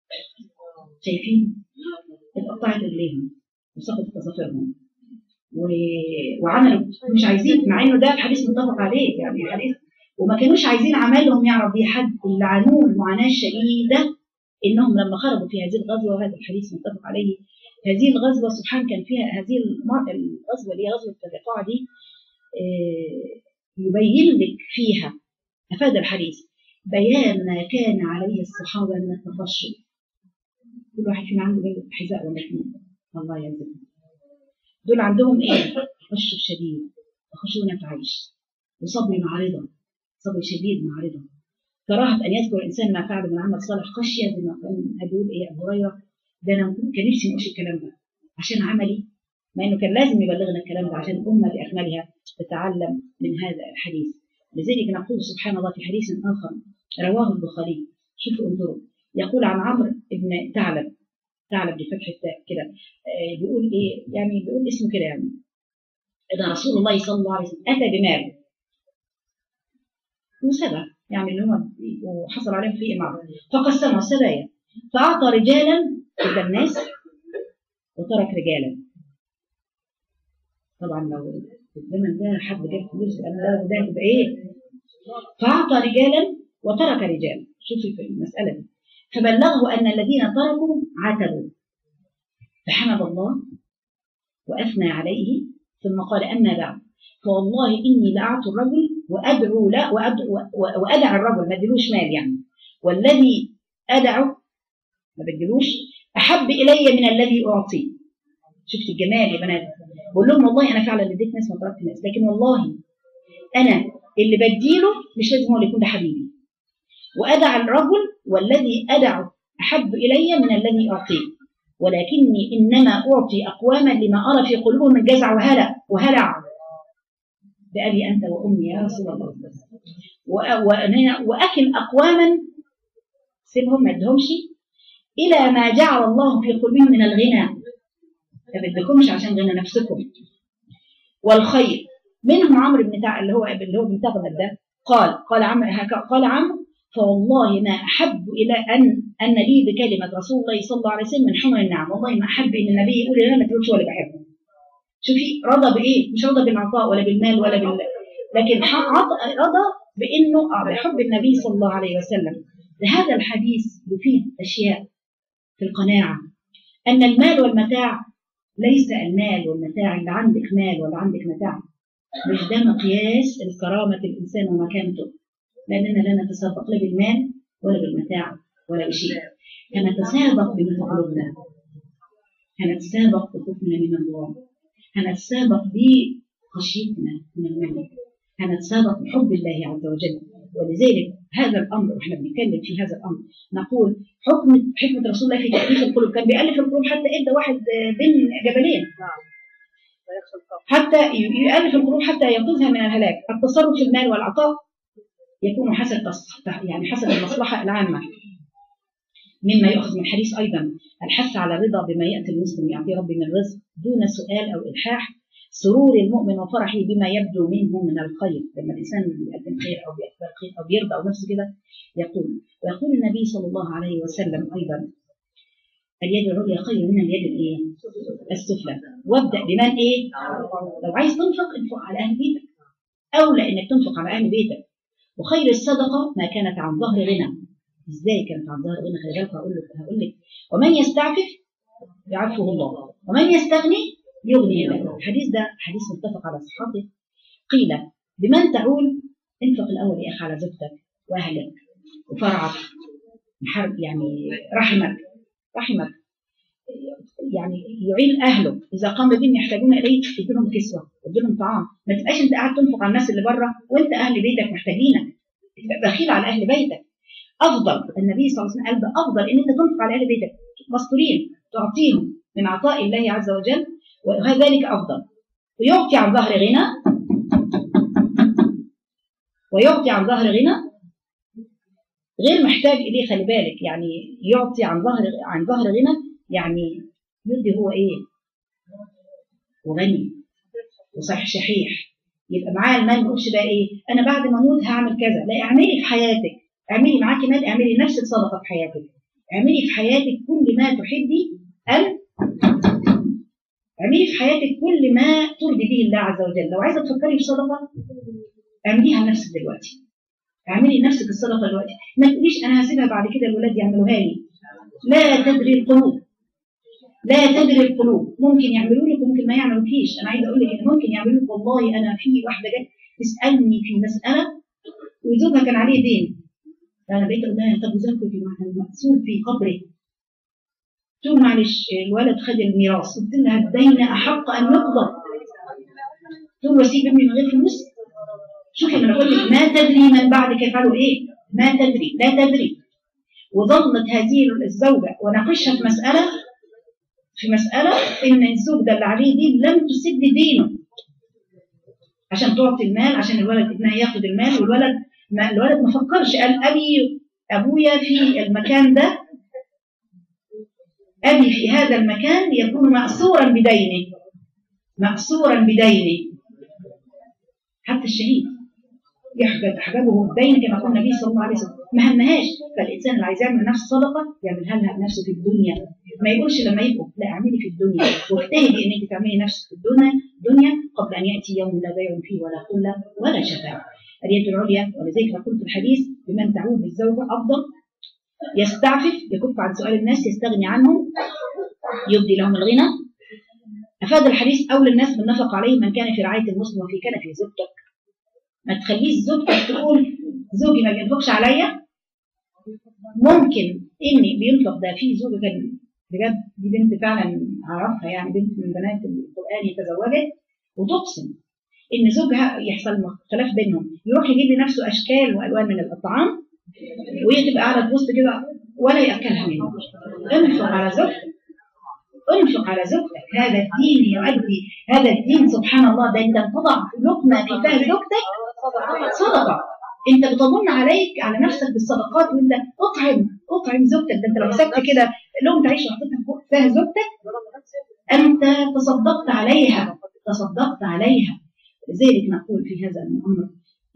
شايفين اتقطعت رجليهم وسقطت اظافرهم و- وعملوا مش عايزين مع انه ده الحديث متفق عليه يعني الحديث وما كانوش عايزين عملهم يعرف بيه حد اللي عانوه المعاناه الشديده انهم لما خرجوا في هذه الغزوه وهذا الحديث متفق عليه هذه الغزوه سبحان كان فيها هذه المر- الغزوه اللي هي غزوه الرقاع دي آه، يبين لك فيها افاد الحديث بيان ما كان عليه الصحابه من التفشل كل واحد فينا عنده بين حذاء ولا اثنين الله يرزقهم دول عندهم ايه؟ تفشل شديد وخشونه عيش وصبر مع رضا صبر شديد مع رضا كراهه ان يذكر الانسان ما فعل من عمل صالح خشيه زي ما كان بيقول ايه ابو هريره ده انا كان نفسي ما اقولش الكلام ده عشان عملي مع انه كان لازم يبلغنا الكلام ده عشان الامه باكملها تتعلم من هذا الحديث لذلك نقول سبحان الله في حديث اخر رواه البخاري شوفوا انظروا يقول عن عمرو بن ثعلب ثعلب بفتح التاء كده آه، بيقول ايه يعني بيقول اسمه كده يعني ان رسول الله صلى الله عليه وسلم اتى بمال وسبع يعني اللي هم وحصل عليهم في امام فقسموا السبايا فاعطى رجالا الى الناس وترك رجالا طبعا لو في الزمن ده حد جاب فلوس يبقى ده ده يبقى ايه فاعطى رجالا وترك رجالا شوفي في المساله دي فبلغه ان الذين تركوا عتبوا فحمد الله واثنى عليه ثم قال اما بعد فوالله اني لاعطي الرجل وادعو لا وأدعو و- وادعى الرجل ما ادلوش مال يعني والذي ادعو ما بدلوش احب الي من الذي اعطيه شفت الجمال يا بنات بقول لهم والله انا فعلا اديت ناس ما تركت ناس لكن والله انا اللي بديله مش لازم هو اللي يكون ده حبيبي وادع الرجل والذي ادعو احب الي من الذي اعطيه ولكني انما اعطي اقواما لما ارى في قلوبهم الجزع وهلع وهلع بأبي أنت وأمي يا رسول الله وأ- وأنا- وأكل أقواما سيبهم ما ادهمش إلى ما جعل الله في قلوبهم من الغنى ما بدكمش عشان غنى نفسكم والخير منهم عمرو بن تع... اللي هو اللي هو بن تغلب ده قال قال عمرو هك- قال عمرو فوالله ما احب الى ان ان لي بكلمه رسول الله صلى الله عليه وسلم من حمر النعم والله ما احب ان النبي يقول لي انا ما تقولش هو اللي بحبه شوفي رضى بايه مش رضى بالعطاء ولا بالمال ولا بال لكن ح- عط- رضى بانه آه، بحب النبي صلى الله عليه وسلم هذا الحديث يفيد اشياء في القناعه ان المال والمتاع ليس المال والمتاع اللي عندك مال ولا عندك متاع مش ده مقياس الكرامة الإنسان ومكانته لأننا لا نتسابق لا بالمال ولا بالمتاع ولا بشيء هنتسابق بما في قلوبنا هنتسابق بخوفنا من الله هنتسابق بخشيتنا من الملك هنتسابق بحب الله عز وجل ولذلك هذا الامر واحنا بنتكلم في هذا الامر نقول حكم حكمه رسول الله في تاليف القلوب كان بيالف القلوب حتى ادى واحد آه، بين جبلين حتى ي- يؤلف القلوب حتى ينقذها من الهلاك التصرف في المال والعطاء يكون حسب تص- يعني حسب المصلحة العامة مما يؤخذ من حديث أيضا الحث على الرضا بما يأتي المسلم يعطي ربي من رزق دون سؤال أو إلحاح سرور المؤمن وفرحه بما يبدو منه من الخير لما الإنسان بيقدم خير أو بيقبل خير أو بيرضى أو نفسه كده يقول ويقول النبي صلى الله عليه وسلم أيضا اليد العليا خير من اليد الايه السفلى وابدا بمن ايه لو عايز تنفق انفق على اهل بيتك اولى انك تنفق على اهل بيتك وخير الصدقه ما كانت عن ظهر غنى ازاي كانت عن ظهر غنى خلي بالك هقول لك هقول لك ومن يستعفف يعفه الله ومن يستغني يغني الله الحديث ده حديث متفق على صحته قيل بمن تعول انفق الاول يا اخي على زوجتك واهلك وفرعك محر- يعني رحمك رحمك يعني يعين اهله اذا قام بهم يحتاجون اليه يديلهم كسوه يديلهم طعام ما تبقاش انت قاعد تنفق على الناس اللي بره وانت اهل بيتك محتاجينك تبقى بخيل على اهل بيتك افضل النبي صلى الله عليه وسلم قال ده افضل ان انت تنفق على اهل بيتك مستورين تعطيهم من عطاء الله عز وجل وذلك افضل ويعطي عن ظهر غنى ويعطي عن ظهر غنى غير محتاج اليه خلي بالك يعني يعطي عن ظهر عن ظهر غنى يعني يدي هو ايه وغني وصح شحيح يبقى معاه المال ما يقولش بقى ايه انا بعد ما اموت هعمل كذا لا اعملي في حياتك اعملي معاكي مال اعملي نفس الصدقه في حياتك اعملي في حياتك كل ما تحبي ان اعملي في حياتك كل ما ترضي به الله عز وجل لو عايزه تفكري في صدقه اعمليها لنفسك دلوقتي اعملي لنفسك الصدقه دلوقتي ما تقوليش انا هسيبها بعد كده الولاد يعملوها لي لا تدري القلوب لا تدري القلوب ممكن يعملوا لك وممكن ما يعملوكيش انا عايزه اقول لك ان ممكن يعملوا لك والله انا في واحده جت تسالني في مساله وزوجها كان عليه دين انا بقيت اقول لها طب وزوجك مقصود في قبره تقول معلش الولد خد الميراث قلت لها الدين احق ان يقضى تقول واسيب ابني من غير فلوس شوفي انا بقول لك ما تدري من بعدك يفعلوا ايه ما تدري لا تدري وظلت هذه الزوجه وناقشها في مساله في مساله ان الزوج ده اللي عليه دين لم تسد دينه عشان تعطي المال عشان الولد ابنها ياخد المال والولد ما الولد ما فكرش قال ابي ابويا في المكان ده ابي في هذا المكان يكون مأسورا بدينه مأسورا بدينه حتى الشهيد يحجب حجبه الدين كما قال النبي صلى الله عليه وسلم ما همهاش فالانسان اللي عايز يعمل نفسه صدقه يعملها لها نفسه في الدنيا ما يقولش لما يبقوا لا اعملي في الدنيا واجتهدي ان انت تعملي نفسك في الدنيا الدنيا قبل ان ياتي يوم لا بيع فيه ولا قله ولا شفاعه اليد العليا ولذلك نقول في الحديث بمن تعود بالزوجه افضل يستعفف يكف عن سؤال الناس يستغني عنهم يبدي لهم الغنى افاد الحديث اولى الناس بالنفق عليه من كان في رعايه المسلم وفي كنفه زوجتك ما تخليش زوجتك تقول زوجي ما بينفقش عليا ممكن اني بينفق ده في زوجه كان بجد دي بنت فعلا اعرفها يعني بنت من بنات القران تزوجت وتقسم ان زوجها يحصل خلاف بينهم يروح يجيب لنفسه اشكال والوان من الطعام وهي تبقى قاعده تبص كده ولا ياكلها منه انفق على زوجتك انفق على زوجتك هذا الدين يؤدي هذا الدين سبحان الله ده انت تضع لقمه في فاه زوجتك صدقه انت بتظن عليك على نفسك بالصدقات وانت اطعم اطعم زوجتك ده انت لو مسكت كده لقمه عيش وحطيتها فوق فاه زوجتك انت تصدقت عليها تصدقت عليها لذلك نقول في هذا الامر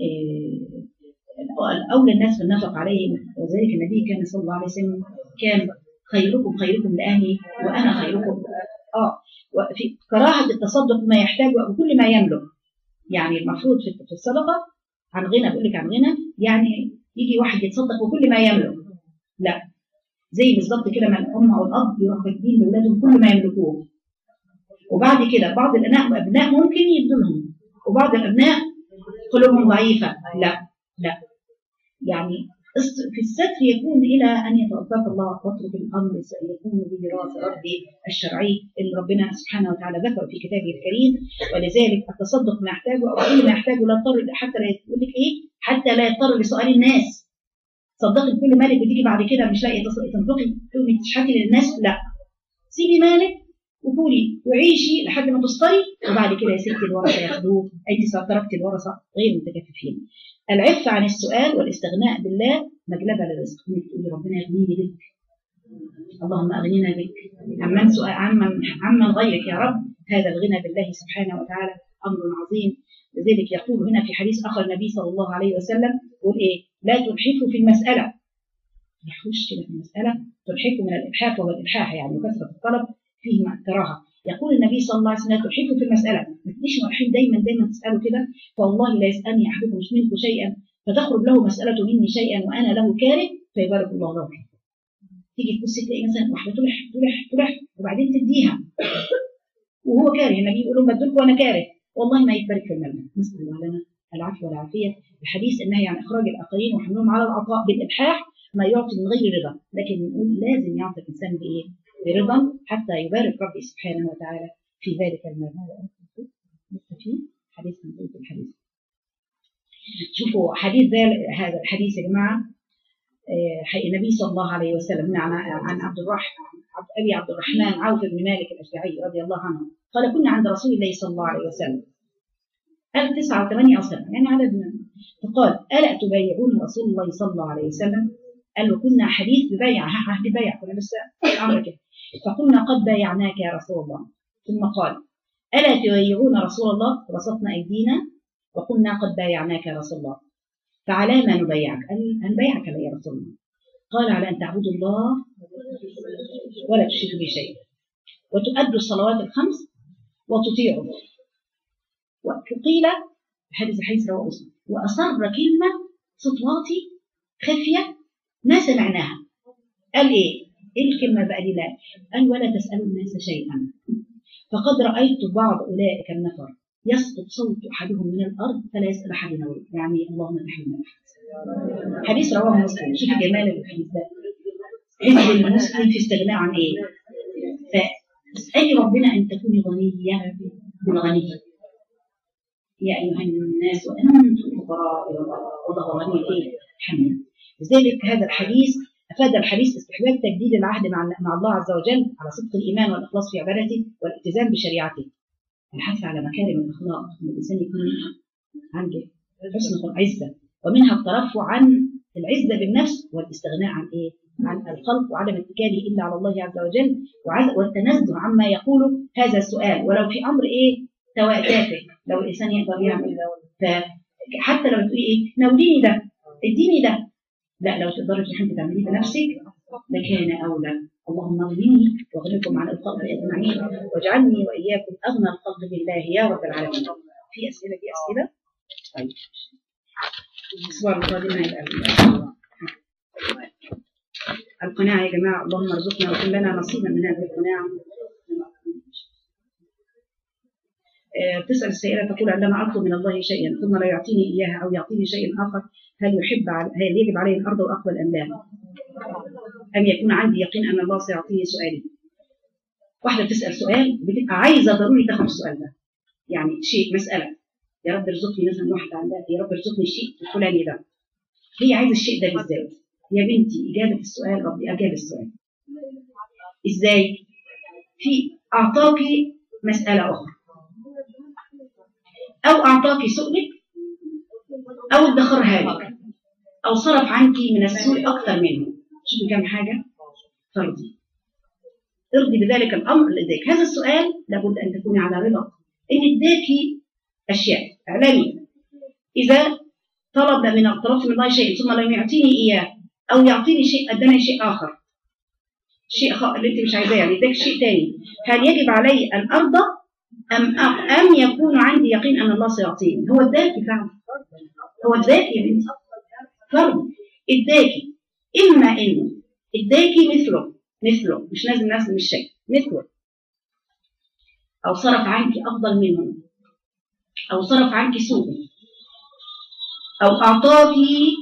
اولى الناس بالنفق عليهم وذلك النبي كان صلى الله عليه وسلم كان خيركم خيركم لاهلي وانا خيركم اه وفي كراهه التصدق ما يحتاج وكل ما يملك يعني المفروض في الصدقه عن غنى بقول لك عن غنى يعني يجي واحد يتصدق وكل ما يملك لا زي بالظبط كده ما الام او الاب يروحوا كاتبين لاولادهم كل ما يملكوه وبعد كده بعض الابناء ابناء ممكن يدوا لهم وبعض الابناء قلوبهم ضعيفه لا لا يعني في الستر يكون إلى أن يتوفاك الله واترك الأمر يكون بميراث ربي الشرعي اللي ربنا سبحانه وتعالى ذكره في كتابه الكريم ولذلك التصدق ما يحتاجه أو كل ما يحتاجه لا يضطر حتى لا يقول لك إيه حتى لا يضطر لسؤال الناس تصدقي بكل مالك وتيجي بعد كده مش لاقي تنفقي تقومي تشحتي للناس لا سيبي مالك وكولي وعيشي لحد ما تسطري وبعد كده يا ستي الورثه ياخدوه انت تركتي الورثه غير متكففين العف عن السؤال والاستغناء بالله مجلبه للرزق انك تقولي ربنا يغنيني بك اللهم اغننا بك عمن سؤال عمن عمن غيرك يا رب هذا الغنى بالله سبحانه وتعالى امر عظيم لذلك يقول هنا في حديث اخر النبي صلى الله عليه وسلم يقول ايه لا تلحفوا في المساله تلحوش كده في المسألة تلحقوا من الإلحاح وهو الإلحاح يعني كثرة الطلب فيه كراهة يقول النبي صلى الله عليه وسلم تلحقوا في المسألة ما تجيش مرحين دايما دايما تسألوا كده فوالله لا يسألني أحدكم منكم شيئا فتخرج له مسألة مني شيئا وأنا له كاره فيبارك الله له فيه. تيجي تبص تلاقي مثلا واحدة تلح تلح تلح وبعدين تديها وهو كاره النبي يقول لهم بدلك وأنا كاره والله ما يبارك في المال نسأل الله لنا العفو والعافية الحديث النهي عن إخراج الآخرين وحملهم على العطاء بالإلحاح ما يعطي من غير رضا لكن نقول لازم يعطي الإنسان بإيه؟ برضا حتى يبارك ربي سبحانه وتعالى في ذلك المال هذا لسه فيه حديث من بيت الحديث شوفوا حديث ذا هذا الحديث يا جماعة آه، النبي صلى الله عليه وسلم عن عن عبد الرحمن عبد ابي عبد الرحمن عوف بن مالك الاشجعي رضي الله عنه قال كنا عند رسول الله صلى الله عليه وسلم قال تسعة وثمانية أو سنة يعني عدد من فقال ألا تبايعون رسول الله صلى الله عليه وسلم قال وكنا حديث ببيع ها عهد بيع كنا لسه الأمر كده فقلنا قد بايعناك يا رسول الله ثم قال ألا تبايعون رسول الله وبسطنا أيدينا وقلنا قد بايعناك يا رسول الله فعلى ما نبايعك قال هنبايعك يا رسول الله قال على أن تعبدوا الله ولا تشركوا به شيئا وتؤدوا الصلوات الخمس وتطيعوا وقيل حديث الحديث رواه مسلم وأصر كلمة صوت واطي خفية ما سمعناها قال إيه؟ إيه الكلمة بقى دي لا قال ولا تسألوا الناس شيئا فقد رأيت بعض أولئك النفر يسقط صوت أحدهم من الأرض فلا يسأل أحد نوره يعني اللهم تحينا حديث رواه مسلم شوف جمال الحديث ده عز المسلم في استغناء عن إيه؟ فاسألي ربنا أن تكوني غنية بالغني يا أيها الناس وأنتم الفقراء إلى الله والله غني إيه؟ حميد لذلك هذا الحديث أفاد الحديث استحباب تجديد العهد مع مع الله عز وجل على صدق الإيمان والإخلاص في عبادته والالتزام بشريعته الحث على مكارم الأخلاق أن الإنسان يكون عنده حسن عزة ومنها الترفع عن العزة بالنفس والاستغناء عن إيه؟ عن الخلق وعدم اتكاله إلا على الله عز وجل وعز- والتنزه عما يقوله هذا السؤال ولو في أمر إيه تافه لو الإنسان يقدر يعمل فحتى لو تقولي إيه ناوليني ده اديني ده لا لو تقدري في حد تعمليه بنفسك لكان أولى اللهم اغنني واغنكم عن الخلق أجمعين واجعلني وإياكم أغنى الخلق بالله يا رب العالمين في أسئلة في أسئلة طيب الأسبوع القادم هيبقى ال- القناعة يا جماعة اللهم ارزقنا وكن لنا نصيبا من هذه القناعة آه، تسأل السائلة تقول عندما أطلب من الله شيئا ثم لا يعطيني إياها أو يعطيني شيئا آخر هل يحب على- هل يجب علي أن أرضى وأقبل أم لا؟ أم يكون عندي يقين أن الله سيعطيني سؤالي؟ واحدة بتسأل سؤال بتبقى عايزة ضروري تاخد السؤال ده يعني شيء مسألة يا رب ارزقني مثلا واحدة عندها يا رب ارزقني الشيء الفلاني ده هي عايزة الشيء ده بالذات يا بنتي إجابة السؤال ربي أجاب السؤال إزاي؟ في أعطاكي مسألة أخرى أو أعطاكي سؤلك أو ادخرها لك أو صرف عنك من السوء أكثر منه شوفي كم حاجة ترضي ارضي بذلك الأمر لديك هذا السؤال لابد أن تكوني على رضا إن اداكي أشياء اعلمي إذا طلب من طلبت من الله شيء ثم لم يعطيني إياه أو يعطيني شيء أداني شيء آخر شيء خ... اللي أنت مش عايزاه يعني اداك شيء تاني هل يجب علي أن أرضى أم أم يكون عندي يقين أن الله سيعطيني هو اداكي فعلا هو اداكي يا بنتي فرض اداكي إما إنه اداكي مثله مثله مش لازم نفس مش شيء مثله أو صرف عنك أفضل منه أو صرف عنك سوء أو أعطاك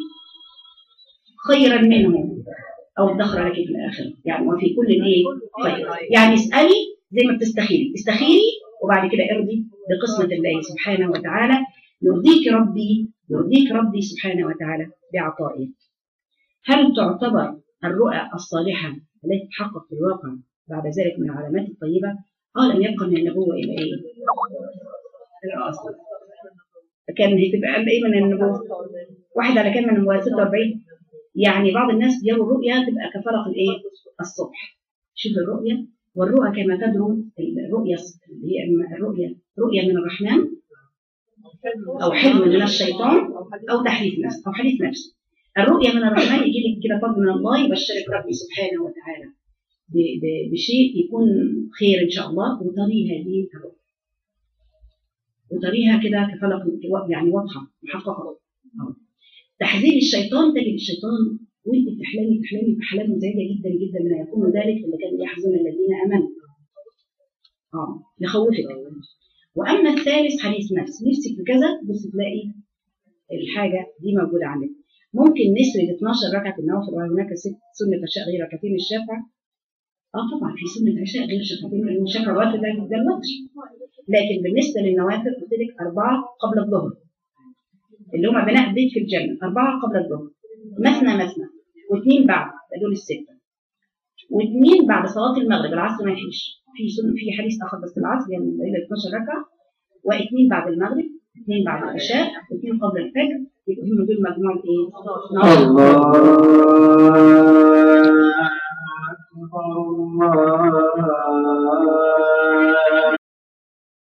خيرا منه أو ادخر لك في الآخرة يعني وفي كل إيه خير يعني اسألي زي ما بتستخيري استخيري وبعد كده ارضي بقسمة الله سبحانه وتعالى يرضيك ربي يرضيك ربي سبحانه وتعالى بعطائه هل تعتبر الرؤى الصالحة التي تتحقق في الواقع بعد ذلك من العلامات الطيبة قال أن يبقى من النبوة إلى إيه؟ الرؤى الصالحة كان هتبقى قال إيه من النبوة؟ واحد على كام من النبوة 46 يعني بعض الناس يروا الرؤيا تبقى كفرق الإيه؟ الصبح شوف الرؤيا والرؤى كما تدروا الرؤيا اللي هي الرؤيا رؤيا من الرحمن أو حلم من الشيطان أو تحريف نفس أو حديث نفس الرؤية من الرحمن يجي لك كده فضل من الله يبشرك ربي سبحانه وتعالى ب- ب- بشيء يكون خير إن شاء الله وطريها هذه الرؤية وطريها كده كفلق يعني واضحة محققة تحذير الشيطان تجد الشيطان وانت بتحلمي تحلمي بأحلام زايدة جدا جدا ما يكون ذلك اللي كان يحزن الذين آمنوا اه يخوفك واما الثالث حديث نفس نفسك في كذا بص تلاقي الحاجه دي موجوده عندك ممكن نسرد 12 ركعه النوافل وهناك ست سنه عشاء غير ركعتين الشافع اه طبعا في سنه عشاء غير شفعتين لان الشافع الوقت ده ده الوقت لكن بالنسبه للنوافل قلت لك اربعه قبل الظهر اللي هم بناء بيت في الجنه اربعه قبل الظهر مثنى مثنى واثنين بعد ده دول السته واثنين بعد صلاه المغرب العصر ما فيش في سنة في حديث اخر بس العصر يعني الى 12 ركعه واثنين بعد المغرب اثنين بعد العشاء واثنين قبل الفجر يبقوا هم دول مجموعه ايه؟ 12 الله أكبر الله